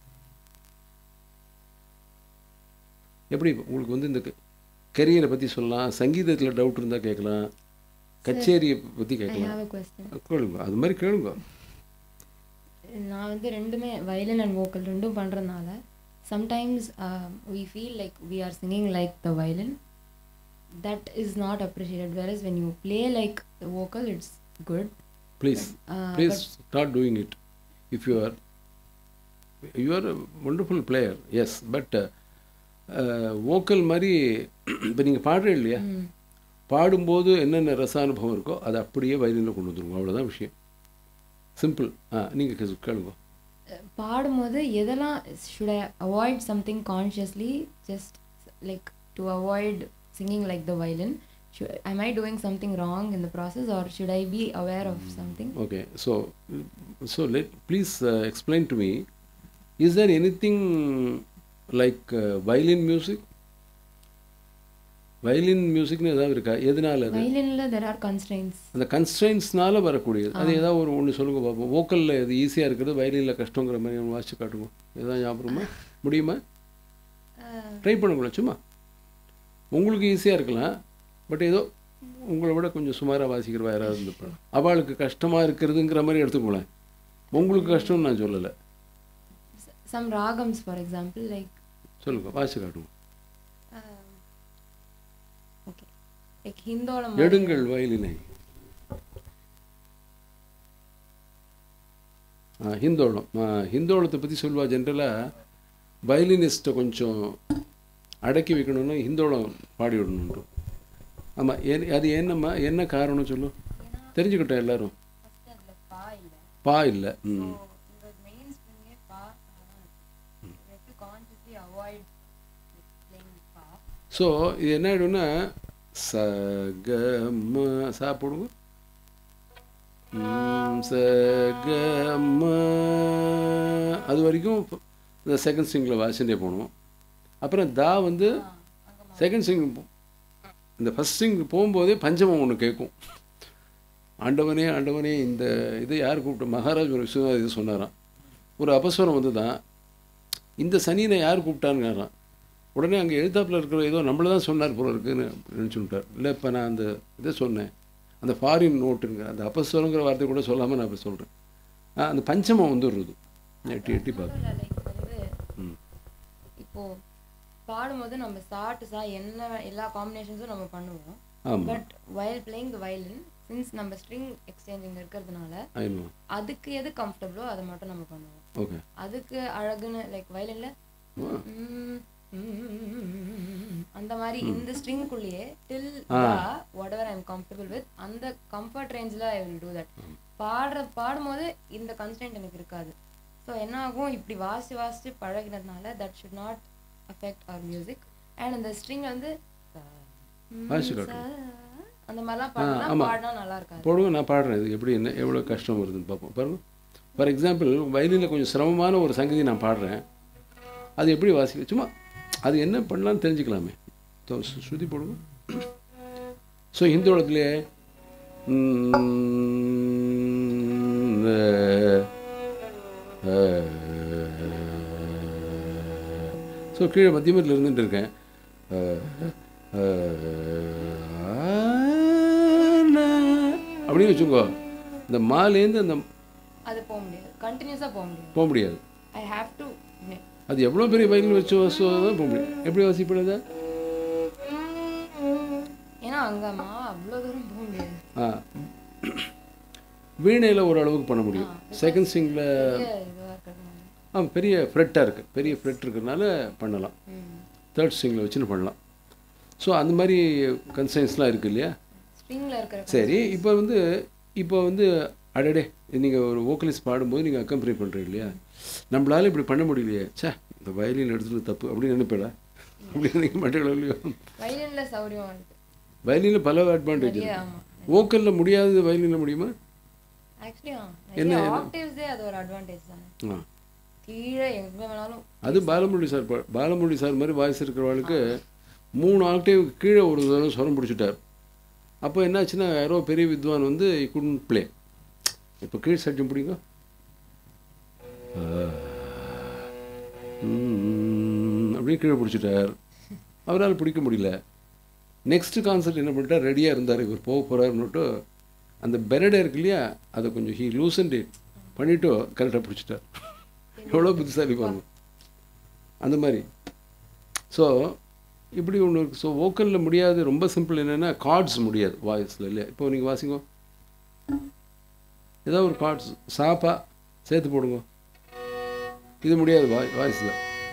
எப்படி உங்களுக்கு வந்து இந்த கரியரை பற்றி சொல்லலாம் சங்கீதத்தில் டவுட் இருந்தால் கேட்கலாம் கச்சேரியை பற்றி ஐ கேட்கலாம் ஹாவ் அ கொஸ்டின் கேளுங்க அது மாதிரி கேளுங்க நான் வந்து ரெண்டுமே வயலின் அண்ட் வோக்கல் ரெண்டும் பண்ணுறதுனால sometimes we feel like we are singing like the violin that is not appreciated where is when you play like vocal it's good please please start doing it if you are you are wonderful player yes but vocal மாதிரி இப்போ நீங்கள் பாடுறீங்க இல்லையா பாடும்போது என்னென்ன ரசானுபவம் இருக்கோ அதை அப்படியே வயலினில் கொண்டு வந்துருங்க அவ்வளோதான் விஷயம் சிம்பிள் ஆ நீங்கள் கேளுங்க பாடும்போது எதெல்லாம் should I avoid something consciously just like to avoid singing like the violin am i doing something wrong in the process or should i be aware of something Okay, so so let please uh, explain to me. Is there anything like uh, violin music? Violin மியூசிக்னு ஏதாவது இருக்கா எதனால அது வயலின்ல there are constraints அந்த கன்ஸ்ட்ரைன்ஸ்னால வரக்கூடியது அது ஏதாவது ஒரு ஒன்று சொல்லுங்க பார்ப்போம் வோக்கலில் இது ஈஸியாக இருக்கிறது வயலினில் கஷ்டங்கிற மாதிரி ஒன்று வாசிச்சு காட்டுங்க ஏதாவது ஞாபகமா முடியுமா ட்ரை பண்ணுங்களேன் சும்மா உங்களுக்கு ஈஸியாக இருக்கலாம் பட் ஏதோ உங்களை விட கொஞ்சம் சுமாராக வாசிக்கிறவா யாராவது இருந்துப்பாங்க அவளுக்கு கஷ்டமாக இருக்கிறதுங்கிற மாதிரி எடுத்துக்கோங்களேன் உங்களுக்கு கஷ்டம்னு நான் சொல்லலை some ragams for example like சொல்லுங்க வாசிச்சு காட்டுங்க um, okay like ஹிந்தோளம் எடுங்கள் வயலினை ஆ, ஹிந்தோளம் ஆ, ஹிந்தோளத்தை பற்றி சொல்லுவா ஜென்ரலாக வயலினிஸ்ட்டை கொஞ்சம் அடக்கி வைக்கணும்னா ஹிந்தோளம் பாடி விடணுன்ட்டு ஆமாம் ஏன் அது என்னம்மா என்ன காரணம் சொல்லு தெரிஞ்சுக்கிட்டோம் எல்லாரும் பா இல்லை ம் ஸோ இது என்ன ஆகிடும்னா ச க ம சா போடுங்க ம், ச க ம அது வரைக்கும் இந்த செகண்ட் ஸ்ட்ரிங்கில் வாசிண்டே போகணும் அப்புறம் தா வந்து செகண்ட் ஸ்ட்ரிங் இந்த ஃபஸ்ட் ஸ்ட்ரிங் போகும்போதே பஞ்சமம் ஒன்று கேட்கும் ஆண்டவனே ஆண்டவனே இந்த இது யார் கூப்பிட்டு மகாராஜ் ஒரு விஸ்வநாத் இது சொன்னாராம் ஒரு அபஸ்வரம் வந்து தான் இந்த சனியனை யார் கூப்பிட்டாருங்கிறான் உடனே அங்கே எழுத்தாப்பில் இருக்கிற ஏதோ நம்மள தான் சொன்னார் போல இருக்குன்னு நினச்சுட்டார் இல்லை இப்போ நான் அந்த இதை சொன்னேன் அந்த ஃபாரின் நோட்டுங்க அந்த அபஸ்வரங்கிற வார்த்தை கூட சொல்லாமல் நான் இப்போ சொல்கிறேன் அந்த பஞ்சமம் வந்துடுறது எட்டி எட்டி பார்த்து லைக் வந்து ம். இப்போ பாடும்போது நம்ம சாட்டு சா என்ன எல்லா காம்பினேஷன்ஸும் நம்ம பண்ணுவோம் ஆமாம் but while playing the violin since நம்ம ஸ்ட்ரிங் எக்ஸ்சேஞ்சிங் இருக்கிறதுனால ஐநோ அதுக்கு எது கம்ஃபர்டபுளோ அதை மட்டும் நம்ம பண்ணுவோம் ஓகே அதுக்கு அழகுன்னு லைக் வயலின்ல அந்த மாதிரி இந்த ஸ்ட்ரிங்குள்ளேயே till what ever I'm comfortable with அந்த கம்ஃபர்ட் ரேஞ்சில் ஐ வில் டூ தட் பாடுற பாடும்போது இந்த கன்ஸ்டன்ட் எனக்கு இருக்காது ஸோ என்ன ஆகும் இப்படி வாசிச்சு வாசிச்சு பழகினதுனால that should not affect our music and அந்த ஸ்ட்ரிங் வந்து வாசிச்சு காட்டுங்க. அந்த மாதிரிலாம் பாடினா ஆமா. பாடினா நல்லா இருக்காது போடுங்க நான் பாடுறேன் இது எப்படி என்ன எவ்வளோ கஷ்டம் வருதுன்னு பார்ப்போம் பாருங்க ஃபார் எக்ஸாம்பிள் வயலினில் கொஞ்சம் சிரமமான ஒரு சங்கதி நான் பாடுறேன் அது எப்படி வாசிக்க சும்மா அது என்ன பண்ணலாம்னு தெரிஞ்சுக்கலாமே தோ, சு- ஸ்ருதி போடுங்க ஸோ ஹிந்தோளத்துலேயே ஸோ கீழே மத்தியமத்தில் இருந்துட்டு இருக்கேன் அப்படின்னு வச்சுக்கோ இந்த மாலேருந்து அந்த அது போக முடியாது கண்டினியூஸாக போக முடியாது போக முடியாது ஐ ஹாவ் டு அது எவ்வளோ பெரிய வயலின் வச்சு வாசுவதான் போக முடியும் எப்படி வாசிப்படுதா ஏன்னா அங்கம்மா அவ்வளோ தூரம் போக முடியாது ஆ வீணையில் ஓரளவுக்கு பண்ண முடியும் செகண்ட் சிங்கில் பெரிய இதுவாக இருக்கிறதுனால ஆ பெரிய ஃப்ரெட்டாக இருக்குது பெரிய ஃப்ரெட் இருக்கிறதுனால பண்ணலாம் ம் தேர்ட் ஸ்ட்ரிங்கில் வச்சுன்னு பண்ணலாம் ஸோ அந்த மாதிரி கன்சைன்ஸ்லாம் இருக்குது இல்லையா ஸ்ட்ரிங்கில் இருக்கிற சரி இப்போ வந்து இப்போ வந்து அடடே நீங்கள் ஒரு வோக்கலிஸ்ட் பாடும்போது நீங்கள் அக்கம்பரி பண்ணுறீங்க இல்லையா நம்மளால இப்படி பண்ண முடியலையே ச்சே இந்த வயலின் எடுத்துட்டு தப்பு அப்படின்னு நினைப்பேடா அப்படி நினைக்க மாட்டேங்களோ இல்லையோ வயலினில் சௌரியம் இருக்கு வயலினில் பல அட்வான்டேஜ் நிறைய இருக்கு ஆமாம் வோக்கலில் முடியாதது வயலினில் முடியுமா ஆக்சுவலி ஆ என்ன, நிறைய என்ன? ஆக்டிவ்ஸே அது ஒரு அட்வான்டேஜ் தானே ஆ கீழே எங்கே வேணாலும் அது பாலமுரளி சார் பா- பாலமுரளி சார் மாதிரி வாய்ஸ் இருக்கிறவளுக்கு மூணு ஆக்டேவ் கீழே ஒரு தடவை ஸ்வரம் பிடிச்சிட்டார் அப்போ என்னாச்சுன்னா யாரோ பெரிய வித்வான் வந்து குடன் ப்ளே இப்போ கீழ் சட்டம் பிடிங்க அப்படியே கீழே பிடிச்சிட்டார் அவரால் பிடிக்க முடியல நெக்ஸ்ட் கான்சர்ட் என்ன பண்ணிட்டார் ரெடியாக இருந்தார் இவர் போக போகிறாருன்னுட்டு அந்த பெரடை இருக்கு இல்லையா அதை கொஞ்சம் ஹீ லூசன் டேட் பண்ணிவிட்டு கரெக்டாக பிடிச்சிட்டார் எவ்வளோ புத்திசாலி பாருங்க அந்த மாதிரி ஸோ இப்படி ஒன்று இருக்குது ஸோ வோக்கலில் முடியாது ரொம்ப சிம்பிள் என்னென்னா கார்ட்ஸ் முடியாது வாய்ஸில் இல்லையா இப்போ நீங்கள் வாசிங்க ஏதோ ஒரு கார்ட்ஸ் சாப்பா சேர்த்து போடுங்க இது முடியாது வாய் வாய்ஸில்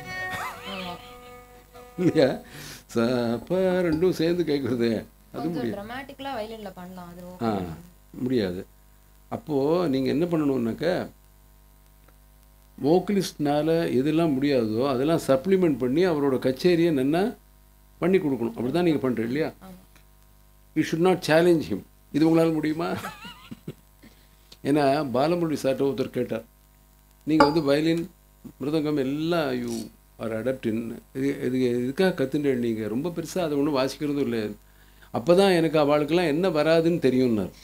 இல்லையா சாப்பா ரெண்டும் சேர்ந்து கேட்குறது அது கொஞ்சம் முடியாது ட்ரமாட்டிக்கலாக வயலினில் பண்ணலாம் அது ஆ ஓகே முடியாது அப்போது நீங்கள் என்ன பண்ணணுன்னாக்கா வோக்கலிஸ்ட்னால எதெல்லாம் முடியாதோ அதெல்லாம் சப்ளிமெண்ட் பண்ணி அவரோட கச்சேரியை நல்லா பண்ணி கொடுக்கணும் அப்படி தான் நீங்கள் பண்ணுறீங்க இல்லையா ஆமாம் you should not challenge him இது உங்களால் முடியுமா ஏன்னா பாலமுரளி சார்ட்ட ஒருத்தர் கேட்டார் நீங்கள் வந்து வயலின் மிருதங்கம் எல்லாம் யூ ஆர் அடப்டின் இது இது இதுக்காக கற்றுட்டு நீங்கள் ரொம்ப பெருசாக அதை ஒன்றும் வாசிக்கிறதும் இல்லை அப்போ தான் எனக்கு அவளுக்கெல்லாம் என்ன வராதுன்னு தெரியும்னார்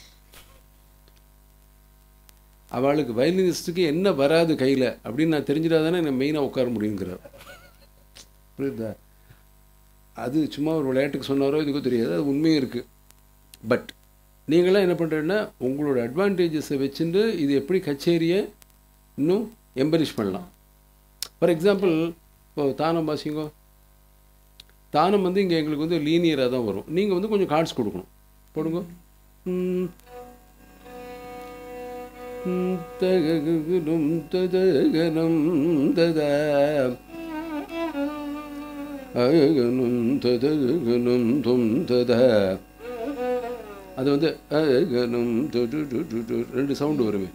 அவளுக்கு வயலினிஸ்ட்டுக்கு என்ன வராது கையில் அப்படின்னு நான் தெரிஞ்சிடாதானே நான் மெயினாக உட்கார முடியுங்கிறார் புரியுதா அது சும்மா ஒரு விளையாட்டுக்கு சொன்னாரோ இதுக்கோ தெரியாது அது உண்மையும் இருக்குது பட் நீங்களாம் என்ன பண்ணுறீங்கன்னா உங்களோட அட்வான்டேஜஸை வச்சுட்டு இது எப்படி கச்சேரியை இன்னும் எம்பரிஷ் பண்ணலாம் ஃபார் எக்ஸாம்பிள் இப்போ தானம் வாசிங்கோ தானம் வந்து இங்கே எங்களுக்கு வந்து லீனியராக தான் வரும் நீங்கள் வந்து கொஞ்சம் கார்ட்ஸ் கொடுக்கணும் போடுங்க ம். ம், தககுகுடும் ததகனம் ததா அகனும் ததகனும் தும் ததா அது வந்து அகனும் டு டு டு டு டு ரெண்டு சவுண்டு வருமே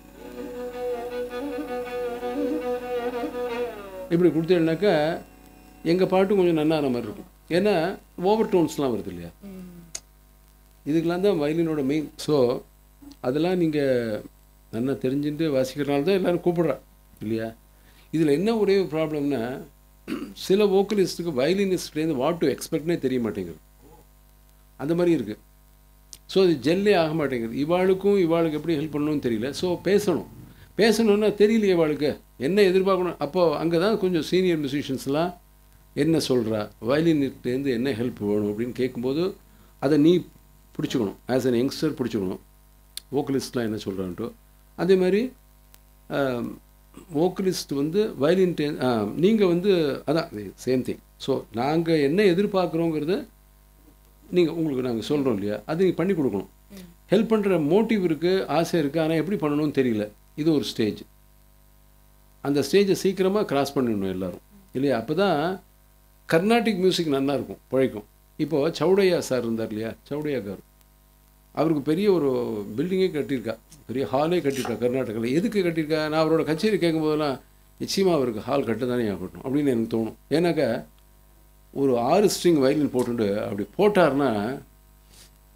இப்படி கொடுத்தீங்கன்னாக்கா எங்கள் பாட்டும் கொஞ்சம் நன்னான மாதிரி இருக்கும் ஏன்னா ஓவர் டோன்ஸ்லாம் வருது இல்லையா இதுக்கெல்லாம் தான் வயலினோட மெயின் ஸோ அதெல்லாம் நீங்கள் நல்லா தெரிஞ்சுட்டு வாசிக்கிறனால தான் எல்லோரும் கூப்பிடுறா இல்லையா இதில் என்ன ஒரே ப்ராப்ளம்னா சில வோக்கலிஸ்ட்டுக்கு வயலினிஸ்ட்லேருந்து வாட் டு எக்ஸ்பெக்ட்னே தெரிய மாட்டேங்குது அந்த மாதிரி இருக்குது ஸோ அது ஜெல்லே ஆக மாட்டேங்குது இவாளுக்கும் இவாளுக்கு எப்படி ஹெல்ப் பண்ணணும்னு தெரியல ஸோ பேசணும் பேசணுன்னா தெரியலையே இவாளுக்கு என்ன எதிர்பார்க்கணும் அப்போது அங்கே தான் கொஞ்சம் சீனியர் மியூசிஷியன்ஸ்லாம் என்ன சொல்கிறா வயலின்லேருந்து என்ன ஹெல்ப் வேணும் அப்படின்னு கேட்கும்போது அதை நீ பிடிச்சிக்கணும் ஆஸ் அன் யங்ஸ்டர் பிடிச்சிக்கணும் வோக்கலிஸ்ட்லாம் என்ன சொல்கிறான்ட்டு அதே மாதிரி வோக்கலிஸ்ட் வந்து வயலின் நீங்கள் வந்து அதான் சேம் திங் ஸோ நாங்கள் என்ன எதிர்பார்க்குறோங்கிறத நீங்கள் உங்களுக்கு நாங்கள் சொல்கிறோம் இல்லையா அது நீங்கள் பண்ணி கொடுக்கணும் ஹெல்ப் பண்ணுற மோட்டிவ் இருக்குது ஆசை இருக்குது ஆனால் எப்படி பண்ணணும்னு தெரியல இது ஒரு ஸ்டேஜ் அந்த ஸ்டேஜை சீக்கிரமாக கிராஸ் பண்ணிடணும் எல்லாரும் இல்லையா அப்போ தான் கர்நாடிக் மியூசிக் நல்லா இருக்கும் பிழைக்கும் இப்போது சௌடையா சார் இருந்தார் இல்லையா சௌடையா கார் அவருக்கு பெரிய ஒரு பில்டிங்கே கட்டியிருக்கா பெரிய ஹாலே கட்டியிருக்கா கர்நாடகாவில் எதுக்கு கட்டியிருக்கா நான் அவரோட கச்சேரி கேட்கும்போதெல்லாம் நிச்சயமாக அவருக்கு ஹால் கட்ட தானே ஆகட்டும் அப்படின்னு எனக்கு தோணும் ஏன்னாக்கா ஒரு ஆறு ஸ்ட்ரிங் வயலின் போட்டுட்டு அப்படி போட்டார்னா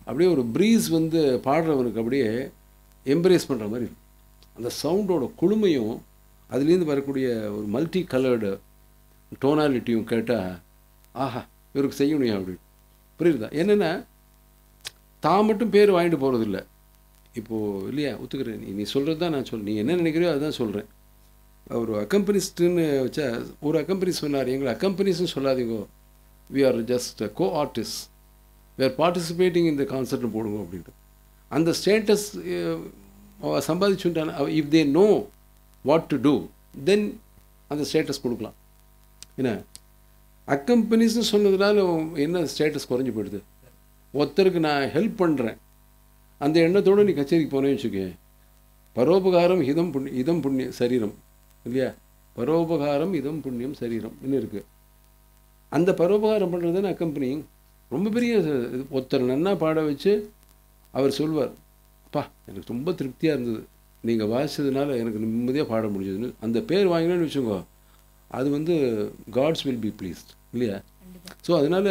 அப்படியே ஒரு ப்ரீஸ் வந்து பாடுறவனுக்கு அப்படியே எம்ப்ரேஸ் பண்ணுற மாதிரி இருக்கும் அந்த சவுண்டோட குளுமையும் அதுலேருந்து வரக்கூடிய ஒரு மல்டி கலர்டு டோனாலிட்டியும் கேட்டால் ஆஹா இவருக்கு செய்யணும் அப்படின்னு புரியுதா என்னென்னா தான் மட்டும் பேர் வாங்கிட்டு போகிறதில்ல இப்போது இல்லையா ஒத்துக்கிறேன் நீ நீ சொல்கிறது தான் நான் சொல்கிறேன் நீ என்ன நினைக்கிறியோ அதுதான் சொல்கிறேன் ஒரு அக்கம்பனிஸ்ட்டுன்னு வச்சா ஒரு அக்கம்பனிஸ் சொன்னார் எங்களை அக்கம்பனிஸ்னு சொல்லாதீங்கோ we are just co artist we are participating இந்த கான்சர்ட்னு போடுங்க அப்படின்ட்டு அந்த ஸ்டேட்டஸ் சம்பாதிச்சுட்டான if they know what to do then அந்த ஸ்டேட்டஸ் கொடுக்கலாம் என்ன அக்கம்பனிஸ்னு சொன்னதுனால என்ன ஸ்டேட்டஸ் குறைஞ்சி போயிடுது ஒருத்தருக்கு நான் ஹெல்ப் பண்ணுறேன் அந்த எண்ணத்தோடு நீ கச்சேரிக்கு போனேன்னு வச்சுக்க பரோபகாரம் இதம் புண்ணி இதம் புண்ணிய சரீரம் இல்லையா பரோபகாரம் இதம் புண்ணியம் சரீரம் இன்னும் இருக்குது அந்த பரோபகாரம் பண்ணுறது அக்கம்பெனி ரொம்ப பெரிய இது. ஒருத்தர் நன்னா பாட வச்சு அவர் சொல்வார் அப்பா எனக்கு ரொம்ப திருப்தியாக இருந்தது நீங்கள் வாசிச்சதுனால எனக்கு நிம்மதியாக பாட முடிஞ்சதுன்னு அந்த பேர் வாங்கினேன்னு வச்சுக்கோ அது வந்து காட்ஸ் வில் பி ப்ளீஸ்ட் இல்லையா ஸோ அதனால்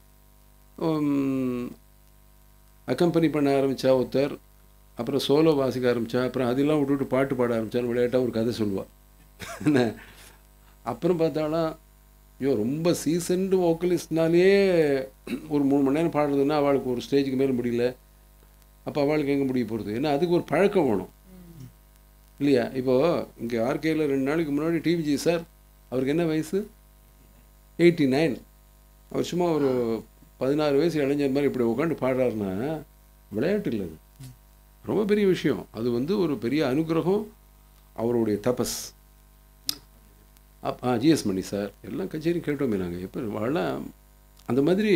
அக்கம்பெனி பண்ண ஆரம்பித்தா ஒருத்தர் அப்புறம் சோலோ வாசிக்க ஆரம்பித்தா அப்புறம் அதெல்லாம் விட்டுவிட்டு பாட்டு பாட ஆரம்பித்தான்னு விளையாட்டாக ஒரு கதை சொல்லுவாள் என்ன அப்புறம் பார்த்தாலும் ஐயோ ரொம்ப சீசன்டு வோக்கலிஸ்ட்னாலே ஒரு மூணு மணி நேரம் பாடுறதுன்னா அவளுக்கு ஒரு ஸ்டேஜுக்கு மேலே முடியல அப்போ அவளுக்கு எங்கே முடிய போகிறது ஏன்னா அதுக்கு ஒரு பழக்கம் வேணும் இல்லையா இப்போது இங்கே ஆர்கேயில் ரெண்டு நாளைக்கு முன்னாடி டிவிஜி சார் அவருக்கு என்ன வயசு எயிட்டி நைன் அவர் சும்மா ஒரு பதினாறு வயசு இளைஞர் மாதிரி இப்படி உட்காந்து பாடுறாருன்னா விளையாட்டு இல்லை அது ரொம்ப பெரிய விஷயம் அது வந்து ஒரு பெரிய அனுகிரகம் அவருடைய தபஸ் அப் ஆ ஜிஎஸ் மணி சார் எல்லாம் கச்சேரி கேட்டோமே நாங்கள் எப்போ வாழலாம் அந்த மாதிரி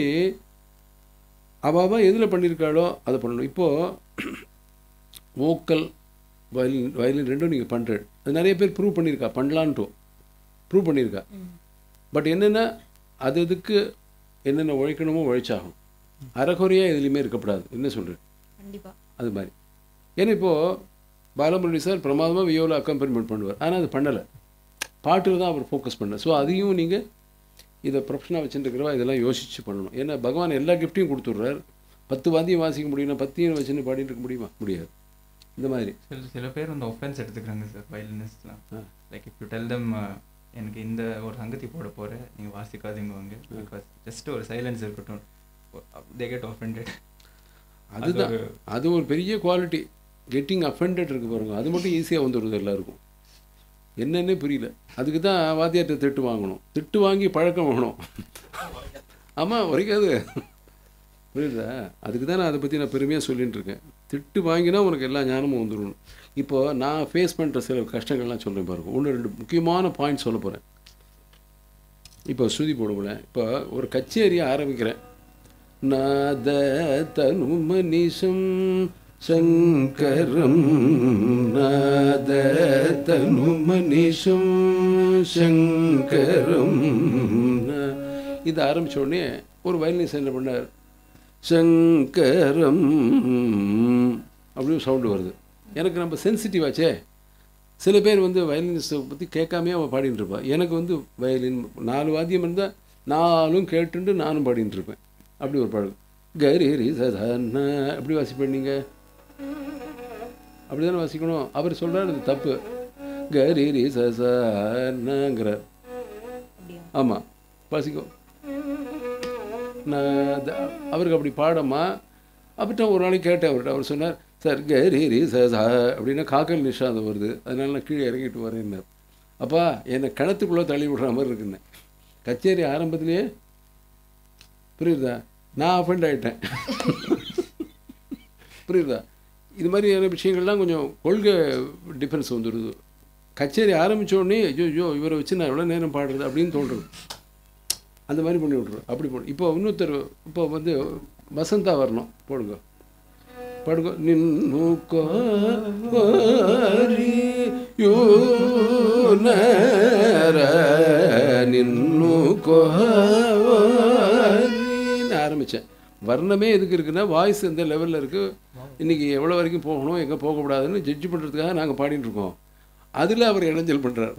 அவாவா எதில் பண்ணியிருக்காளோ அதை பண்ணணும் இப்போது வோக்கல் வயலின் வயலின் ரெண்டும் நீங்கள் பண்ணுறது அது நிறைய பேர் ப்ரூவ் பண்ணியிருக்கா பண்ணலான்ட்டு ப்ரூவ் பண்ணியிருக்கா பட் என்னென்னா அது இதுக்கு என்னென்ன உழைக்கணுமோ உழைச்சாகும் அறகுறையாக எதுலேயுமே இருக்கக்கூடாது என்ன சொல்கிறேன் கண்டிப்பாக அது மாதிரி ஏன்னா இப்போது பாலமுரளி சார் பிரமாதமாக வியோவில் அக்கம்பெனிமெண்ட் பண்ணுவார் ஆனால் அது பண்ணலை பாட்டில் தான் அவர் ஃபோக்கஸ் பண்ண ஸோ அதையும் நீங்கள் இதை ப்ரொஃபஷனாக வச்சுருக்கிறவா இதெல்லாம் யோசித்து பண்ணணும் ஏன்னா பகவான் எல்லா கிஃப்ட்டையும் கொடுத்துட்றார் பத்து வாத்தியம் வாசிக்க முடியும்னா பத்தியும் வச்சுன்னு பாடிட்டு இருக்க முடியுமா முடியாது இந்த மாதிரி சில சில பேர் வந்து ஒஃபென்ஸ் எடுத்துக்கிறாங்க சார் வயலினிஸ்ட்லாம் ah. Like if you tell them எனக்கு இந்த ஒரு சங்கத்தி போட போகிறேன் நீங்கள் வாசிக்காதீங்க வாங்க பிகாஸ் ஜஸ்ட் ஒரு சைலன்ஸ் இருக்கட்டும் தே கெட் offended அதுதான் அது ஒரு- அது ஒரு பெரிய குவாலிட்டி கெட்டிங் அஃபெண்டட் இருக்கு பாருங்க அது மட்டும் ஈஸியாக வந்துடுது எல்லாருக்கும் என்னன்னே புரியல அதுக்கு தான் வாத்தியார்ட்ட திட்டு வாங்கணும் திட்டு வாங்கி பழக்கம் வேணும் ஆமாம் உரைக்காது புரியுதா அதுக்கு தான் நான் அதை பற்றி நான் பெருமையாக சொல்லிட்டு இருக்கேன் திட்டு வாங்கினா உனக்கு எல்லா ஞானமும் வந்துடும் இப்போ நான் ஃபேஸ் பண்ணுற சில கஷ்டங்கள்லாம் சொல்கிறேன் பாருங்க ஒன்று ரெண்டு முக்கியமான பாயிண்ட் சொல்ல போகிறேன் இப்போ ஸ்ருதி போடுங்களேன் இப்போ ஒரு கச்சேரியை ஆரம்பிக்கிறேன் நாத தனு மனிஷம் சங்கரம் நாத தனு மனிஷம் சங்கரம் இது ஆரம்பிச்ச உடனே ஒரு வயலினிஸ் என்ன பண்ணார் சங்கரம் அப்படின்னு சவுண்டு வருது எனக்கு நம்ம சென்சிட்டிவ் ஆச்சே சில பேர் வந்து வயலினிஸ்ட்டை பற்றி கேட்காமே அவன் பாடிட்டு இருப்பான் எனக்கு வந்து வயலின் நாலு வாத்தியம் இருந்தால் நாலும் கேட்டுண்டு நானும் பாடிட்டு இருப்பேன் அப்படி ஒரு பாடல் கரி ரி சதான அப்படி வாசிப்பேன் நீங்கள் அப்படி தானே வாசிக்கணும் அவர் சொல்கிறார் அது தப்பு கரி ரி சசானங்கிறார் ஆமாம் வாசிக்கும் நான் த- அவருக்கு அப்படி பாடமா அப்பட்ட ஒரு நாளைக்கு கேட்டேன் அவர்கிட்ட அவர் சொன்னார் சார் கரி ரி சசா அப்படின்னா காக்கல் நிஷாந்தம் வருது அதனால நான் கீழே இறங்கிட்டு வரேன்னார் அப்பா என்னை கிணத்துக்குள்ளே தள்ளி விடுற மாதிரி இருக்குன்னு கச்சேரி ஆரம்பத்திலேயே புரியுதா நான் அஃபெண்ட் ஆகிட்டேன் புரியுதா இது மாதிரியான விஷயங்கள்லாம் கொஞ்சம் கொள்கை டிஃப்ரென்ஸ் வந்துடுது கச்சேரி ஆரம்பிச்ச உடனே ஐயோ ஐயோ இவரை வச்சு நான் எவ்வளோ நேரம் பாடுறது அப்படின்னு தோன்றுறது அந்த மாதிரி பண்ணி விட்ருவோம் அப்படி போடும் இப்போ இன்னொருத்தர் இப்போ வந்து வசந்தா வரணும் போடுங்க பாடுங்க நின்னு கோரி யூனர நின்னு கோரின்னு ஆரம்பித்தேன் வர்ணமே எதுக்கு இருக்குன்னா வாய்ஸ் எந்த லெவலில் இருக்குது இன்றைக்கி எவ்வளோ வரைக்கும் போகணும் எங்கே போகக்கூடாதுன்னு ஜட்ஜ் பண்ணுறதுக்காக நாங்கள் பாடிட்டு இருக்கோம் அதில் அவர் இடைஞ்சல் பண்ணுறார்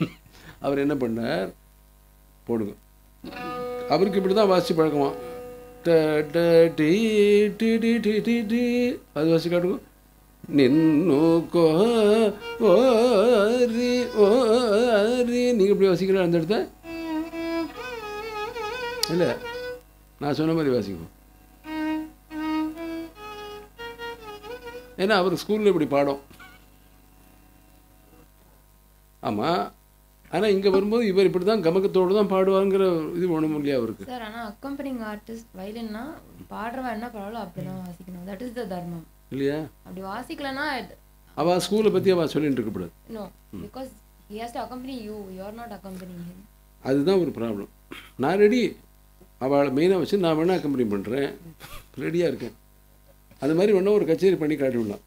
அவர் என்ன பண்ணார் போடுங்க அவருக்கு இப்படி தான் வாசித்து பழக்கமா ட ட டி டி டி டி டி டி அது வாசி காட்டுங்க நின்னு கோ ஓரி ஓரி நீங்கள் இப்படி வாசிக்கிற அந்த இடத்த இல்லை நான் சொன்ன மாதிரி வாசிக்கும் ஏன்னா அவர் ஸ்கூலில் இப்படி பாடம் ஆமாம் ஆனால் இங்கே வரும்போது இவர் இப்படி தான் கமக்கத்தோடு தான் பாடுவாங்கிற இது ஒன்றும் இல்லையா அவருக்கு சார் ஆனால் அக்கம்பனிங் ஆர்டிஸ்ட் வயலின்னா பாடுறவன் என்ன பாடலோ அப்படி தான் வாசிக்கணும் தட் இஸ் த தர்மம் இல்லையா அப்படி வாசிக்கலன்னா அவள் ஸ்கூலை பற்றி அவள் சொல்லிட்டு இருக்கக்கூடாது no because he has to accompany you you are not accompanying him அதுதான் ஒரு ப்ராப்ளம் நான் ரெடி அவளை மெயினாக வச்சு நான் வேணா கம்பெனி பண்ணுறேன் ரெடியாக இருக்கேன் அது மாதிரி வேணா ஒரு கச்சேரி பண்ணி காட்டி விடலாம்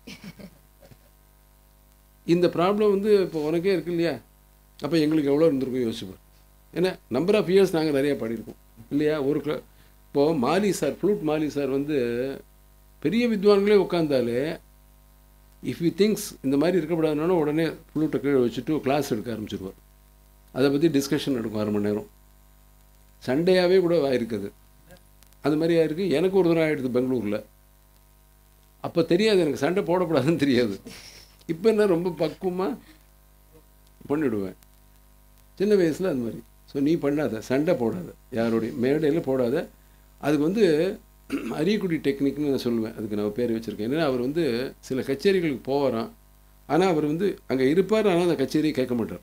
இந்த ப்ராப்ளம் வந்து இப்போ உனக்கே இருக்கு இல்லையா அப்போ எங்களுக்கு எவ்வளோ இருந்திருக்கும் யோசிச்சுப்பார் ஏன்னா நம்பர் ஆஃப் இயர்ஸ் நாங்கள் நிறையா பாடியிருக்கோம் இல்லையா ஒரு கிள இப்போது Mali sir flute Mali sir வந்து பெரிய வித்வான்களே உட்காந்தாலே இஃப் யூ திங்ஸ் இந்த மாதிரி இருக்கக்கூடாதுன்னா உடனே ஃப்ளூட்டை கீழே வச்சுட்டு கிளாஸ் எடுக்க ஆரம்பிச்சிருவார் அதை பற்றி டிஸ்கஷன் நடக்கும் அரை மணி நேரம் சண்டேயாகவே கூட ஆயிருக்குது அது மாதிரி ஆயிருக்கு எனக்கு ஒரு தடவை ஆகிடுது பெங்களூரில் அப்போ தெரியாது எனக்கு சண்டை போடக்கூடாதுன்னு தெரியாது இப்போ என்ன ரொம்ப பக்குவமாக பண்ணிவிடுவேன் சின்ன வயசில் அது மாதிரி ஸோ நீ பண்ணாத சண்டை போடாத யாருடைய மேடையில் போடாத அதுக்கு வந்து அரியக்குடி டெக்னிக்னு நான் சொல்லுவேன் அதுக்கு நான் பேர் வச்சுருக்கேன் ஏன்னா அவர் வந்து சில கச்சேரிகளுக்கு போவாராம் ஆனால் அவர் வந்து அங்கே இருப்பார் ஆனால் அந்த கச்சேரியை கேட்க மாட்டார்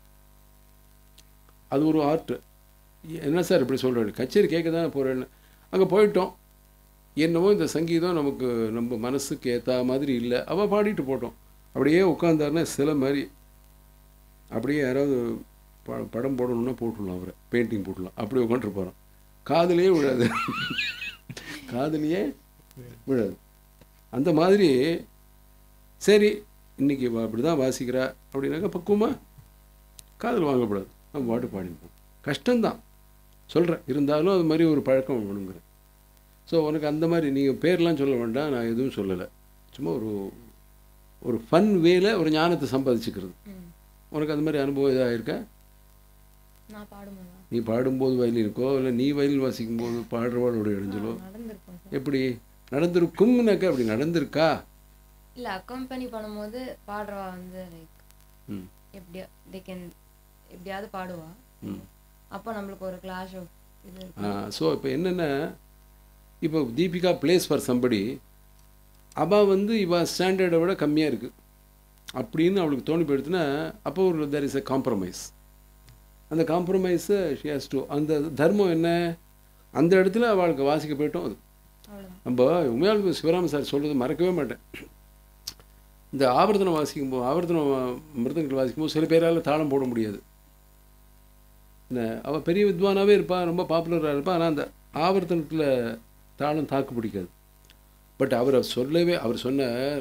அது ஒரு ஆர்ட் என்ன சார் இப்படி சொல்கிறாரு கச்சேரி கேட்க தானே போகிறேன்னு அங்கே போயிட்டோம் என்னவோ இந்த சங்கீதம் நமக்கு நம்ம மனசுக்கு ஏற்ற மாதிரி இல்லை அவள் பாடிட்டு போட்டோம் அப்படியே உட்காந்தாருன்னா சில மாதிரி அப்படியே யாராவது ப படம் போடணுன்னா போட்டுடலாம் அவரை பெயிண்டிங் போட்டுடலாம் அப்படி உட்காந்துருப்பாராம் காதுலேயே விழாது காதுலேயே விழாது அந்த மாதிரி சரி இன்னைக்கு இவ அப்படி தான் வாசிக்கிறா அப்படின்னாக்கா பக்குவமாக காதில் வாங்கக்கூடாது நம்ம பாட்டு பாடிப்போம் கஷ்டம்தான் சொல்கிறேன் இருந்தாலும் அது மாதிரி ஒரு பழக்கம் வேணுங்கிறேன் ஸோ உனக்கு அந்த மாதிரி நீங்கள் பேர்லாம் சொல்ல வேண்டாம் நான் எதுவும் சொல்லலை சும்மா ஒரு ஒரு ஃபன் வேல ஒரு ஞானத்தை சம்பாதிச்சுக்கிறது ம். உனக்கு அந்த மாதிரி அனுபவம் எதாவது இருக்கா நான் பாடும்போதா நீ பாடும்போது வயலின் இருக்கோ இல்லை நீ வயலின் வாசிக்கும் போது பாடுறவாளோட இடைஞ்சலோ நடந்திருக்கும் சார் எப்படி நடந்திருக்கும்னாக்கா அப்படி நடந்திருக்கா இல்லை அக்கம்பனி பண்ணும்போது பாடுறவா வந்து லைக் ம் எப்படியா தே கேன் எப்படியாவது பாடுவா ம் அப்போ நம்மளுக்கு ஒரு கிளாஷ் ஆஃப் இது இருக்கும். ஸோ இப்போ என்னென்ன இப்போ தீபிகா பிளேஸ் ஃபார் சம்படி அவள் வந்து இவ ஸ்டாண்டர்டை விட கம்மியாக இருக்குது அப்படின்னு அவளுக்கு தோணி போயிடுச்சுன்னா அப்போ ஒரு தெர் இஸ் எ காம்ப்ரமைஸ் அந்த காம்ப்ரமைஸை ஷி ஹாஸ் டு அந்த தர்மம் என்ன அந்த இடத்துல அவளுக்கு வாசிக்க போயிட்டோம் அது அவ்வளோதான் நம்ம உண்மையால் சிவராம சார் சொல்கிறது மறக்கவே மாட்டேன் இந்த ஆவர்த்தனம் வாசிக்கும் போது ஆவர்த்தனம் மிருதங்கள் வாசிக்கும் போது சில பேரால் தாளம் போட முடியாது என்ன அவள் பெரிய வித்வானாகவே இருப்பாள் ரொம்ப பாப்புலராக இருப்பாள் ஆனால் அந்த ஆவர்த்தனத்தில் தாளம் தாக்கு பிடிக்காது பட் அவர் சொல்லவே அவர் சொன்னார்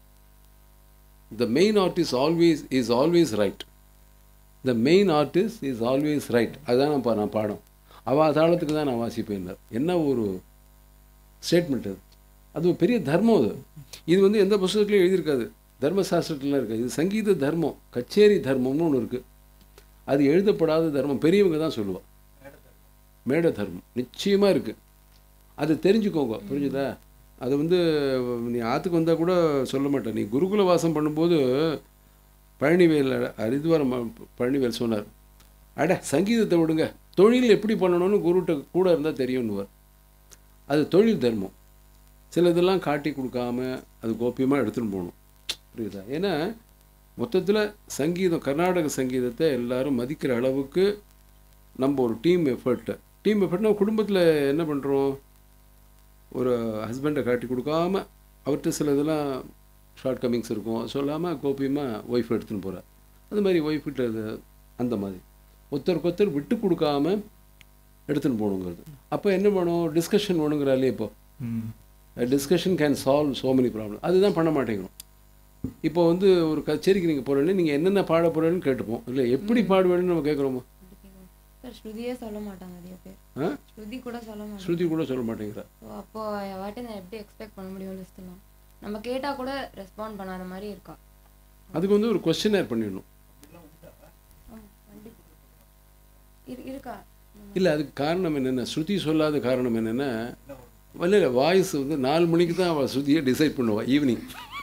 the main artist always is always right the main artist is always right அதுதான் நான் பா- நான் பாடம் அவள் தாளத்துக்கு தான் நான் வாசிப்பேன்னார் என்ன ஒரு ஸ்டேட்மெண்ட் அது அது ஒரு பெரிய தர்மம் அது இது வந்து எந்த புஸ்தகத்துலையும் எழுதியிருக்காது தர்மசாஸ்திரத்துலாம் இருக்காது இது சங்கீத தர்மம் கச்சேரி தர்மம்னு ஒன்று இருக்குது அது எழுதப்படாத தர்மம் பெரியவங்க தான் சொல்லுவா மேட தர்மம் நிச்சயமாக இருக்குது அது தெரிஞ்சுக்கோங்க புரிஞ்சுதா அது வந்து நீ ஆற்றுக்கு வந்தால் கூட சொல்ல மாட்டேன் நீ குருகுல வாசம் பண்ணும்போது பழனிவேல் ஹரித்வாரம் பழனிவேல் சொன்னார் அட சங்கீதத்தை விடுங்க தொழில் எப்படி பண்ணணும்னு குருட்ட கூட இருந்தால் தெரியும்னுவார் அது தொழில் தர்மம் சிலதெல்லாம் காட்டி கொடுக்காம அது கோப்பியமாக எடுத்துன்னு போகணும் புரியுதா ஏன்னா மொத்தத்தில் சங்கீதம் கர்நாடக சங்கீதத்தை எல்லாரும் மதிக்கிற அளவுக்கு நம்ம ஒரு டீம் எஃபர்ட்டு டீம் எஃபர்ட்னா குடும்பத்தில் என்ன பண்ணுறோம் ஒரு ஹஸ்பண்டை காட்டி கொடுக்காம அவர்கிட்ட சில இதெல்லாம் ஷார்ட் கமிங்ஸ் இருக்கும் சொல்லாமல் கோப்பியமாக ஒய்ஃப் எடுத்துன்னு போகிறார் அது மாதிரி ஒய்ஃப்கிட்ட அது அந்த மாதிரி ஒருத்தருக்கு ஒருத்தர் விட்டு கொடுக்காம எடுத்துன்னு போகணுங்கிறது அப்போ என்ன பண்ணும் டிஸ்கஷன் வேணுங்கிறாலே இப்போ ம் discussion can solve so many problem அதுதான் பண்ண மாட்டேங்கிறோம் இப்போ வந்து ஒரு கச்சேரிக்கு நீங்கள் போகிறேன்னு நீங்கள் என்னென்ன பாட போகிறேன்னு கேட்டுப்போம் இல்லை எப்படி பாடுவேன்னு நம்ம கேட்குறோமா சார் ஸ்ருதியே சொல்ல மாட்டாங்க நிறைய பேர் ஆ ஸ்ருதி கூட சொல்ல மாட்டாங்க ஸ்ருதி கூட சொல்ல மாட்டேங்கிறா ஸோ அப்போ வாட்டி நான் எப்படி எக்ஸ்பெக்ட் பண்ண முடியும் லிஸ்ட்லாம் நம்ம கேட்டால் கூட ரெஸ்பாண்ட் பண்ணாத மாதிரி இருக்கா அதுக்கு வந்து ஒரு கொஸ்டினர் பண்ணிடணும் ஆமாம் கண்டிப்பாக இரு இருக்கா இல்லை அதுக்கு காரணம் என்னென்ன ஸ்ருதி சொல்லாத காரணம் என்னென்னா இல்லை இல்லை வாய்ஸ் வந்து நாலு மணிக்கு தான் அவள் சுத்தியை டிசைட் பண்ணுவாள் ஈவினிங்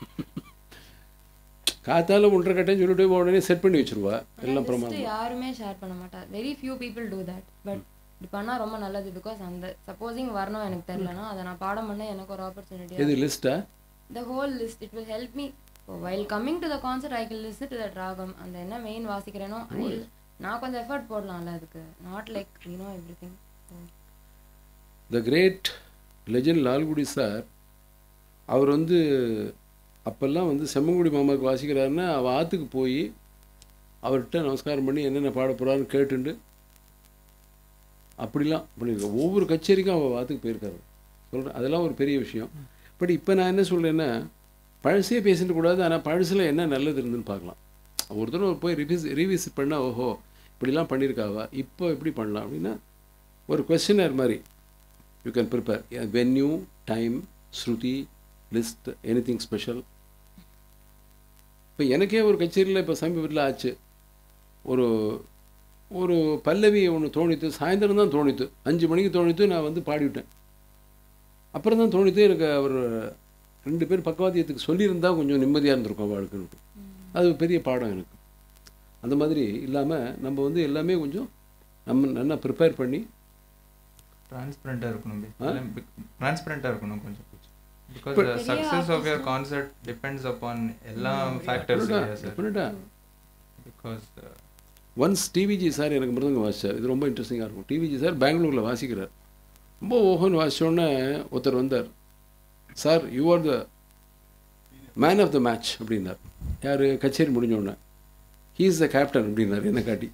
காத்தால ஒன்றரை கட்டையும் சொல்லிட்டு உடனே செட் பண்ணி வச்சிருவா எல்லாம் Just பிரமாதம் யாருமே ஷேர் பண்ண மாட்டா very few people do that but இது பண்ணால் ரொம்ப நல்லது பிகாஸ் அந்த சப்போஸிங் வரணும் எனக்கு தெரிலனா அதை நான் பாடம் பண்ண எனக்கு ஒரு ஆப்பர்ச்சுனிட்டி எது லிஸ்ட்டா the whole list it will help me while coming to the concert I can list to that ராகம் அந்த என்ன மெயின் வாசிக்கிறேனோ ஐ நான் கொஞ்சம் எஃபர்ட் போடலாம்ல அதுக்கு not like you know everything the great legend Lalgudi sir அவர் வந்து அப்போல்லாம் வந்து செம்மங்குடி மாமாவுக்கு வாசிக்கிறாருன்னா அவள் ஆற்றுக்கு போய் அவர்கிட்ட நமஸ்காரம் பண்ணி என்னென்ன பாட போகிறாருன்னு கேட்டுண்டு அப்படிலாம் பண்ணியிருக்கோம் ஒவ்வொரு கச்சேரிக்கும் அவள் ஆற்றுக்கு போயிருக்காரு சொல்கிறேன் அதெல்லாம் ஒரு பெரிய விஷயம் பட் இப்போ நான் என்ன சொல்கிறேன்னா பழசே பேசிட்டு கூடாது ஆனால் பழசில் என்ன நல்லது இருந்துன்னு பார்க்கலாம் ஒரு தடவை போய் ரிவிஸ் ரீவிசிட் பண்ணால் ஓஹோ இப்படிலாம் பண்ணியிருக்காவா இப்போ எப்படி பண்ணலாம் அப்படின்னா ஒரு கொஸ்டினர் மாதிரி you can prepare venue time shruti list anything special இப்போ எனக்கே ஒரு கச்சேரியில் இப்போ சமீபத்தில் ஆச்சு ஒரு ஒரு பல்லவி ஒன்று தோணித்து சாயந்தரம் தான் தோணித்து அஞ்சு மணிக்கு தோணித்து நான் வந்து பாடிவிட்டேன் அப்புறம் தான் தோணித்து எனக்கு அவர் ரெண்டு பேர் பக்கவாத்தியத்துக்கு சொல்லியிருந்தா கொஞ்சம் நிம்மதியாக இருந்திருக்கும் வாழ்க்கைன்னு அது ஒரு பெரிய பாடம் எனக்கு அந்த மாதிரி இல்லாமல் நம்ம வந்து எல்லாமே கொஞ்சம் நம்ம நல்லா ப்ரிப்பேர் பண்ணி டிரான்ஸ்பரண்டாக இருக்கணும் ஆ? டிரான்ஸ்பரண்டாக இருக்கணும் கொஞ்சம் because But- success of your concert depends upon எல்லா ஃபேக்டர்ஸ் சார் டெஃபினட்டா பிகாஸ் ஒன்ஸ் டிவிஜி சார் எனக்கு மிருதங்க வாசிச்சார் இது ரொம்ப இன்ட்ரெஸ்டிங்காக இருக்கும் டிவிஜி சார் பெங்களூரில் வாசிக்கிறார் ரொம்ப ஓஹோன்னு வாசிச்சோடனே ஒருத்தர் வந்தார் sir you are the man of the match அப்படின்னார் யார் கச்சேரி முடிஞ்ச உடனே ஹீ இஸ் த கேப்டன் அப்படின்னார் என்ன காட்டி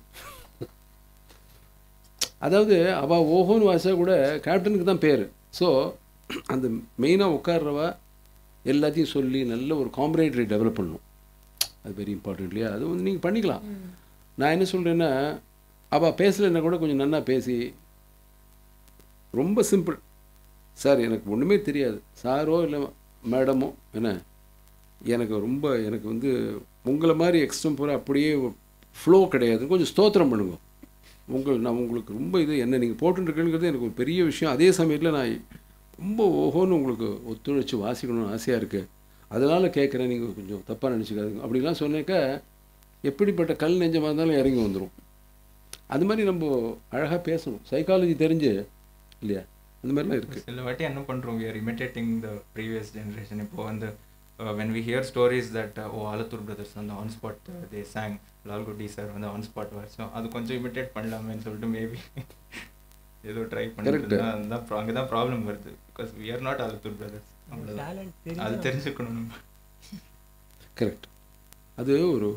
அதாவது அவள் ஓஹோன்னு வாசிச்சா கூட கேப்டனுக்கு தான் பேர் ஸோ அந்த மெயினாக உட்கார்றவா எல்லாத்தையும் சொல்லி நல்ல ஒரு காம்பரேட்டரி டெவலப் பண்ணணும் அது வெரி இம்பார்ட்டன்ட் இல்லையா அது வந்து நீங்கள் பண்ணிக்கலாம் நான் என்ன சொல்கிறேன்னா அவள் பேசலைன்னா கூட கொஞ்சம் நன்னா பேசி ரொம்ப சிம்பிள் சார் எனக்கு ஒன்றுமே தெரியாது சாரோ இல்லை மேடமோ என்ன எனக்கு ரொம்ப எனக்கு வந்து உங்களை மாதிரி எக்ஸ்டம்பூரா அப்படியே ஃப்ளோ கிடையாது கொஞ்சம் ஸ்தோத்திரம் பண்ணுங்க உங்கள் நான் உங்களுக்கு ரொம்ப இது என்ன நீங்கள் போட்டுருக்கேங்கிறது எனக்கு ஒரு பெரிய விஷயம் அதே சமயத்தில் நான் ரொம்ப ஓஹோன்னு உங்களுக்கு ஒத்துழைச்சி வாசிக்கணும்னு ஆசையாக இருக்குது அதனால் கேட்குறேன் நீங்கள் கொஞ்சம் தப்பாக நினச்சிக்காதுங்க அப்படிலாம் சொன்னேக்க எப்படிப்பட்ட கல் நெஞ்சமாக இருந்தாலும் இறங்கி வந்துடும் அது மாதிரி நம்ம அழகாக பேசணும் சைக்காலஜி தெரிஞ்சு இல்லையா அந்த மாதிரிலாம் இருக்குது சில வாட்டி என்ன பண்ணுறோம் we are imitating the previous generation இப்போ வந்து uh, when we hear stories that uh, ஓ ஆலத்தூர் பிரதர்ஸ் வந்து on spot they sang Lalgudi sir வந்து ஆன் ஸ்பாட் வருஷம் அது கொஞ்சம் இமிட்டேட் பண்ணலாமேன்னு சொல்லிட்டு மேபி ஏதோ ட்ரை Correct. பண்ணிட்டு அதுதான் அங்கே தான் ப்ராப்ளம் வருது because we are not Alathur brothers அவ்வளோதான் டேலண்ட் அது தெரியும் தெரிஞ்சுக்கணும் நம்ம கரெக்ட் அது ஒரு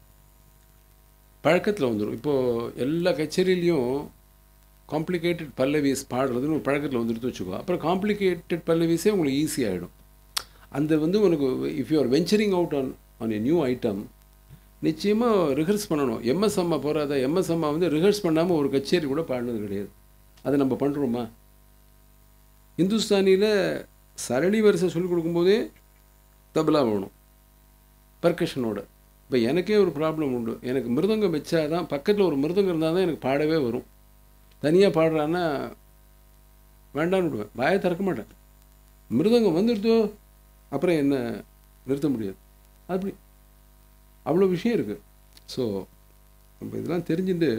பழக்கத்தில் வந்துடும் இப்போது எல்லா கச்சேரியிலையும் காம்ப்ளிகேட்டட் பல்லவிஸ் பாடுறதுன்னு ஒரு பழக்கத்தில் வந்துடுத்து வச்சுக்கோ அப்புறம் காம்ப்ளிகேட்டட் பல்லவிஸே உங்களுக்கு ஈஸி ஆகிடும் அந்த வந்து உனக்கு if you are venturing out on on a new item நிச்சயமாக ரிஹர்ஸ் பண்ணணும் எம்எஸ் அம்மா போகாத எம்எஸ் அம்மா வந்து ரிஹர்ஸ் பண்ணாமல் ஒரு கச்சேரி கூட பாடினது கிடையாது அதை நம்ம பண்ணுறோமா இந்துஸ்தானியில் சரணி வரிசை சொல்லிக் கொடுக்கும்போதே தபலா வேணும் பர்கஷனோட இப்போ எனக்கே ஒரு ப்ராப்ளம் உண்டு எனக்கு மிருதங்கம் வச்சா தான் பக்கத்தில் ஒரு மிருதங்கம் இருந்தால் தான் எனக்கு பாடவே வரும் தனியாக பாடுறான்னா வேண்டான்னு விடுவேன் வாயை திறக்க மாட்டேன் மிருதங்கம் வந்துடுதோ அப்புறம் என்ன நிறுத்த முடியாது அப்படி அவ்வளோ விஷயம் இருக்குது ஸோ நம்ம இதெல்லாம் தெரிஞ்சுட்டு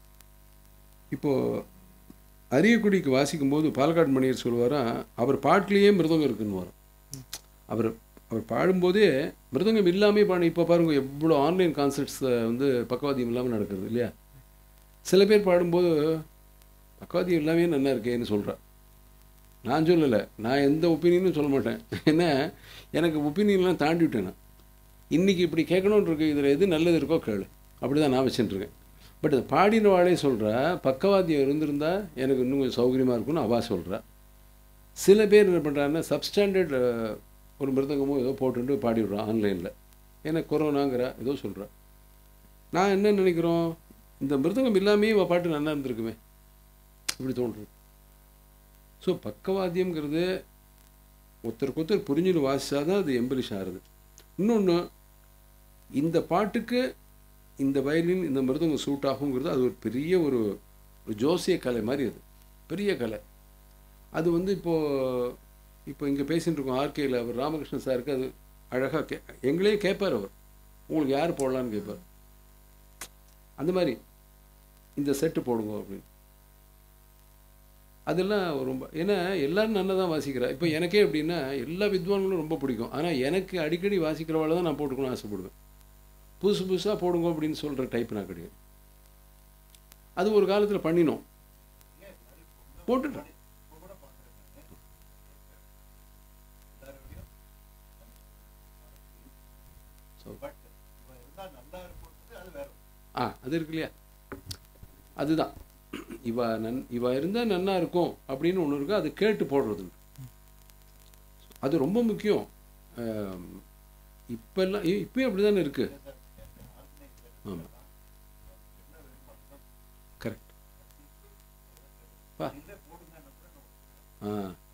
இப்போது அரியக்குடிக்கு வாசிக்கும்போது பாலக்காடு மணியர் சொல்லுவாராம் அவர் பாட்டிலேயே மிருதங்கம் இருக்குன்னு வரும் அவர் அவர் பாடும்போதே மிருதங்கம் இல்லாமே பாடு இப்போ பாருங்க எவ்வளோ ஆன்லைன் கான்சர்ட்ஸ் வந்து பக்கவாதியம் இல்லாமல் நடக்கிறது இல்லையா சில பேர் பாடும்போது பக்கவாதியம் இல்லாமே நல்லா இருக்கேன்னு சொல்கிறா நான் சொல்லலை நான் எந்த ஒப்பீனியனும் சொல்ல மாட்டேன் ஏன்னா எனக்கு ஒப்பீனியன்லாம் தாண்டி விட்டேன் நான் இன்றைக்கி இப்படி கேட்கணுன்னு இருக்கு இதில் எது நல்லது இருக்கோ கேளு அப்படி தான் நான் வச்சுட்டுருக்கேன் பட் அது பாடினவாளே சொல்கிறா பக்கவாத்தியம் இருந்திருந்தா எனக்கு இன்னும் கொஞ்சம் சௌகரியமாக இருக்கும்னு அவா சொல்கிறா சில பேர் என்ன பண்ணுறாங்கன்னா சப்ஸ்டாண்டர்ட் ஒரு மிருதங்கமோ ஏதோ போட்டுட்டு பாடி விடுறான் ஆன்லைனில் ஏன்னா கொரோனாங்கிற ஏதோ சொல்கிறா நான் என்ன நினைக்கிறோம் இந்த மிருதங்கம் இல்லாமே இவ பாட்டு நல்லா இருந்திருக்குமே இப்படி தோன்றுது ஸோ பக்கவாத்தியம்ங்கிறது ஒருத்தருக்கு ஒருத்தர் புரிஞ்சுன்னு வாசிச்சா தான் அது எம்பலிஷ் ஆகுது இன்னொன்று இந்த பாட்டுக்கு இந்த வயலின் இந்த மிருதங்கம் சூட் ஆகுங்கிறது அது ஒரு பெரிய ஒரு ஒரு ஜோசிய கலை மாதிரி அது பெரிய கலை அது வந்து இப்போது இப்போ இங்கே பேசிட்டு இருக்கோம் ஆர்கேயில் அவர் ராமகிருஷ்ணன் சாருக்கு அது அழகாக கே எங்களையும் கேட்பார் அவர் உங்களுக்கு யார் போடலான்னு கேட்பார் அந்த மாதிரி இந்த செட்டு போடுங்க அப்படின்னு அதெல்லாம் ரொம்ப ஏன்னா எல்லாரும் நல்லா தான் வாசிக்கிறா இப்போ எனக்கே எப்படின்னா எல்லா வித்வான்களும் ரொம்ப பிடிக்கும் ஆனால் எனக்கு அடிக்கடி வாசிக்கிறவாள் தான் நான் போட்டுக்கணும்னு ஆசைப்படுவேன் புதுசு புதுசாக போடுங்க அப்படின்னு சொல்கிற டைப் நான் கிடையாது அது ஒரு காலத்தில் பண்ணினோம் போட்டுட்டேன் ஆ அது இருக்கு இல்லையா அதுதான் இவ நன் இவ இருந்தால் நன்னா இருக்கும் அப்படின்னு ஒன்று இருக்கு அது கேட்டு போடுறது அது ரொம்ப முக்கியம் ஆம், இப்பெல்லாம் ஏய், இப்பயும் அப்படி தானே இருக்கு ஆமாம் கரெக்ட் வா ஆ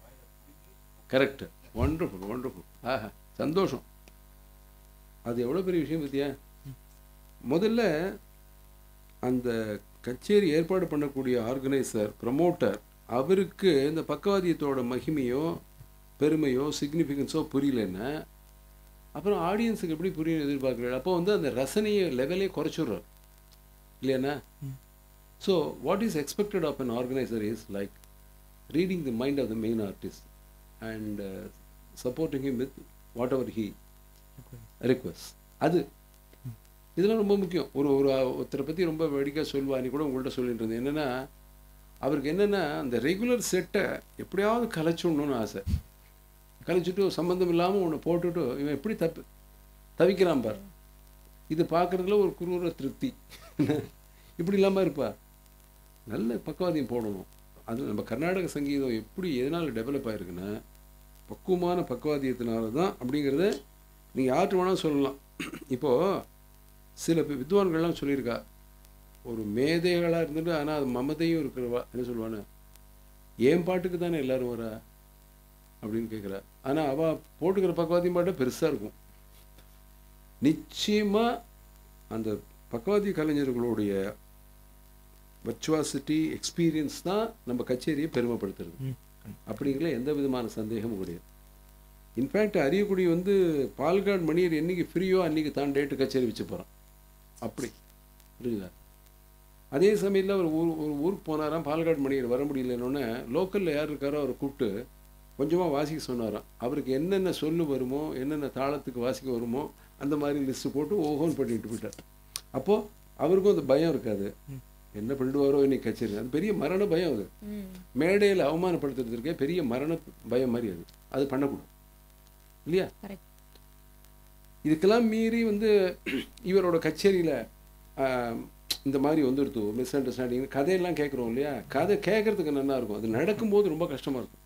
கரெக்ட் ஒண்டர்ஃபுல் ஒண்டர்ஃபுல் ஆஹா சந்தோஷம் அது எவ்வளோ பெரிய விஷயம் பத்தியா முதல்ல அந்த கச்சேரி ஏற்பாடு பண்ணக்கூடிய ஆர்கனைசர் ப்ரமோட்டர் அவருக்கு இந்த பக்கவாதியத்தோட மகிமையோ பெருமையோ சிக்னிஃபிகன்ஸோ புரியலன்னா அப்புறம் ஆடியன்ஸுக்கு எப்படி புரியும் எதிர்பார்க்குறாரு அப்போ வந்து அந்த ரசனையை லெவலே குறைச்சிடுறார் இல்லையாண்ணா so what is expected of an organiser is like reading the mind of the main artist and supporting him with whatever he request அது இதெல்லாம் ரொம்ப முக்கியம் ஒரு ஒரு ஒருத்தரை பற்றி ரொம்ப வேடிக்கை சொல்வா நீ கூட உங்கள்கிட்ட சொல்லிட்டு இருந்தேன் என்னென்னா அவருக்கு என்னென்னா அந்த ரெகுலர் செட்டை எப்படியாவது கலைச்சிடணும்னு ஆசை கலைச்சிட்டு சம்மந்தம் இல்லாமல் ஒன்று போட்டுட்டு இவன் எப்படி தப்பு தவிக்கிறான் பார் இது பார்க்குறதுல ஒரு குரூர திருப்தி இப்படி இல்லாமல் இருப்பா நல்ல பக்கவாதியம் போடணும் அது நம்ம கர்நாடக சங்கீதம் எப்படி எதனால் டெவலப் ஆயிருக்குன்னா பக்குவமான பக்கவாதியத்தினால தான் அப்படிங்கிறத நீங்கள் யார்கிட்ட வேணாலும் சொல்லலாம் இப்போது சில பே- வித்வான்கள்லாம் சொல்லியிருக்கா ஒரு மேதைகளாக இருந்துட்டு ஆனால் அது மமதையும் இருக்கிறவா என்ன சொல்லுவானே என் பாட்டுக்கு தானே எல்லாரும் வரா அப்படின்னு கேட்குறா ஆனால் அவள் போட்டுக்கிற பக்கவாதியம் பாட்டு பெருசாக இருக்கும் நிச்சயமாக அந்த பக்கவாதி கலைஞர்களுடைய வர்ச்சுவாசிட்டி எக்ஸ்பீரியன்ஸ் தான் நம்ம கச்சேரியை பெருமைப்படுத்துறது ம். அப்படிங்கிற எந்த விதமான சந்தேகமும் கிடையாது இன்ஃபேக்ட் அரியக்குடி வந்து பால்காட் மணியர் என்னைக்கு ஃப்ரீயோ அன்னைக்கு தான் டேட்டு கச்சேரி வச்சு போகிறான் அப்படி புரியுதா அதே சமயத்தில் ஒரு ஊர் ஒரு ஊருக்கு போனாராம் பால்காட் மணியர் வர முடியலன்னொன்னே லோக்கலில் யார் இருக்காரோ அவரை கூப்பிட்டு கொஞ்சமாக வாசிக்க சொன்னாராம் அவருக்கு என்னென்ன சொல்லு வருமோ என்னென்ன தாளத்துக்கு வாசிக்க வருமோ அந்த மாதிரி லிஸ்ட்டு போட்டு ஓஹோன்னு பண்ணிட்டு போயிட்டார் அப்போது அவருக்கும் அந்த பயம் இருக்காது என்ன பண்ணிடுவாரோ இன்னைக்கு கச்சேரி அது பெரிய மரண பயம் அது மேடையில் அவமானப்படுத்துறதுக்கே பெரிய மரண பயம் மாதிரி அது அது பண்ணக்கூடாது இல்லையா Correct. இதுக்கெல்லாம் மீறி வந்து இவரோட கச்சேரியில் இந்த மாதிரி வந்துடுத்து மிஸ் அண்டர்ஸ்டாண்டிங் கதையெல்லாம் கேட்குறோம் இல்லையா கதை கேட்குறதுக்கு நல்லா இருக்கும் அது நடக்கும்போது ரொம்ப கஷ்டமாக இருக்கும்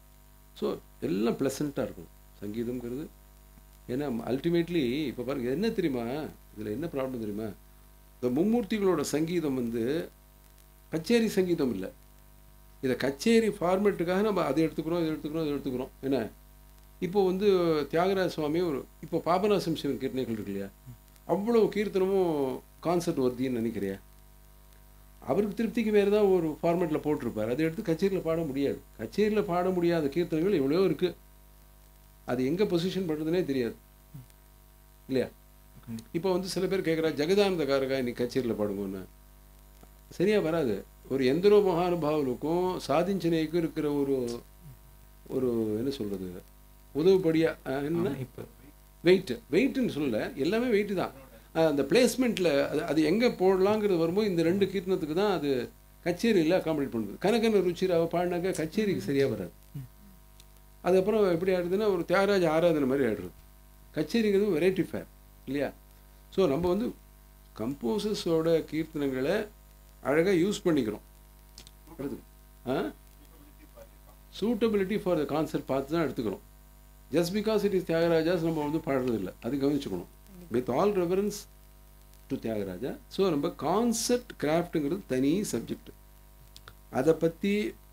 ஸோ எல்லாம் ப்ளசண்ட்டாக இருக்கும் சங்கீதம்ங்கிறது ஏன்னா அல்டிமேட்லி இப்போ பாருங்க என்ன தெரியுமா இதில் என்ன ப்ராப்ளம் தெரியுமா இந்த மும்மூர்த்திகளோட சங்கீதம் வந்து கச்சேரி சங்கீதம் இல்லை இதை கச்சேரி ஃபார்மேட்டுக்காக நம்ம அதை எடுத்துக்கிறோம் இதை எடுத்துக்கிறோம் இதை எடுத்துக்கிறோம் என்ன இப்போ வந்து தியாகராஜ சுவாமி ஒரு இப்போ பாபநாசம் சிவன் கீர்த்தனைகள் இருக்கு இல்லையா அவ்வளோ கீர்த்தனமும் கான்செர்ட் வருதுன்னு நினைக்கிறியா அவருக்கு திருப்திக்கு வேறு தான் ஒரு ஃபார்மேட்டில் போட்டிருப்பார் அதை எடுத்து கச்சேரியில் பாட முடியாது கச்சேரியில் பாட முடியாத கீர்த்தனைகள் எவ்வளோ இருக்குது அது எங்கே பொசிஷன் பண்ணுறதுனே தெரியாது இல்லையா இப்போ வந்து சில பேர் கேட்குறா ஜெகதானந்தகாரகா இன்னைக்கு கச்சேரியில் பாடுங்கன்னு சரியா வராது ஒரு எந்திரோ மகானுபாவலுக்கும் சாதிஞ்சனைக்கும் இருக்கிற ஒரு ஒரு என்ன சொல்கிறது உதவுபடியா அஹ், என்ன இப்போ வெயிட் வெயிட்னு சொல்லல எல்லாமே வெயிட் தான் அஹ் அந்த பிளேஸ்மெண்ட்டில் அது அது எங்கே போடலாங்கிறது வரும்போது இந்த ரெண்டு கீர்த்தனத்துக்கு தான் அது கச்சேரியில் அகாமடேட் பண்ணுது கனகன ருச்சிராவை பாடினாக்க கச்சேரிக்கு சரியாக வராது அதுக்கப்புறம் எப்படி ஆயிடுதுன்னா ஒரு தியாகராஜ ஆராதனை மாதிரி ஆயிடுறது கச்சேரிங்கிறது வெரைட்டி ஃபேர் இல்லையா ஸோ நம்ம வந்து கம்போசர்ஸோட கீர்த்தனங்களை அழகாக யூஸ் பண்ணிக்கிறோம் அடுத்து ஆ சூட்டபிலிட்டி ஃபார் த கான்செப்ட் பார்த்து தான் எடுத்துக்கிறோம் just because it is Thyagaraja's நம்ம வந்து பாடுறதில்ல அது கவனிச்சுக்கணும் with all reference to Thyagaraja so நம்ம கான்செப்ட் கிராஃப்ட்டுங்கிறது தனி சப்ஜெக்ட் அதை பற்றி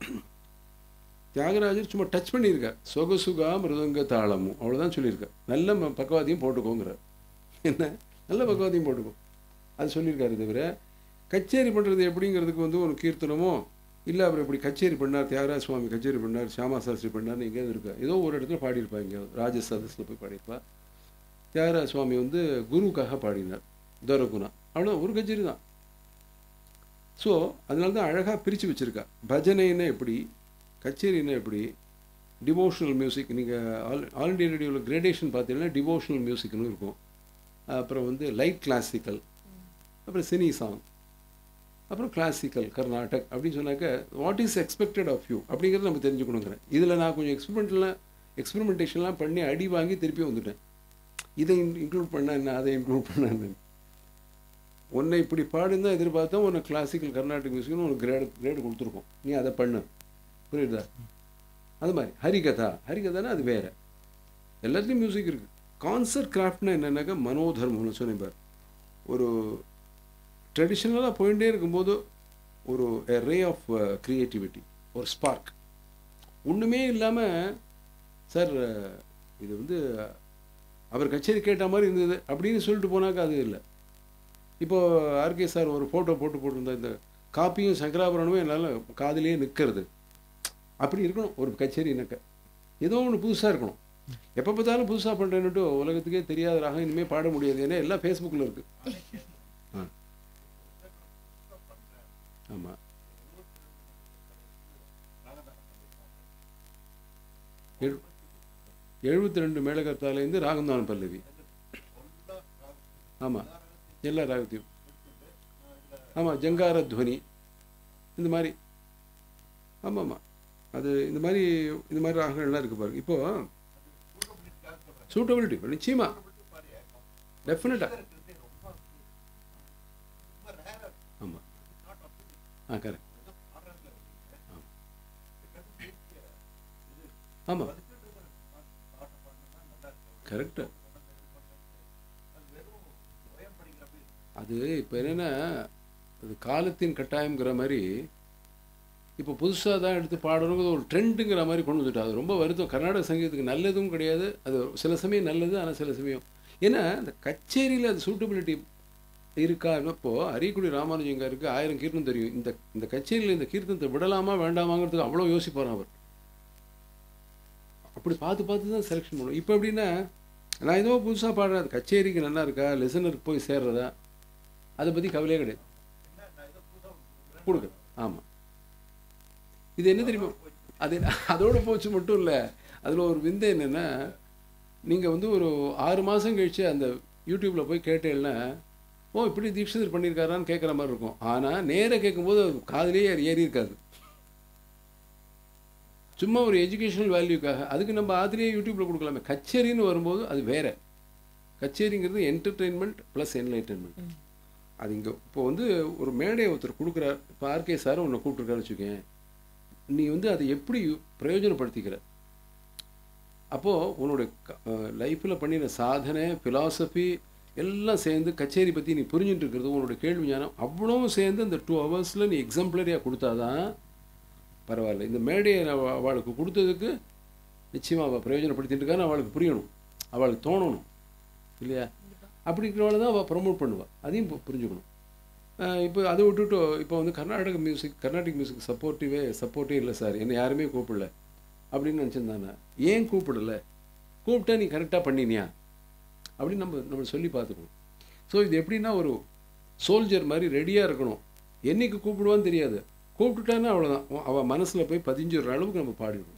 தியாகராஜர் சும்மா டச் பண்ணியிருக்கார் சொகசுகா மிருதங்க தாளமும் அவ்வளோதான் சொல்லியிருக்கார் நல்ல ம- பக்கவாதியம் போட்டுக்கோங்கிறார் என்ன நல்ல பக்கவாதியம் போட்டுக்கோ அது சொல்லியிருக்காரு தவிர கச்சேரி பண்ணுறது எப்படிங்கிறதுக்கு வந்து ஒரு கீர்த்தனமோ இல்லை அவர் இப்படி கச்சேரி பண்ணார் தியாகராஜ சுவாமி கச்சேரி பண்ணார் சியாமா சாஸ்திரி பண்ணார்னு எங்கேயாவது இருக்கா ஏதோ ஒரு இடத்துல பாடியிருப்பா எங்கேயாவது ராஜ சதஸில் போய் பாடியிருப்பா தியாகராஜ சுவாமி வந்து குருவுக்காக பாடினார் தோரகுணா அவ்வளோ ஒரு கச்சேரி தான் ஸோ அதனால தான் அழகாக பிரித்து வச்சுருக்கா பஜனைன்னா எப்படி கச்சேரின்னா எப்படி டிவோஷனல் மியூசிக் நீங்கள் ஆல் ஆல் இண்டியா ரேடியோவில் கிரேடேஷன் பார்த்தீங்கன்னா டிவோஷனல் மியூசிக்னு இருக்கும் அப்புறம் வந்து லைட் கிளாசிக்கல் அப்புறம் சினி சாங் அப்புறம் கிளாசிக்கல் கர்நாடக் அப்படின்னு சொன்னாக்க what is expected of you அப்படிங்கிறத நம்ம தெரிஞ்சுக்கணுங்கிறேன் இதில் நான் கொஞ்சம் எக்ஸ்பெரிமெண்ட்லாம் எக்ஸ்பெரிமெண்டேஷன்லாம் பண்ணி அடி வாங்கி திருப்பி வந்துட்டேன் இதை இன்க்ளூட் பண்ண என்ன அதை இன்க்ளூட் பண்ண என்ன உன்னை இப்படி பாடுன்னு தான் எதிர்பார்த்தா உன்னை கிளாசிக்கல் கர்நாடிக் மியூசிக்னு உனக்கு கிரேடு கிரேடு கொடுத்துருக்கோம் நீ அதை பண்ணு புரியுதா அது மாதிரி ஹரிகதா ஹரிகதானா அது வேற எல்லாத்துலேயும் மியூசிக் இருக்குது கான்சர்ட் கிராஃப்ட்னா என்னென்னாக்கா மனோதர்மம்னு சொன்னேன் பார் ஒரு ட்ரெடிஷ்னலாக போயிட்டே இருக்கும்போது ஒரு ரே ஆஃப் க்ரியேட்டிவிட்டி ஒரு ஸ்பார்க் ஒன்றுமே இல்லாமல் சார் இது வந்து அவர் கச்சேரி கேட்ட மாதிரி இருந்தது அப்படின்னு சொல்லிட்டு போனாக்கா அது இல்லை இப்போ ஆர்கே சார் ஒரு ஃபோட்டோ போட்டு போட்டிருந்தா இந்த காப்பியும் சங்கராபரணமும் என்னால் காதிலேயே நிற்கிறது அப்படி இருக்கணும் ஒரு கச்சேரினாக்க ஏதோ ஒன்று புதுசாக இருக்கணும் எப்போ பார்த்தாலும் புதுசாக பண்ணுறேன்னுட்டு உலகத்துக்கே தெரியாத ராகம் இனிமேல் பாட முடியாது ஏன்னா எல்லாம் ஃபேஸ்புக்கில் இருக்குது ஆ ஆமாம் எழு எழுபத்தி ரெண்டு மேலகத்தாலேருந்து ராகம்தான் பல்லவி ஆமாம் எல்லா ராகத்தையும் ஆமாம் ஜங்கார துவனி இந்த மாதிரி ஆமாம் ஆமாம் அது இந்த மாதிரி இந்த மாதிரி ராகங்கள்லாம் இருக்குது பாருங்க இப்போ சூட்டபிலிட்டி நிச்சயமா டெஃபினட்டாக ஆமாம் ஆ கரெக்ட் ஆமாம் கரெக்டு அது இப்போ என்னென்னா அது காலத்தின் கட்டாயம்ங்கிற மாதிரி இப்போ புதுசாக தான் எடுத்து பாடணுங்கிறது ஒரு ட்ரெண்டுங்கிற மாதிரி கொண்டு வந்துட்டா அது ரொம்ப வருத்தம் கர்நாடக சங்கீதத்துக்கு நல்லதும் கிடையாது அது சில சமயம் நல்லது ஆனால் சில சமயம் ஏன்னா அந்த கச்சேரியில் அது சூட்டபிலிட்டி இருக்கா இப்போது அரியக்குடி ராமானுஜங்காருக்கு ஆயிரம் கீர்த்தனம் தெரியும் இந்த இந்த கச்சேரியில் இந்த கீர்த்தனத்தை விடலாமா வேண்டாமாங்கிறதுக்கு அவ்வளோ யோசிப்பார் அவர் அப்படி பார்த்து பார்த்து தான் செலெக்ஷன் பண்ணுவோம் இப்போ எப்படின்னா நான் ஏதோ புதுசாக பாடுறேன் அது கச்சேரிக்கு நல்லா இருக்கா லிசனருக்கு போய் சேர்றதா அதை பற்றி கவலையே கிடையாது கொடுக்க ஆமாம் இது என்ன தெரியுமா அது அதோட போச்சு மட்டும் இல்லை அதில் ஒரு விந்தை என்னென்னா நீங்கள் வந்து ஒரு ஆறு மாதம் கழித்து அந்த யூடியூப்பில் போய் கேட்டேன்னா ஓ இப்படி தீட்சிதர் பண்ணியிருக்காரான்னு கேட்குற மாதிரி இருக்கும் ஆனால் நேராக கேட்கும்போது அது காதுலேயே ஏறி இருக்காது சும்மா ஒரு எஜுகேஷனல் வேல்யூக்காக அதுக்கு நம்ம ஆதிரியே யூடியூப்பில் கொடுக்கலாமே கச்சேரின்னு வரும்போது அது வேற கச்சேரிங்கிறது என்டர்டெயின்மெண்ட் ப்ளஸ் என்லைட்டன்மெண்ட் அது இங்கே இப்போ வந்து ஒரு மேடையை ஒருத்தர் கொடுக்குறார் இப்போ ஆர்கே சார் உன்னை கூப்பிட்ருக்காருன்னு வச்சுக்கேன் நீ வந்து அதை எப்படி பிரயோஜனப்படுத்திக்கிற அப்போது உன்னோட லைஃப்பில் பண்ணின சாதனை ஃபிலாசபி எல்லாம் சேர்ந்து கச்சேரி பற்றி நீ புரிஞ்சுட்டு இருக்கிறது உன்னோட கேள்வி ஞானம் அவ்வளவும் சேர்ந்து அந்த டூ ஹவர்ஸில் நீ எக்ஸாம்பிளரியாக கொடுத்தாதான் பரவாயில்ல இந்த மேடையை அவளுக்கு கொடுத்ததுக்கு நிச்சயமாக அவள் பிரயோஜனப்படுத்திட்டு இருக்கான்னு அவளுக்கு புரியணும் அவளுக்கு தோணணும் இல்லையா அப்படிங்கிறவளை தான் அவள் ப்ரமோட் பண்ணுவாள் அதையும் புரிஞ்சுக்கணும் இப்போ அதை விட்டுட்டு இப்போ வந்து கர்நாடக மியூசிக் கர்நாடிக் மியூசிக் சப்போர்ட்டிவே சப்போர்ட்டே இல்லை சார் என்னை யாருமே கூப்பிடல அப்படின்னு நினச்சிருந்தானே ஏன் கூப்பிடல கூப்பிட்டா நீ கரெக்டாக பண்ணினியா அப்படின்னு நம்ம நம்ம சொல்லி பார்த்துக்கணும் ஸோ இது எப்படின்னா ஒரு சோல்ஜர் மாதிரி ரெடியாக இருக்கணும் என்னைக்கு கூப்பிடுவான்னு தெரியாது கூப்பிட்டுட்டான்னா அவ்வளோதான் அவள் மனசில் போய் பதிஞ்சுற அளவுக்கு நம்ம பாடிடணும்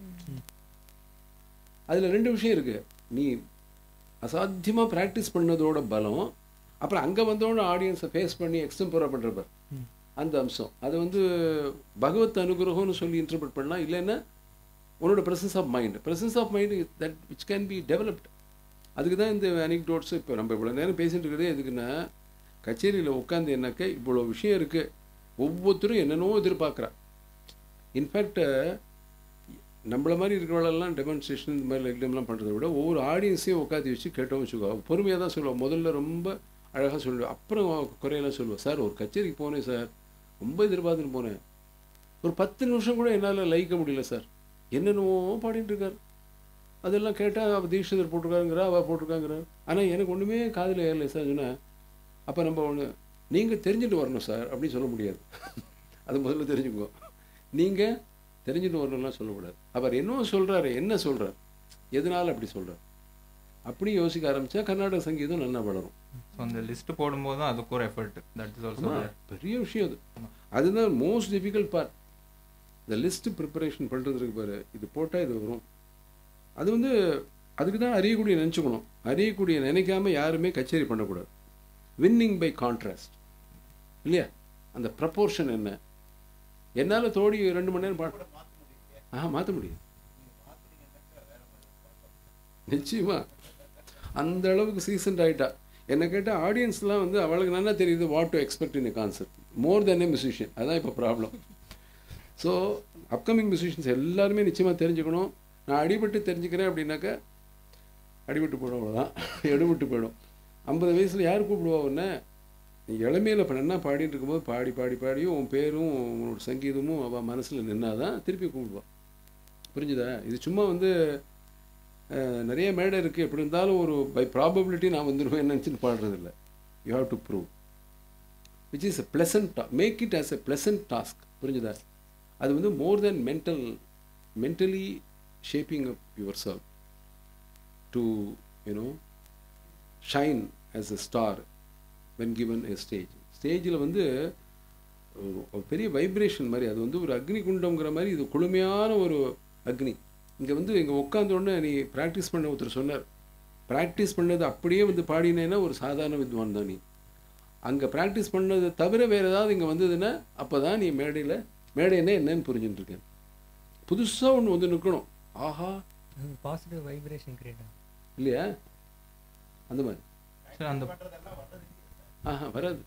அதில் ரெண்டு விஷயம் இருக்குது நீ அசாத்தியமாக ப்ராக்டிஸ் பண்ணதோட பலம் அப்புறம் அங்கே வந்தோடனே ஆடியன்ஸை ஃபேஸ் பண்ணி எக்ஸ்டம்போரா பண்ணுறப்ப அந்த அம்சம் அது வந்து பகவத் அனுகிரகம்னு சொல்லி இன்டர்பிரட் பண்ணலாம் இல்லைன்னா உன்னோட presence of mind presence of mind that which can be developed அதுக்கு தான் இந்த அனிக்டோட்ஸ் இப்போ நம்ம இவ்வளோ நேரம் பேசிட்டு இருக்கிறதே எதுக்குன்னா கச்சேரியில் உட்காந்து என்னக்க இவ்வளோ விஷயம் இருக்குது ஒவ்வொருத்தரும் என்னென்னவோ எதிர்பார்க்குறா இன்ஃபேக்ட் நம்மள மாதிரி இருக்கிறவளெல்லாம் டெமான்ஸ்ட்ரேஷன் இந்த மாதிரி எக்ஸாம்லாம் பண்ணுறத விட ஒவ்வொரு ஆடியன்ஸையும் உட்காந்து வச்சு கேட்டோம் வச்சுக்கோ பொறுமையாக தான் சொல்லுவாள் முதல்ல ரொம்ப அழகாக சொல்லுவேன் அப்புறம் குறையெல்லாம் சொல்லுவேன் சார் ஒரு கச்சேரிக்கு போனேன் சார் ரொம்ப எதிர்பார்த்துட்டு போனேன் ஒரு பத்து நிமிஷம் கூட என்னால் லைக்க முடியல சார் என்னென்னவோ பாடிட்டு இருக்கார் அதெல்லாம் கேட்டால் அவள் தீட்சிதர் போட்டிருக்காருங்கிறா அவள் போட்டிருக்காங்கிறா ஆனால் எனக்கு ஒன்றுமே காதில் ஏறலை சார் சொன்னேன் அப்போ நம்ம ஒன்று நீங்கள் தெரிஞ்சுட்டு வரணும் சார் அப்படின்னு சொல்ல முடியாது அது முதல்ல தெரிஞ்சுக்கோ நீங்கள் தெரிஞ்சுட்டு வரணும்லாம் சொல்லக்கூடாது அவர் என்ன சொல்கிறாரு என்ன சொல்கிறார் எதனால் அப்படி சொல்கிறார் அப்படி யோசிக்க ஆரம்பித்தா கர்நாடக சங்கீதம் நல்லா வளரும் ஸோ அந்த லிஸ்ட் போடும்போது தான் அதுக்கு ஒரு எஃபர்ட் தட் இஸ் ஆல்சோ ஆமா, பெரிய விஷயம் அது அதுதான் மோஸ்ட் டிஃபிகல்ட் பார்ட் இந்த லிஸ்ட் ப்ரிப்பரேஷன் பண்ணுறதுக்கு பாரு இது போட்டால் இது வரும் அது வந்து அதுக்கு தான் அறியக்கூடிய நினச்சிக்கணும் அறியக்கூடிய நினைக்காம யாருமே கச்சேரி பண்ணக்கூடாது வின்னிங் பை கான்ட்ராஸ்ட் இல்லையா அந்த ப்ரப்போர்ஷன் என்ன என்னால் தோடி ரெண்டு மணி நேரம் பாட ஆ மாற்ற முடியும் நிச்சயமா அந்த அளவுக்கு சீசன்ட் ஆயிட்டா என்ன கேட்டால் ஆடியன்ஸ்லாம் வந்து அவளுக்கு நல்லா தெரியுது what to expect in concept more than a musician அதான் இப்போ ப்ராப்ளம் ஸோ அப்கமிங் மியூசிஷியன்ஸ் எல்லாருமே நிச்சயமாக தெரிஞ்சுக்கணும் நான் அடிபட்டு தெரிஞ்சுக்கிறேன் அப்படின்னாக்கா அடிபட்டு போயிடும் அவ்வளோதான் எடுபட்டு போயிடும் ஐம்பது வயசில் யார் கூப்பிடுவா உன்னை நீ இளமையில் இப்போ என்ன பாடிட்டு இருக்கும்போது பாடி பாடி பாடியும் உன் பேரும் உன்னோட சங்கீதமும் அவள் மனசில் நின்னாதான் திருப்பி கூப்பிடுவா புரிஞ்சுதா இது சும்மா வந்து அஹ், நிறைய மேடை இருக்குது எப்படி இருந்தாலும் ஒரு பை ப்ராபபிலிட்டி நான் வந்துடுவேன் நினச்சிட்டு பாடுறதில்ல you have to prove which is a pleasant make it as a pleasant task புரிஞ்சுதா அது வந்து more than mental mentally shaping up your self to you know shine as a star when given a stage ஸ்டேஜில் வந்து ஒரு ஒரு பெரிய vibration மாதிரி அது வந்து ஒரு அக்னி குண்டம்ங்கிற மாதிரி இது குளுமையான ஒரு அக்னி இங்கே வந்து இங்கே உட்காந்த உடனே நீ ப்ராக்டிஸ் பண்ண ஒருத்தர் சொன்னார் ப்ராக்டிஸ் பண்ணது அப்படியே வந்து பாடினேன்னா ஒரு சாதாரண வித்வான் தான் நீ அங்கே ப்ராக்டிஸ் பண்ணதை தவிர வேறு ஏதாவது இங்கே வந்ததுன்னா அப்போ தான் நீ மேடையில் மேடைன்னா என்னன்னு புரிஞ்சுட்டு இருக்கேன் புதுசாக ஒன்று வந்து நிற்கணும் ஆஹா பாசிட்டிவ் வைப்ரேஷன் கிரியேட் ஆகும் இல்லையா அந்த மாதிரி சரி அந்த ஆஹா வராது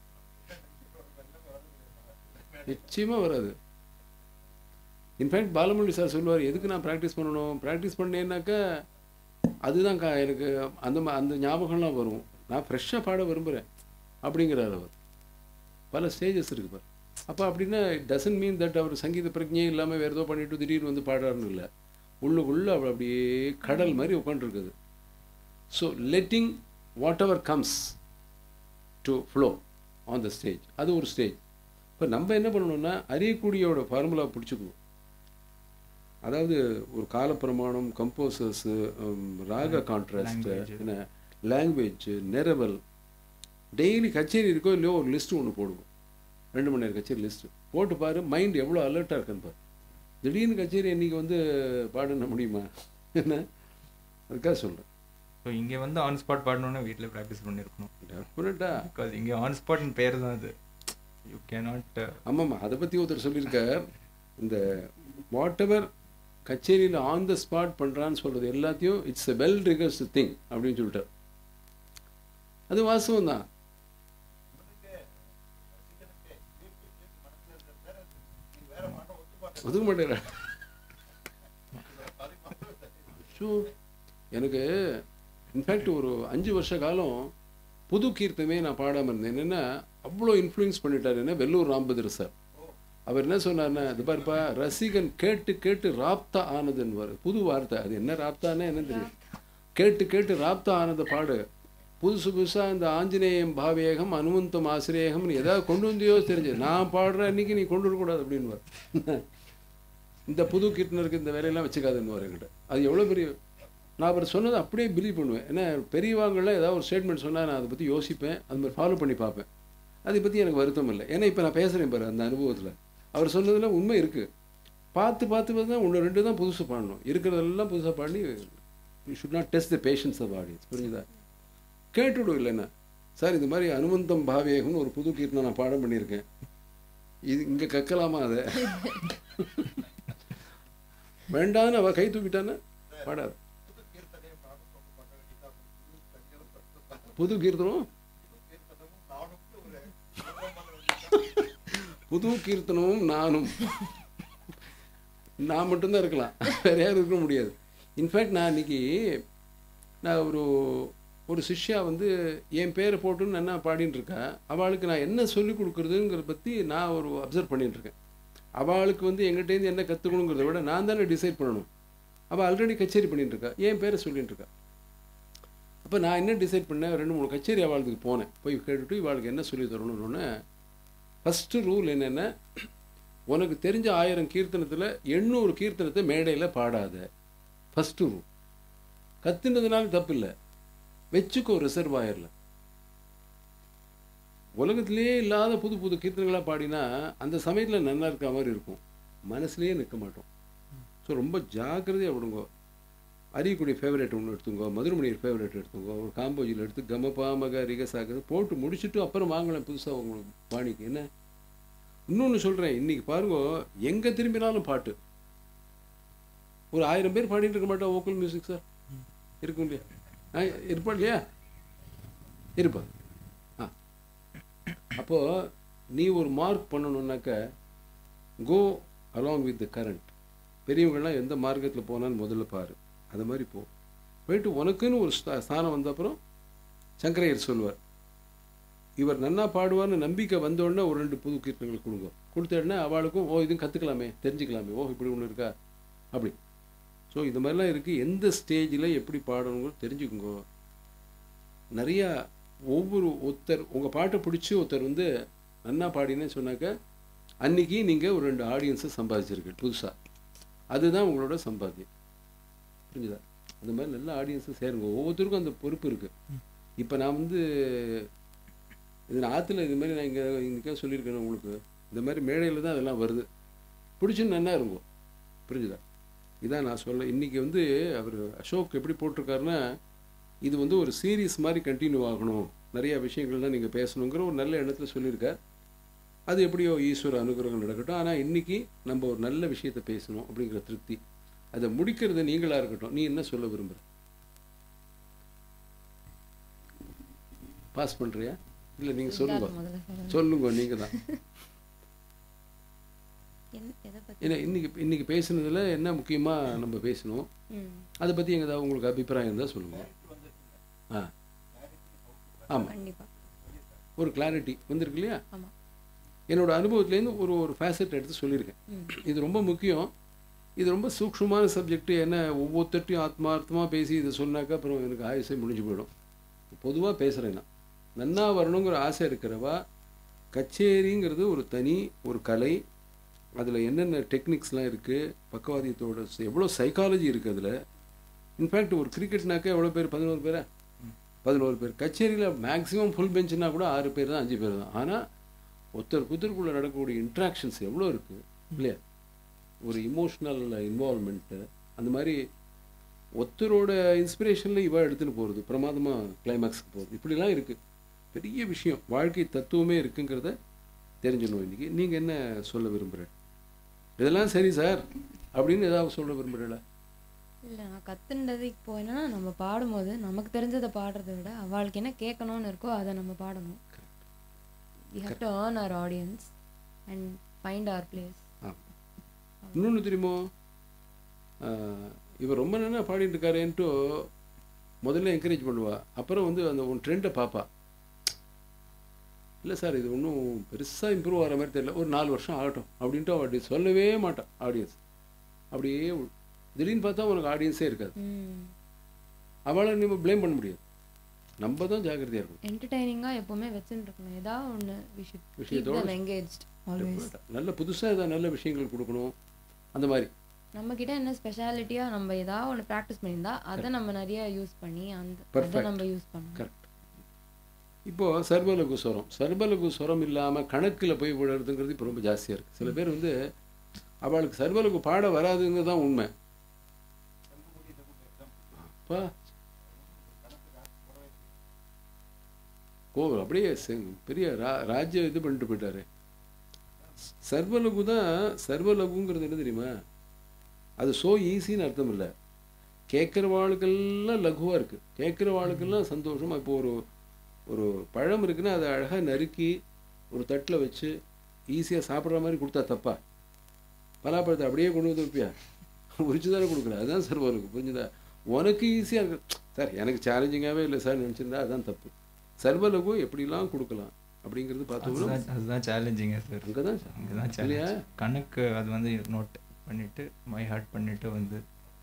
நிச்சயமாக வராது இன்ஃபேக்ட் பாலமுரளி சார் சொல்லுவார் எதுக்கு நான் ப்ராக்டிஸ் பண்ணணும் ப்ராக்டிஸ் பண்ணேன்னாக்கா அதுதான் கா எனக்கு அந்த மா- அந்த ஞாபகம்லாம் வரும் நான் ஃப்ரெஷ்ஷாக பாட விரும்புகிறேன் அப்படிங்கிறார் அவர் பல ஸ்டேஜஸ் இருக்கு பார் அப்போ அப்படின்னா டசன்ட் மீன் தட் அவர் சங்கீத பிரஜையே இல்லாமல் வேறு ஏதோ பண்ணிட்டு திடீர்னு வந்து பாடுறாருன்னு இல்லை உள்ளுக்குள்ளே அவள் அப்படியே கடல் மாதிரி உட்காந்துருக்குது so letting whatever comes to flow on the stage அது ஒரு ஸ்டேஜ் இப்போ நம்ம என்ன பண்ணணும்னா அறியக்கூடியோட ஃபார்முலா பிடிச்சிக்கணும் அதாவது ஒரு காலப்பிரமாணம் கம்போசர்ஸு ராக கான்ட்ராஸ்ட்டு Language. என்ன லாங்குவேஜ் நிரவல் டெய்லி கச்சேரி இருக்கோ இல்லையோ ஒரு லிஸ்ட்டு ஒன்று போடுவோம் ரெண்டு மணி நேரம் கச்சேரி லிஸ்ட்டு போட்டு பாரு மைண்ட் எவ்வளோ அலர்ட்டாக இருக்குன்னு பாரு திடீர்னு கச்சேரி இன்னைக்கு வந்து பாடுன முடியுமா என்ன அதுக்காக சொல்கிறேன் ஸோ இங்கே வந்து ஆன் ஸ்பாட் பாடணும்னா வீட்டில் ப்ராக்டிஸ் பண்ணியிருக்கணும் டெஃபினட்டா பிகாஸ் இங்கே ஆன் ஸ்பாட்னு பேர் தான் அது யூ கேனாட் ஆமாம்மா அதை பற்றி ஒருத்தர் சொல்லியிருக்கார் இந்த வாட் எவர் கச்சேரியில் ஆன் த ஸ்பாட் பண்ணுறான்னு சொல்கிறது எல்லாத்தையும் it's a well rehearsed thing அப்படின்னு சொல்லிட்டார் அது வாஸ்தவம் தான் ஒதுக்க மாட்டேங்கிறார் ஷோ எனக்கு இன்ஃபேக்ட் ஒரு அஞ்சு வருஷ காலம் புது கீர்த்தமே நான் பாடாமல் இருந்தேன் என்னென்னா அவ்வளோ இன்ஃப்ளூயன்ஸ் பண்ணிட்டார் என்ன வெள்ளூர் ராம்பதிர் சார் அவர் என்ன சொன்னார்னா இது பாருப்பா ரசிகன் கேட்டு கேட்டு ராப்தா ஆனதுன்னு புது வார்த்தை அது என்ன ராப்தானே என்ன தெரியும் கேட்டு கேட்டு ராப்தா ஆனதை பாடு புதுசு புதுசாக இந்த ஆஞ்சநேயம் பாவேகம் அனுமந்தம் ஆசிரியகம்னு ஏதாவது கொண்டு வந்தியோ தெரிஞ்சு நான் பாடுற அன்னைக்கு நீ கொண்டு வரக்கூடாது அப்படின்னு இந்த புது கீர்த்தனருக்கு இந்த வேலையெல்லாம் வச்சுக்காதுன்னு என்கிட்ட அது எவ்வளோ பெரிய நான் அவர் சொன்னதை அப்படியே பிலீவ் பண்ணுவேன் ஏன்னா பெரியவாங்களாம் ஏதாவது ஒரு ஸ்டேட்மெண்ட் சொன்னால் நான் அதை பற்றி யோசிப்பேன் அது மாதிரி ஃபாலோ பண்ணி பார்ப்பேன் அதை பற்றி எனக்கு வருத்தம் இல்லை ஏன்னா இப்போ நான் பேசுகிறேன் பாரு அந்த அனுபவத்தில் அவர் சொன்னதில் உண்மை இருக்குது பார்த்து பார்த்து பார்த்து தான் ஒன்று ரெண்டு தான் புதுசு பாடணும் இருக்கிறதெல்லாம் புதுசாக பாடி you should not test the patience of audience புரிஞ்சுதா கேட்டுவிடும் இல்லைன்னா சார் இது மாதிரி அனுமந்தம் பாவேகம்னு ஒரு புது கீர்த்தனை நான் பாடம் பண்ணியிருக்கேன் இது இங்கே கக்கலாமா அதை வேண்டான்னு அவள் கை தூக்கிட்டான்னா பாடாது புது கீர்த்தனம் புது கீர்த்தனமும் நானும் நான் மட்டும்தான் இருக்கலாம் வேற யாரும் இருக்க முடியாது இன்ஃபேக்ட் நான் இன்னைக்கு நான் ஒரு ஒரு சிஷ்யா வந்து என் பேரை போட்டுன்னு என்ன பாடின்னு இருக்கா அவளுக்கு நான் என்ன சொல்லிக் கொடுக்குறதுங்கிறத பற்றி நான் ஒரு அப்சர்வ் பண்ணிட்டு இருக்கேன் அவளுக்கு வந்து எங்கிட்டேருந்து என்ன கற்றுக்கணுங்கிறத விட நான் தானே டிசைட் பண்ணணும் அவள் ஆல்ரெடி கச்சேரி பண்ணிட்டு இருக்கா என் பேரை சொல்லிட்டு இருக்கா அப்போ நான் என்ன டிசைட் பண்ணேன் ரெண்டு மூணு கச்சேரி அவளுக்கு போனேன் போய் கேட்டுட்டு இவாளுக்கு என்ன சொல்லி தரணும்னு ஃபஸ்ட்டு ரூல் என்னென்னா உனக்கு தெரிஞ்ச ஆயிரம் கீர்த்தனத்தில் எண்ணூறு கீர்த்தனத்தை மேடையில் பாடாத ஃபஸ்ட்டு ரூல் கத்துனதுனால தப்பு இல்லை வச்சுக்கோ ரிசர்வாயரில் உலகத்திலேயே இல்லாத புது புது கீர்த்தனைகளாக பாடினா அந்த சமயத்தில் நல்லா இருக்க மாதிரி இருக்கும் மனசுலேயே நிற்க மாட்டோம் ஸோ ரொம்ப ஜாக்கிரதையாக விடுங்கோ அரியக்குடி ஃபேவரேட் ஒன்று எடுத்துங்கோ மதுரமணியர் ஃபேவரேட் எடுத்துங்கோ ஒரு காம்போஜியில் எடுத்து கமபா மக ரிகசாக போட்டு முடிச்சுட்டு அப்புறம் வாங்கலாம் புதுசாக உங்களுக்கு பாணிக்கு என்ன இன்னொன்று சொல்கிறேன் இன்னைக்கு பாருங்க எங்கே திரும்பினாலும் பாட்டு ஒரு ஆயிரம் பேர் பாடிட்டு இருக்க மாட்டோம் ஓக்கல் மியூசிக் சார் இருக்கும் இல்லையா ஆ இருப்பா இல்லையா இருப்பா ஆ அப்போது நீ ஒரு மார்க் பண்ணணுன்னாக்க go along with the current பெரியவங்கள்லாம் எந்த மார்க்கத்தில் போனான்னு முதல்ல பாரு அது மாதிரி போ போயிட்டு உனக்குன்னு ஒரு ஸ்தா- ஸ்தானம் வந்த அப்புறம் சங்கரையர் சொல்வார் இவர் நன்னா பாடுவார்னு நம்பிக்கை வந்த உடனே ஒரு ரெண்டு புது கீர்த்தனைகள் கொடுங்க கொடுத்த உடனே அவளுக்கும் ஓ இதுவும் கற்றுக்கலாமே தெரிஞ்சுக்கலாமே ஓ இப்படி ஒன்று இருக்கா அப்படி ஸோ இந்த மாதிரிலாம் இருக்குது எந்த ஸ்டேஜில் எப்படி பாடணுங்க தெரிஞ்சுக்குங்க நிறையா ஒவ்வொரு ஒருத்தர் உங்கள் பாட்டை பிடிச்சி ஒருத்தர் வந்து நன்னா பாடினேன்னு சொன்னாக்க அன்னைக்கு நீங்கள் ஒரு ரெண்டு ஆடியன்ஸை சம்பாதிச்சிருக்கீங்க புதுசாக அதுதான் உங்களோட சம்பாத்தியம் புரிஞ்சுதா அந்த மாதிரி நல்ல ஆடியன்ஸை சேருங்க ஒவ்வொருத்தருக்கும் அந்த பொறுப்பு இருக்குது இப்போ நான் வந்து இது நான் ஆற்றுல இது மாதிரி நான் இங்கே இன்றைக்கே சொல்லியிருக்கேன் உங்களுக்கு இந்த மாதிரி மேடையில் தான் அதெல்லாம் வருது பிடிச்சுன்னு நல்லா இருக்கும் புரிஞ்சுதா இதான் நான் சொல்ல இன்றைக்கி வந்து அவர் அசோக் எப்படி போட்டிருக்காருன்னா இது வந்து ஒரு சீரீஸ் மாதிரி கண்டினியூ ஆகணும் நிறைய விஷயங்கள்லாம் நீங்கள் பேசணுங்கிற ஒரு நல்ல எண்ணத்தில் சொல்லியிருக்கார் அது எப்படியோ ஈஸ்வர அனுகிரகம் நடக்கட்டும் ஆனால் இன்னைக்கு நம்ம ஒரு நல்ல விஷயத்தை பேசணும் அப்படிங்கிற திருப்தி அதை முடிக்கிறது நீங்களாக இருக்கட்டும் நீ என்ன சொல்ல விரும்புற பாஸ் பண்ணுறியா இல்லை நீங்கள் சொல்லுங்க முதல்ல சொல்லுங்க சொல்லுங்க நீங்கள் தான் என்ன எதை பத்தி ஏன்னா இன்னைக்கு இன்னைக்கு பேசுனதுல என்ன முக்கியமாக நம்ம பேசணும் ம் அதை பற்றி எங்க ஏதாவது உங்களுக்கு அபிப்பிராயம் இருந்தால் சொல்லுங்கள் ஆ ஆமாம் கண்டிப்பா ஒரு கிளாரிட்டி வந்திருக்கு இல்லையா ஆமா. என்னோட அனுபவத்துலேருந்து ஒரு ஒரு ஃபேசட் எடுத்து சொல்லியிருக்கேன் ம் இது ரொம்ப முக்கியம் இது ரொம்ப சூக்ஷ்மமான சப்ஜெக்ட் என்ன ஒவ்வொருத்தட்டையும் ஆத்மார்த்தமாக பேசி இதை சொன்னாக்கா அப்புறம் எனக்கு ஆயுசே முடிஞ்சு போயிடும் பொதுவாக பேசுகிறேன் நான் நன்னா வரணுங்கிற ஆசை இருக்கிறவா கச்சேரிங்கிறது ஒரு தனி ஒரு கலை அதில் என்னென்ன டெக்னிக்ஸ்லாம் இருக்குது பக்கவாதியத்தோட எவ்வளோ சைக்காலஜி இருக்குது அதில் இன்ஃபேக்ட் ஒரு கிரிக்கெட்னாக்கா எவ்வளோ பேர் பதினோரு பேரா பதினோரு பேர் கச்சேரியில் மேக்ஸிமம் ஃபுல் பெஞ்சுனா கூட ஆறு பேர் தான் அஞ்சு பேர் தான் ஆனால் ஒருத்தர் குத்தருக்குள்ளே நடக்கக்கூடிய இன்ட்ராக்ஷன்ஸ் எவ்வளோ இருக்குது இல்லையா ஒரு இமோஷ்னல் இன்வால்மெண்ட்டு அந்த மாதிரி ஒருத்தரோட இன்ஸ்பிரேஷனில் இவ எடுத்துன்னு போகிறது பிரமாதமாக கிளைமேக்ஸ்க்கு போகுது இப்படிலாம் இருக்குது பெரிய விஷயம் வாழ்க்கை தத்துவமே இருக்குங்கிறத தெரிஞ்சிடணும் இன்றைக்கி நீங்கள் என்ன சொல்ல விரும்புகிறேன் இதெல்லாம் சரி சார் அப்படின்னு ஏதாவது சொல்ல விரும்புகிறீங்களா இல்லை நான் கற்றுண்டது இப்போ என்னன்னா நம்ம பாடும்போது நமக்கு தெரிஞ்சதை பாடுறதை விட அவளுக்கு என்ன கேட்கணும்னு இருக்கோ அதை நம்ம பாடணும் we have to earn our audience and find our place இன்னொன்று தெரியுமோ ஆஹ், இவர் ரொம்ப நல்லா பாடிட்டு இருக்காரேன்ட்டு முதல்ல என்கரேஜ் பண்ணுவா அப்புறம் வந்து அந்த உன் ட்ரெண்டை பார்ப்பா இல்லை சார் இது ஒன்றும் பெருசாக இம்ப்ரூவ் ஆகிற மாதிரி தெரியல ஒரு நாலு வருஷம் ஆகட்டும் அப்படின்ட்டு அவள் அப்படி சொல்லவே மாட்டான் ஆடியன்ஸ் அப்படியே உள்- திடீர்னு பார்த்தா உனக்கு ஆடியன்ஸே இருக்காது ம் அவளை நம்ம ப்ளேம் பண்ண முடியாது நம்ம தான் ஜாக்கிரதையாக இருக்கணும் என்டர்டைனிங்காக எப்போவுமே வச்சுட்டு இருக்கணும் ஏதாவது ஒன்று வி ஷுட் கீப் விஷயத்தோட தம் எங்கேஜ்ட் ஆல்வேஸ் நல்ல புதுசாக ஏதாவது நல்ல விஷயங்கள் கொடுக்கணும் அந்த மாதிரி நம்மக்கிட்ட என்ன ஸ்பெஷாலிட்டியாக நம்ம ஏதாவது ஒன்று ப்ராக்டிஸ் பண்ணியிருந்தா அதை நம்ம நிறைய யூஸ் பண்ணி அந்த அதை Perfect. நம்ம யூஸ் பண்ணணும் கரெக்ட் இப்போது சர்வலகு ஸ்வரம் சர்வலகு ஸ்வரம் இல்லாமல் கணக்கில் போய் விடுறதுங்கிறது இப்போ ரொம்ப ஜாஸ்தியாக இருக்குது சில பேர் வந்து அவளுக்கு சர்வலகு பாட வராதுங்கிறது தான் உண்மை அப்பா ஓ அப்படியே செ- பெரிய ரா ராஜ்யம் இது பண்ணிட்டு போயிட்டாரு சர்வலகு தான் சர்வலகுங்கிறது என்ன தெரியுமா அது சோ ஈஸின்னு அர்த்தம் இல்லை கேட்குறவாளுக்கெல்லாம் லகுவாக இருக்குது கேட்குறவாளுக்கெல்லாம் சந்தோஷமாக இப்போ ஒரு ஒரு பழம் இருக்குன்னா அதை அழகாக நறுக்கி ஒரு தட்டில் வச்சு ஈஸியாக சாப்பிட்ற மாதிரி கொடுத்தா தப்பா பலாப்பழத்தை அப்படியே கொண்டு வந்து வைப்பியா உரிச்சு தானே கொடுக்குற அதுதான் சார் உனக்கு புரிஞ்சுதா உனக்கு ஈஸியாக இருக்கு சார் எனக்கு சேலஞ்சிங்காகவே இல்லை சார் நினச்சிருந்தா அதுதான் தப்பு சர்வலகு எப்படிலாம் கொடுக்கலாம் அப்படிங்கிறது பார்த்தோம்னா அதுதான் அதுதான் சேலஞ்சிங்க சார் அங்கே தான் அங்கே தான் இல்லையா சேலஞ்ச் கணக்கு அது வந்து நோட் பண்ணிட்டு மை ஹார்ட் பண்ணிட்டு வந்து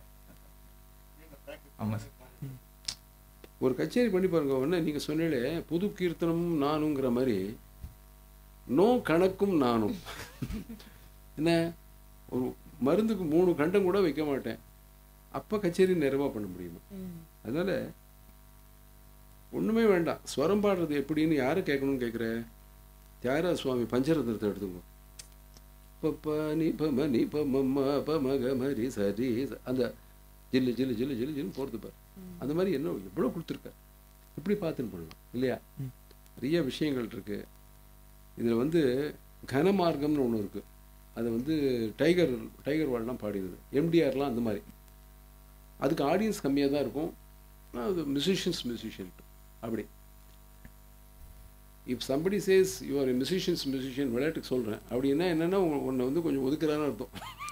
ஆமாம் சார் ஒரு கச்சேரி பண்ணி பாருங்க உடனே நீங்கள் சொன்னீங்களே புது கீர்த்தனமும் நானுங்கிற மாதிரி நோ கணக்கும் நானும் என்ன ஒரு மருந்துக்கு மூணு கண்டம் கூட வைக்க மாட்டேன் அப்போ கச்சேரி நிறைவாக பண்ண முடியுமா அதனால ஒன்றுமே வேண்டாம் ஸ்வரம் பாடுறது எப்படின்னு யாரை கேட்கணும்னு கேட்குற தியாகராஜ சுவாமி பஞ்சரத்னத்தை எடுத்துக்கோ பப்ப நீ ப ம நீ ப ம ம ப ம க ம ரி ச ரி ச. அந்த ஜில்லு ஜில்லு ஜில்லு ஜில்லு ஜில்லு போகிறது பாரு அந்த மாதிரி என்ன எவ்வளோ கொடுத்துருக்காரு இப்படி பார்த்துன்னு பண்ணலாம் இல்லையா நிறைய விஷயங்கள் இருக்கு இதில் வந்து கனமார்க்கம்னு ஒன்று இருக்கு அது வந்து டைகர் டைகர் வால்லாம் பாடினது எம்டிஆர்லாம் அந்த மாதிரி அதுக்கு ஆடியன்ஸ் கம்மியாக தான் இருக்கும் ஆனா அது மியூசிஷியன்ஸ் மியூசிஷியன் அப்படி if somebody says your musicians musician விளையாட்டுக்கு சொல்கிறேன் அப்படின்னா என்னென்னா உன்னை வந்து கொஞ்சம் ஒதுக்குறான்னு அர்த்தம்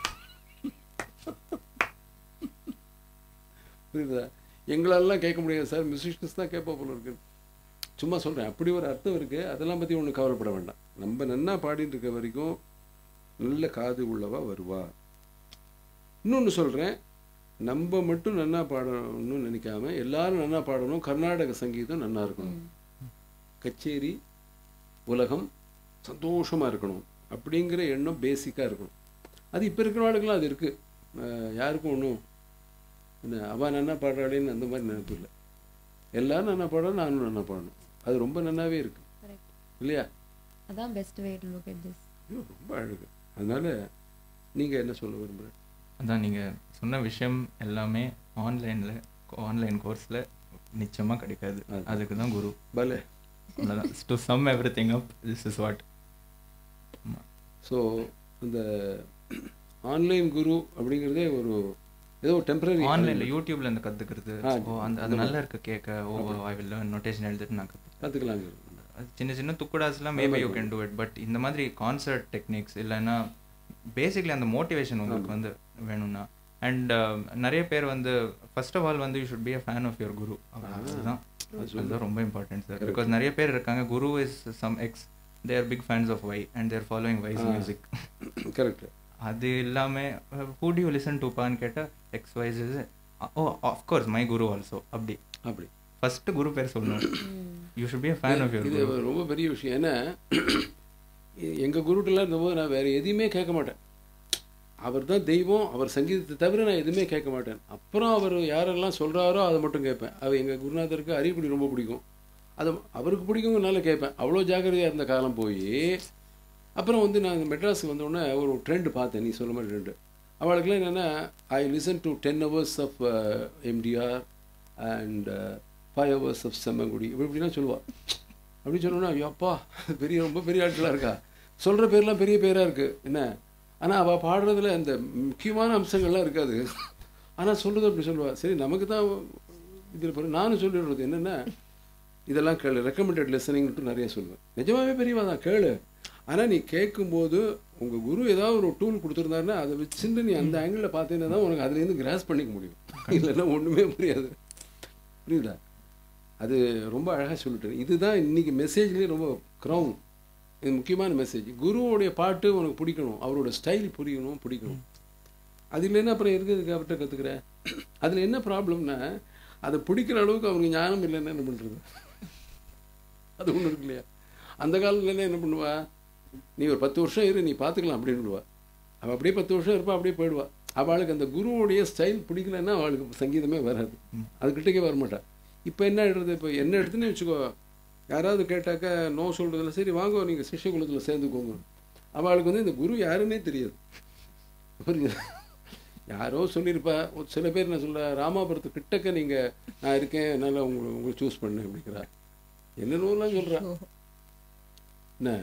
புரியுதா எங்களெல்லாம் கேட்க முடியாது சார் மியூசிஷியன்ஸ் தான் கேட்பா போல இருக்கு சும்மா சொல்கிறேன் அப்படி ஒரு அர்த்தம் இருக்குது அதெல்லாம் பற்றி ஒன்றும் கவலைப்பட வேண்டாம் நம்ம நன்னா பாடிட்டு இருக்க வரைக்கும் நல்ல காது உள்ளவா வருவா இன்னொன்று சொல்கிறேன் நம்ம மட்டும் நன்னா பாடணும்னு நினைக்காம எல்லாரும் நன்னா பாடணும் கர்நாடக சங்கீதம் நன்னா இருக்கணும் கச்சேரி உலகம் சந்தோஷமாக இருக்கணும் அப்படிங்கிற எண்ணம் பேசிக்காக இருக்கணும் அது இப்போ இருக்கிற நாடுகளாம் அது இருக்குது யாருக்கும் ஒன்றும் என்ன அவன் நன்னா பாடுறாளேன்னு அந்த மாதிரி நினைப்பு இல்லை எல்லாரும் நன்னா பாடணும் நானும் நன்னா பாடணும் அது ரொம்ப நன்னாவே இருக்கு Correct. இல்லையா அதான் best way to look at this ஐயோ, ரொம்ப அழகு அதனால நீங்கள் என்ன சொல்ல விரும்புகிறேன் அதான் நீங்கள் சொன்ன விஷயம் எல்லாமே ஆன்லைனில் ஆன்லைன் கோர்ஸில் நிச்சயமாக கிடைக்காது அது. அதுக்கு தான் குரு பலே அவ்வளோதான் to sum everything up this is what so இந்த ஆன்லைன் குரு அப்படிங்கிறதே ஒரு ஏதோ டெம்பரரி ஆன்லைனில் யூடியூப்ல இருந்து கற்றுக்கிறது ஆ, ஓ அந்த அது அந்த நல்லா இருக்கு கேட்க oh I will learn notation எழுதிட்டு நான் கற்றுக்கிறேன் கற்றுக்கலாங்க அது சின்ன சின்ன துக்குடாஸ்லாம் maybe you can do it but இந்த மாதிரி கான்சர்ட் டெக்னிக்ஸ் இல்லைன்னா பேசிக்லி அந்த மோட்டிவேஷன் உங்களுக்கு வந்து வேணும்னா அண்ட் நிறைய பேர் வந்து ஃபர்ஸ்ட் ஆஃப் ஆல் வந்து you should be a fan of your guru அதுதான் அதுதான் ரொம்ப இம்பார்ட்டன்ட் சார் பிகாஸ் நிறைய பேர் இருக்காங்க guru is some X they are big fans of Y and there following Y's ஆ. மியூசிக் கரெக்ட் அது இல்லாமல் ஹூ டு யூ லிசன் டுப்பான்னு கேட்டால் X Y is oh of course my guru also அப்படி அப்படி ஃபர்ஸ்ட் குரு பேர் சொல்லணும் you should be a fan of your இது குரு ரொம்ப பெரிய விஷயம் ஏன்னா எங்கள் குருட்டெல்லாம் இருந்தபோது நான் வேறு எதையுமே கேட்க மாட்டேன் அவர் தான் தெய்வம் அவர் சங்கீதத்தை தவிர நான் எதுவுமே கேட்க மாட்டேன் அப்புறம் அவர் யாரெல்லாம் சொல்கிறாரோ அதை மட்டும் கேட்பேன் அவர் எங்கள் குருநாதருக்கு அரிப்படி ரொம்ப பிடிக்கும் அது அவருக்கு பிடிக்குங்கனால கேட்பேன் அவ்வளோ ஜாக்கிரதையாக இருந்த காலம் போய் அப்புறம் வந்து நான் மெட்ராஸுக்கு வந்தோடனே ஒரு ட்ரெண்ட் பார்த்தேன் நீ சொல்ல மாதிரி ட்ரெண்டு அவளுக்குலாம் என்னென்னா I listen to ten hours of MDR and five hours of Semmangudi இப்படி இப்படிலாம் சொல்லுவாள் அப்படின்னு சொன்னோன்னா ஐயோ அப்பா பெரிய ரொம்ப பெரிய ஆட்களாக இருக்கா சொல்கிற பேர்லாம் பெரிய பேராக இருக்குது என்ன ஆனால் அவள் பாடுறதுல அந்த முக்கியமான அம்சங்கள்லாம் இருக்காது ஆனால் சொல்கிறது அப்படி சொல்லுவாள் சரி நமக்கு தான் இதில் பாரு நானும் சொல்லிடுறது என்னென்னா இதெல்லாம் கேளு ரெக்கமெண்டட் லிசனிங்ட்டு நிறைய சொல்லுவேன் நிஜமாவே பெரியவா தான் கேளு ஆனால் நீ கேட்கும்போது உங்கள் குரு ஏதாவது ஒரு டூல் கொடுத்துருந்தாருன்னா அதை வச்சுட்டு நீ அந்த ஆங்கிளில் பார்த்தீங்கன்னா தான் உனக்கு அதுலேருந்து கிராஸ் பண்ணிக்க முடியும் இல்லைன்னா ஒன்றுமே புரியாது புரியுதா அது ரொம்ப அழகாக சொல்லிட்டேன் இதுதான் இன்னைக்கு மெசேஜ்லேயே ரொம்ப க்ரௌன் இது முக்கியமான மெசேஜ் குருவோடைய பாட்டு உனக்கு பிடிக்கணும் அவரோட ஸ்டைல் புரியணும் பிடிக்கணும் அது இல்லைன்னா அப்புறம் இருக்கிறதுக்கு அவர்கிட்ட கற்றுக்கிற அதில் என்ன ப்ராப்ளம்னா அதை பிடிக்கிற அளவுக்கு அவனுக்கு ஞானம் இல்லைன்னா என்ன பண்ணுறது அது ஒன்று இருக்கு இல்லையா அந்த காலத்துலலாம் என்ன பண்ணுவா நீ ஒரு பத்து வருஷம் இரு நீ பார்த்துக்கலாம் அப்படின்னுவா அவள் அப்படியே பத்து வருஷம் இருப்பா அப்படியே போயிடுவா அவளுக்கு அந்த குருவுடைய ஸ்டைல் பிடிக்கலன்னா அவளுக்கு சங்கீதமே வராது அதுக்கிட்டக்கே வரமாட்டா இப்போ என்ன எடுறது இப்போ என்ன எடுத்துன்னு வச்சுக்கோ யாராவது கேட்டாக்கா நோ சொல்கிறதுல சரி வாங்க நீங்கள் சிஷ்ய குலத்தில் சேர்ந்துக்கோங்க அவளுக்கு வந்து இந்த குரு யாருன்னே தெரியாது புரியுதா யாரோ சொல்லியிருப்பா ஒரு சில பேர் நான் சொல்ல ராமாபுரத்து கிட்டக்க நீங்கள் நான் இருக்கேன் என்னால் உங்களை உங்களை சூஸ் பண்ணு அப்படிங்கிறா என்னென்னலாம் சொல்கிறா என்ன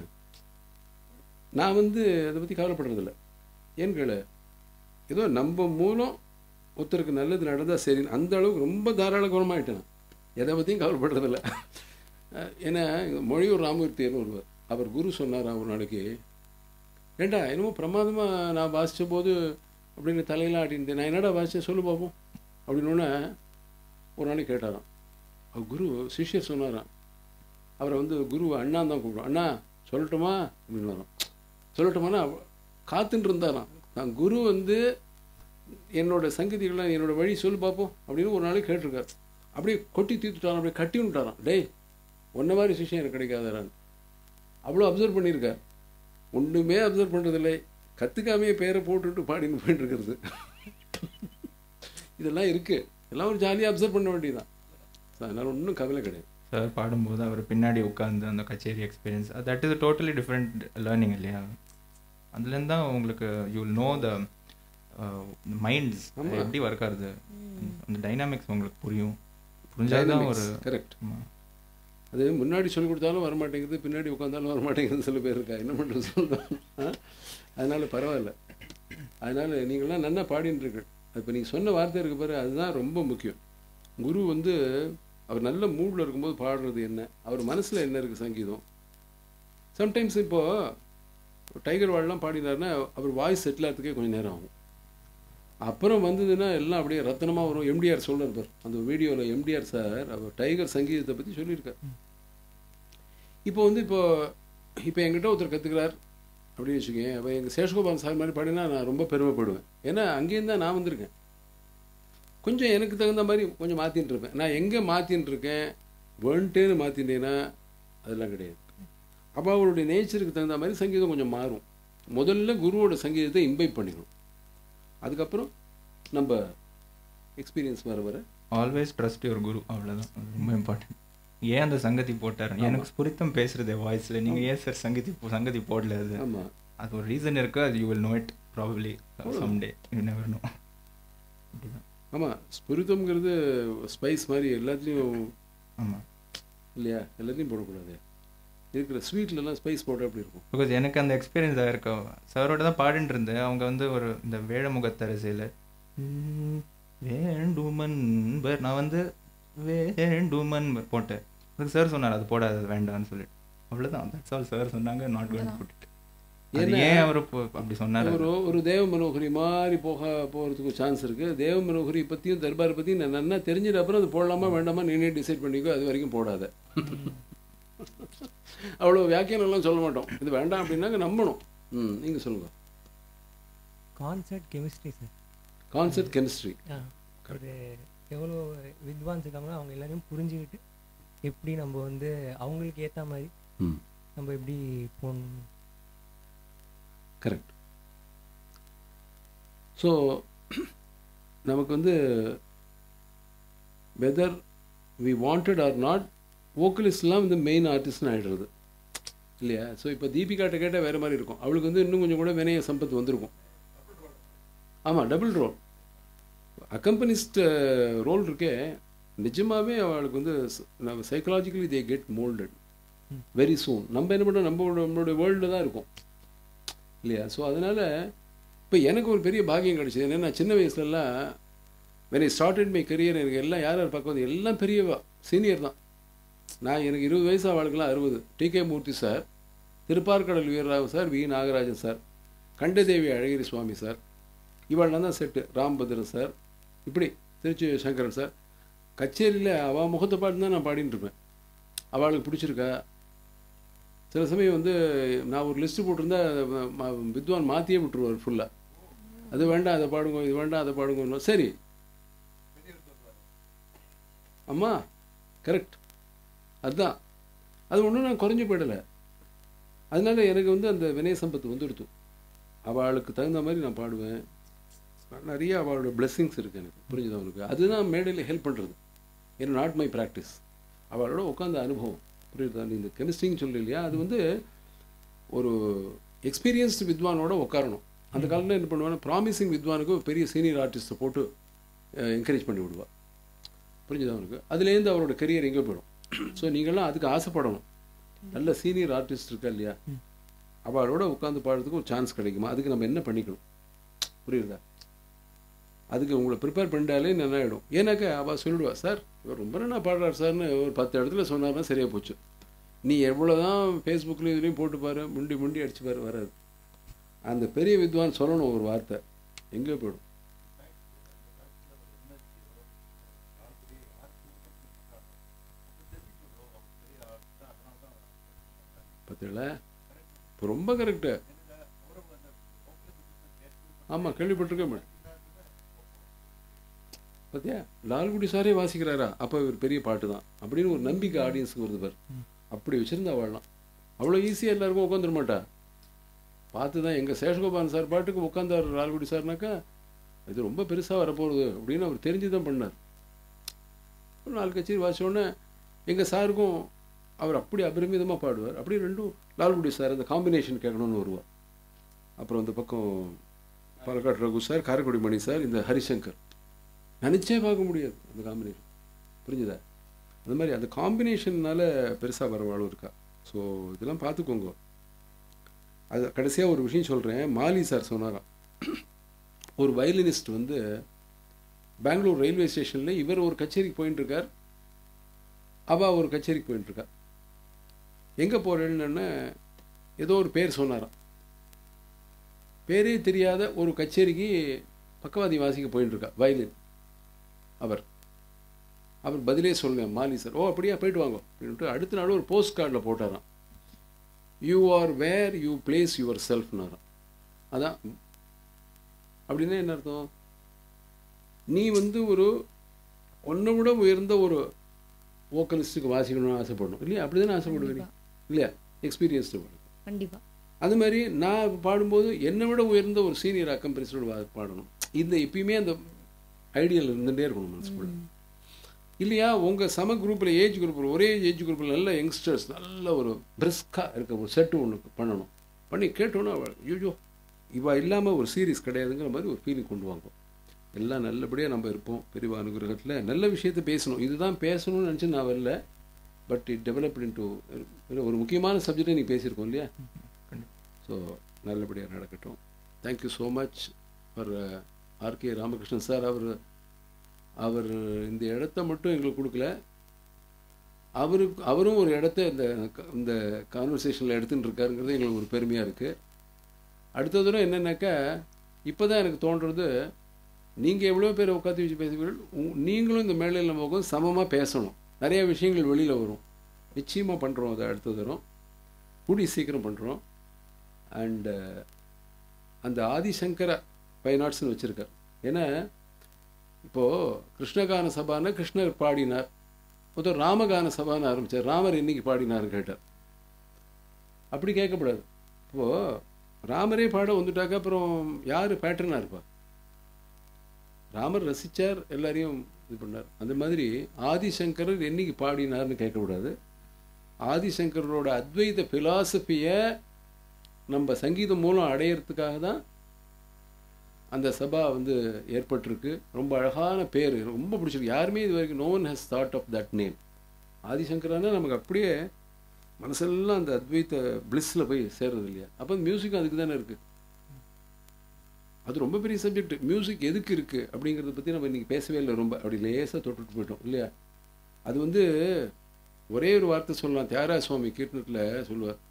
நான் வந்து அதை பற்றி கவலைப்படுறதில்ல ஏன் கேளு ஏதோ நம்ம மூலம் ஒருத்தருக்கு நல்லது நடந்தால் சரி அந்த அளவுக்கு ரொம்ப தாராள குணமாயிட்டேன் நான். எதை பற்றியும் கவலைப்படுறதில்ல அஹ் ஏன்னா இங்க மொழியூர் ராமூர்த்தியர்னு ஒருவர் அவர் குரு சொன்னாராம் ஒரு நாளைக்கு ஏண்டா என்னமோ பிரமாதமாக நான் வாசித்த போது அப்படின்னு தலையெல்லாம் ஆட்டிருந்தேன் நான் என்னடா வாசித்தேன் சொல்லு பார்ப்போம் அப்படின்னோடனே ஒரு நாளைக்கு கேட்டாராம் அவர் குரு சிஷ்யர் சொன்னாராம் அவரை வந்து குரு அண்ணா தான் கூப்பிடுவோம் அண்ணா சொல்லட்டுமா அப்படின்னு வரோம் சொல்லட்டுமானா அவ- காத்துட்டு இருந்தாராம் நான் குரு வந்து என்னோட சங்கதிகள்லாம் என்னோட வழி சொல்லு பார்ப்போம் அப்படின்னு ஒரு நாளைக்கு கேட்டிருக்காரு அப்படியே கொட்டி தீர்த்துட்டாராம் அப்படியே கட்டி விட்டாராம் டேய் ஒன்றை மாதிரி சிஷ்யம் எனக்கு கிடைக்காதரான் அவ்வளோ அப்சர்வ் பண்ணியிருக்கார் ஒன்றுமே அப்சர்வ் பண்ணுறதில்லை கற்றுக்காமையே பேரை போட்டுட்டு பாடின்னு போயிட்டு இருக்கிறது இதெல்லாம் இருக்குது எல்லாம் ஒரு ஜாலியாக அப்சர்வ் பண்ண வேண்டியதுதான் ஸோ அதனால் ஒன்றும் கவலை கிடையாது சார் பாடும்போது அவர் பின்னாடி உட்காந்து அந்த கச்சேரி experience that is totally different learning இல்லையா அதுலேருந்து தான் உங்களுக்கு you will know the minds ஆமா. எப்படி ஒர்க் ஆகுது அந்த டைனாமிக்ஸ் உங்களுக்கு புரியும் புரிஞ்சாதான் ஒரு கரெக்ட் ஆமா. அது முன்னாடி சொல்லிக் கொடுத்தாலும் வர மாட்டேங்குது பின்னாடி உட்காந்தாலும் வர மாட்டேங்குது சில பேர் இருக்கா என்ன பண்ணுறது சொல்லலாம் அதனால பரவாயில்ல அதனால நீங்களாம் நல்லா பாடின்னு இருக்கு இப்போ நீங்கள் சொன்ன வார்த்தை இருக்கு பாரு அதுதான் ரொம்ப முக்கியம் குரு வந்து அவர் நல்ல மூடில் இருக்கும்போது பாடுறது என்ன அவர் மனசில் என்ன இருக்குது சங்கீதம் சம்டைம்ஸ் இப்போது டைகர் வாழலாம் பாடினாருன்னா அவர் வாய்ஸ் செட்டில் ஆகிறதுக்கே கொஞ்சம் நேரம் ஆகும் அப்புறம் வந்ததுன்னா எல்லாம் அப்படியே ரத்தனமாக வரும் எம்டிஆர் சொல்றார் பார் அந்த வீடியோவில் எம்டிஆர் சார் அவர் டைகர் சங்கீதத்தை பற்றி சொல்லியிருக்கார் இப்போ வந்து இப்போ இப்போ என்கிட்ட ஒருத்தர் கற்றுக்கிறார் அப்படின்னு வச்சுக்கோங்க அப்போ எங்கள் சேஷகோபால் சார் மாதிரி பாடினா நான் ரொம்ப பெருமைப்படுவேன் ஏன்னா அங்கேருந்து தான் நான் வந்திருக்கேன் கொஞ்சம் எனக்கு தகுந்த மாதிரி கொஞ்சம் மாற்றின்னு இருப்பேன் நான் எங்கே மாற்றின்னு இருக்கேன் வேண்ட்டேன்னு மாற்றிட்டேன்னா அதெல்லாம் கிடையாது அப்போ அவருடைய நேச்சருக்கு தகுந்த மாதிரி சங்கீதம் கொஞ்சம் மாறும் முதல்ல குருவோட சங்கீதத்தை இம்பைப் பண்ணிக்கணும் அதுக்கப்புறம் நம்ம எக்ஸ்பீரியன்ஸ் வர வர ஆல்வேஸ் ட்ரஸ்ட் யுவர் குரு அவ்வளோதான் அது ரொம்ப இம்பார்ட்டன்ட் ஏன் அந்த சங்கதி போட்டார் எனக்கு புரித்தம் பேசுறது வாய்ஸில் நீங்கள் ஏன் சார் சங்கதி போ- சங்கதி போடல அது ஆமாம் அது ஒரு ரீசன் இருக்கு அது you will know it probably some day you never know அப்படிதான் ஆமாம் ஸ்பிரித்தம்ங்கிறது ஸ்பைஸ் மாதிரி எல்லாத்துலேயும் ஆமாம் இல்லையா எல்லாத்தையும் போடக்கூடாது இருக்கிற ஸ்வீட்லலாம் ஸ்பைஸ் போட்டால் எப்படி இருக்கும் பிகாஸ் எனக்கு அந்த எக்ஸ்பீரியன்ஸ் ஆயிருக்கா சாரோட தான் பாடிட்டு இருந்தேன் அவங்க வந்து ஒரு இந்த வேழமுகத்தரசியில் வேண்டுமன் பர் நான் வந்து வேண்டுமன் போட்டேன் அதுக்கு சார் சொன்னார் அது போடாது அது வேண்டாம்னு சொல்லிட்டு அவ்வளோதான் தட்ஸ் ஆல் சார் சொன்னாங்க நாட் கோயிங் போட்டுட்டு அது ஏன்னா- ஏன் அவர் அப்படி சொன்னார் ஒரு ஒரு தேவ மனோகரி மாதிரி போக போகிறதுக்கு சான்ஸ் இருக்குது தேவ மனோகரி பற்றியும் தர்பாரை பற்றியும் நான் நல்லா தெரிஞ்சிட்ட அப்புறம் அது போடலாமா வேண்டாமா நீனே டிசைட் பண்ணிக்கோ அது வரைக்கும் போடாத அவ்வளோ வியாக்கியானம்லாம் சொல்ல மாட்டோம் இது வேண்டாம் அப்படின்னாங்க நம்பணும் ம் நீங்கள் சொல்லுங்கள் concert chemistry sir concept chemistry ஒரு எவ்வளோ வித்வான்ஸ் இருக்காங்களோ அவங்க எல்லாரையும் புரிஞ்சுக்கிட்டு எப்படி நம்ம வந்து அவங்களுக்கு ஏற்ற மாதிரி ம் நம்ம எப்படி போகணும் கரெக்ட் ஸோ நமக்கு வந்து whether we wanted or not வோக்கலிஸ்ட்லாம் வந்து மெயின் ஆர்டிஸ்ட்னு ஆகிடுறது இல்லையா ஸோ இப்போ தீபிகாட்ட கேட்டால் வேறு மாதிரி இருக்கும் அவளுக்கு வந்து இன்னும் கொஞ்சம் கூட வினய சம்பத் வந்திருக்கும் ஆமாம் டபுள் ரோல் அக்கம்பனிஸ்ட் ரோல் இருக்கே நிஜமாகவே அவளுக்கு வந்து psychologically they get moulded very soon நம்ம என்ன பண்ணுறோம் நம்மளோட நம்மளுடைய வேர்ல்டில் தான் இருக்கும் இல்லையா ஸோ அதனால் இப்போ எனக்கு ஒரு பெரிய பாக்கியம் கிடைச்சது என்னென்னா சின்ன வயசுலலாம் when I started my career எனக்கு எல்லாம் யார் யார் பார்க்க வந்து எல்லாம் பெரியவா சீனியர் தான் நான் எனக்கு இருபது வயசு அவளுக்கெல்லாம் அறுபது T K Murthy sir Thiruparkadal Veerarao sir V Nagarajan sir Kandadevi Alagiriswamy sir இவாள்லாம் தான் செட்டு ராம்பத்ரன் சார் இப்படி திருச்சி சங்கரன் சார் கச்சேரியில் அவள் முகத்தை பாட்டு தான் நான் பாடின்னு இருப்பேன் அவளுக்கு பிடிச்சிருக்கா சில சமயம் வந்து நான் ஒரு லிஸ்ட்டு போட்டிருந்தா ம- ம- வித்வான் மாற்றியே விட்டுருவார் ஃபுல்லாக அது வேண்டாம் அதை பாடுங்க இது வேண்டாம் அதை பாடுங்க சரி அம்மா கரெக்ட் அதுதான் அது ஒன்றும் நான் குறைஞ்சு போயிடலை அதனால எனக்கு வந்து அந்த வினய சம்பத்து வந்துடுத்து அவளுக்கு தகுந்த மாதிரி நான் பாடுவேன் நிறைய அவளோட blessings இருக்கு எனக்கு புரிஞ்சுது அவனுக்கு அதுதான் மேடையில் ஹெல்ப் பண்ணுறது ஏன்னா நாட் மை ப்ராக்டிஸ் அவளோட உட்காந்த அனுபவம் புரியுதா நீ இந்த கெமிஸ்ட்ரின்னு சொல்லி இல்லையா அது வந்து ஒரு எக்ஸ்பீரியன்ஸ்டு வித்வானோட உட்காரணும் அந்த காலத்தில் என்ன பண்ணுவாங்கன்னா ப்ராமிசிங் வித்வானுக்கு ஒரு பெரிய சீனியர் ஆர்டிஸ்ட்டை போட்டு என்கரேஜ் பண்ணி விடுவா புரிஞ்சுதா அவனுக்கு அதுலேருந்து அவரோட கெரியர் எங்கே போயிடும் ஸோ நீங்கள்லாம் அதுக்கு ஆசைப்படணும் நல்ல சீனியர் ஆர்டிஸ்ட் இருக்கா இல்லையா அவளோட உட்காந்து பாடுறதுக்கு ஒரு சான்ஸ் கிடைக்குமா அதுக்கு நம்ம என்ன பண்ணிக்கணும் புரியுதா அதுக்கு உங்களை ப்ரிப்பேர் பண்ணிட்டாலே நல்லா ஆகிடும் ஏன்னாக்கா அவள் சொல்லிடுவா சார் இவர் ரொம்ப நல்லா பாடுறார் சார்னு ஒரு பத்து இடத்துல சொன்னார்னா சரியாக போச்சு நீ எவ்வளோ தான் ஃபேஸ்புக்கில் இதுலேயும் போட்டு பாரு முண்டி முண்டி அடிச்சு பாரு வராது அந்த பெரிய வித்வான் சொல்லணும் ஒரு வார்த்தை எங்கே போயிடும் பார்த்தீங்களா இப்போ ரொம்ப கரெக்டு ஆமாம் கேள்விப்பட்டிருக்கேன் மேடம் பார்த்தியா லால்குடி சாரே வாசிக்கிறாரா அப்போ இவர் பெரிய பாட்டு தான் அப்படின்னு ஒரு நம்பிக்கை ஆடியன்ஸுக்கு வருது பார் அப்படி வச்சுருந்தா வாழலாம் அவ்வளோ ஈஸியாக எல்லாருக்கும் உட்காந்துட மாட்டா பார்த்து தான் எங்கள் சேஷகோபாலன் சார் பாட்டுக்கு உட்காந்தார் லால்குடி சார்னாக்கா இது ரொம்ப பெருசாக வரப்போகுது அப்படின்னு அவர் தெரிஞ்சு தான் பண்ணார் ஒரு நாலு கச்சேரி வாசிச்சோடனே எங்கள் சாருக்கும் அவர் அப்படி அபரிமிதமாக பாடுவார் அப்படியே ரெண்டும் லால்குடி சார் அந்த காம்பினேஷன் கேட்கணும்னு வருவார் அப்புறம் இந்த பக்கம் பாலக்காடு ரகு சார் காரைக்குடி மணி சார் இந்த ஹரிசங்கர் நினச்சே பார்க்க முடியாது அந்த காம்பினேஷன் புரிஞ்சுதா அந்த மாதிரி அந்த காம்பினேஷன்னால பெருசாக வரவாளும் இருக்கா ஸோ இதெல்லாம் பார்த்துக்கோங்க அது கடைசியாக ஒரு விஷயம் சொல்கிறேன் மாலி சார் சொன்னாராம் ஒரு வயலினிஸ்ட் வந்து பெங்களூர் ரயில்வே ஸ்டேஷனில் இவர் ஒரு கச்சேரிக்கு போயிட்டு இருக்கார் அவள் ஒரு கச்சேரிக்கு போயிட்டு இருக்கா எங்கே போகிறேன்னு ஏதோ ஒரு பேர் சொன்னாராம் பேரே தெரியாத ஒரு கச்சேரிக்கு பக்கவாதி வாசிக்க போயிட்டு இருக்கா வயலின் அவர் அவர் பதிலே சொல்லேன் மாலி சார் ஓ அப்படியா போயிட்டு வாங்க அப்படின்ட்டு அடுத்த நாள் ஒரு போஸ்ட் கார்டில் போட்டாராம் you are where you place your செல்ஃப்னாராம் அதான் அப்படின்னா என்ன அர்த்தம் நீ வந்து ஒரு ஒன்றை விட உயர்ந்த ஒரு வோக்கலிஸ்ட்டுக்கு வாசிக்கணும்னு ஆசைப்படணும் இல்லையா அப்படி தானே ஆசைப்படுவீங்க இல்லையா எக்ஸ்பீரியன்ஸ்டு கண்டிப்பா அது மாதிரி நான் பாடும்போது என்னை விட உயர்ந்த ஒரு சீனியர் அக்கம்பரிசோட பாடணும் இந்த எப்பயுமே அந்த ஐடியல் இருந்துகிட்டே இருக்கணும் மனசுக்குள்ள இல்லையா உங்கள் சம குரூப்பில் ஏஜ் குரூப்பில் ஒரே ஏஜ் குரூப்பில் நல்ல யங்ஸ்டர்ஸ் நல்ல ஒரு பிரிஸ்காக இருக்க ஒரு செட்டு ஒன்று பண்ணணும் பண்ணி கேட்டோன்னா ஐயோ இவா இல்லாமல் ஒரு சீரீஸ் கிடையாதுங்கிற மாதிரி ஒரு ஃபீலிங் கொண்டு வாங்க எல்லாம் நல்லபடியாக நம்ம இருப்போம் பெரியவா அனுகிரகத்தில் நல்ல விஷயத்தை பேசணும் இதுதான் பேசணும்னு நினச்சி நான் வரல பட் இட் டெவலப்ட் இன்ட்டு ஒரு முக்கியமான சப்ஜெக்டை நீ பேசியிருக்கோம் இல்லையா ஸோ நல்லபடியாக நடக்கட்டும் thank you so much for RK Ramakrishnan sir அவர் அவர் இந்த இடத்த மட்டும் எங்களுக்கு கொடுக்கல அவருக்கு அவரும் ஒரு இடத்த இந்த இந்த கான்வர்சேஷனில் எடுத்துன்னு இருக்காருங்கிறது எங்களுக்கு ஒரு பெருமையாக இருக்குது அடுத்த தடவை என்னென்னாக்கா இப்போ தான் எனக்கு தோன்றுறது நீங்கள் எவ்வளோ பேர் உட்காந்து வச்சு பேசுவீர்கள் நீங்களும் இந்த மேடையில் நம்ம உட்காந்து சமமாக பேசணும் நிறைய விஷயங்கள் வெளியில் வரும் நிச்சயமாக பண்ணுறோம் அதை அடுத்த தரம் கூடி சீக்கிரம் பண்ணுறோம் அண்டு அந்த ஆதிசங்கர பைனாட்ஸ்னு வச்சுருக்கார் ஏன்னா இப்போது கிருஷ்ணகான சபான கிருஷ்ணர் பாடினார் மொத்தம் ராமகான சபான்னு ஆரம்பித்தார் ராமர் இன்னைக்கு பாடினார்னு கேட்டார் அப்படி கேட்கக்கூடாது இப்போது ராமரே பாட வந்துட்டாக்க அப்புறம் யார் பேட்டர்னாக இருப்பா ராமர் ரசித்தார் எல்லாரையும் இது பண்ணார் அந்த மாதிரி ஆதிசங்கரர் என்னைக்கு பாடினார்னு கேட்கக்கூடாது ஆதிசங்கரோட அத்வைத ஃபிலாசபியை நம்ம சங்கீதம் மூலம் அடையிறதுக்காக தான் அந்த சபா வந்து ஏற்பட்டிருக்கு ரொம்ப அழகான பேர் ரொம்ப பிடிச்சிருக்கு யாருமே இது வரைக்கும் no one has thought of that name ஆதிசங்கரானா நமக்கு அப்படியே மனசெல்லாம் அந்த அத்வைத்த பிளிஸில் போய் சேர்றது இல்லையா அப்போ மியூசிக் அதுக்கு தானே இருக்குது அது ரொம்ப பெரிய சப்ஜெக்ட் மியூசிக் எதுக்கு இருக்குது அப்படிங்கிறத பற்றி நம்ம இன்றைக்கி பேசவே இல்லை ரொம்ப அப்படி லேசாக தொட்டுட்டு போயிட்டோம் இல்லையா அது வந்து ஒரே ஒரு வார்த்தை சொல்லலாம் தியாகராஜ சுவாமி கீர்த்தனத்தில் சொல்லுவார்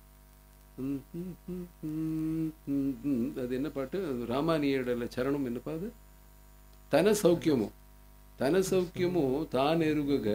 அது என்ன பாட்டு ராமானியோட சரணம் என்னப்பா அது தன சௌக்கியமும் தன சௌக்கியமும் தான் எருகுக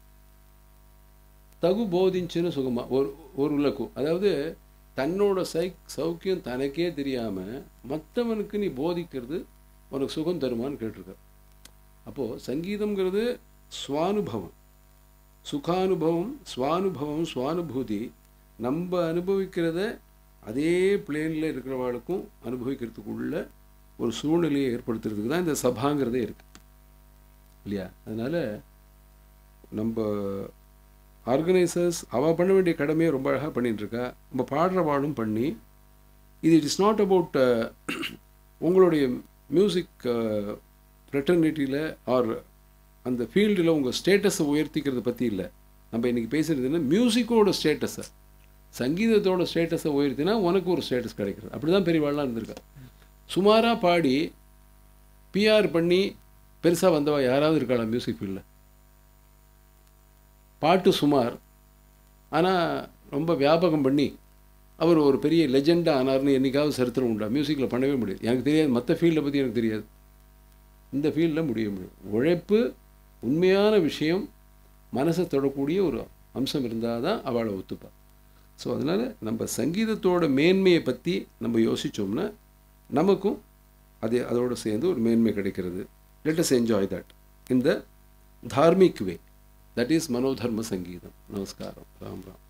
தகு போதிச்சுன்னு சுகமா ஒரு ஒரு உலகம் அதாவது தன்னோட சை சௌக்கியம் தனக்கே தெரியாமல் மற்றவனுக்கு நீ போதிக்கிறது உனக்கு சுகம் தருமான்னு கேட்டிருக்க அப்போது சங்கீதம்ங்கிறது சுவானுபவம் சுகானுபவம் சுவானுபவம் சுவானுபூதி நம்ம அனுபவிக்கிறத அதே பிளேனில் இருக்கிறவாளுக்கும் அனுபவிக்கிறதுக்குள்ள ஒரு சூழ்நிலையை ஏற்படுத்துறதுக்கு தான் இந்த சபாங்கிறதே இருக்குது இல்லையா அதனால் நம்ம ஆர்கனைசர்ஸ் அவள் பண்ண வேண்டிய கடமையை ரொம்ப அழகாக பண்ணிட்டுருக்கா நம்ம பாடுறவாளும் பண்ணி இது இட் இஸ் நாட் அபவுட் உங்களுடைய மியூசிக் ஃப்ரெட்டர்னிட்டியில் ஆர் அந்த ஃபீல்டில் உங்கள் ஸ்டேட்டஸை உயர்த்திக்கிறத பற்றி இல்லை நம்ம இன்றைக்கி பேசுகிறது என்ன மியூசிக்கோட ஸ்டேட்டஸை சங்கீதத்தோட ஸ்டேட்டஸை உயர்த்தினா உனக்கு ஒரு ஸ்டேட்டஸ் கிடைக்கிறது அப்படி தான் பெரியவாள்லாம் இருந்திருக்கா சுமாராக பாடி பிஆர் பண்ணி பெருசாக வந்தவா யாராவது இருக்காளா மியூசிக் ஃபீல்டில் பாட்டு சுமார் ஆனால் ரொம்ப வியாபகம் பண்ணி அவர் ஒரு பெரிய லெஜெண்டாக ஆனார்னு என்றைக்காவது சரித்திரம் உண்டா மியூசிக்கில் பண்ணவே முடியாது எனக்கு தெரியாது மற்ற ஃபீல்டை பற்றி எனக்கு தெரியாது இந்த ஃபீல்டில் முடிய முடியும் உழைப்பு உண்மையான விஷயம் மனசை தொடக்கூடிய ஒரு அம்சம் இருந்தால் தான் அவளை ஒத்துப்பாள் ஸோ அதனால் நம்ம சங்கீதத்தோட மேன்மையை பற்றி நம்ம யோசித்தோம்னா நமக்கும் அது அதோடு சேர்ந்து ஒரு மேன்மை கிடைக்கிறது லெட் அஸ் என்ஜாய் தட் இந்த dharmic way that is manodharma சங்கீதம் நமஸ்காரம் ராம் ராம்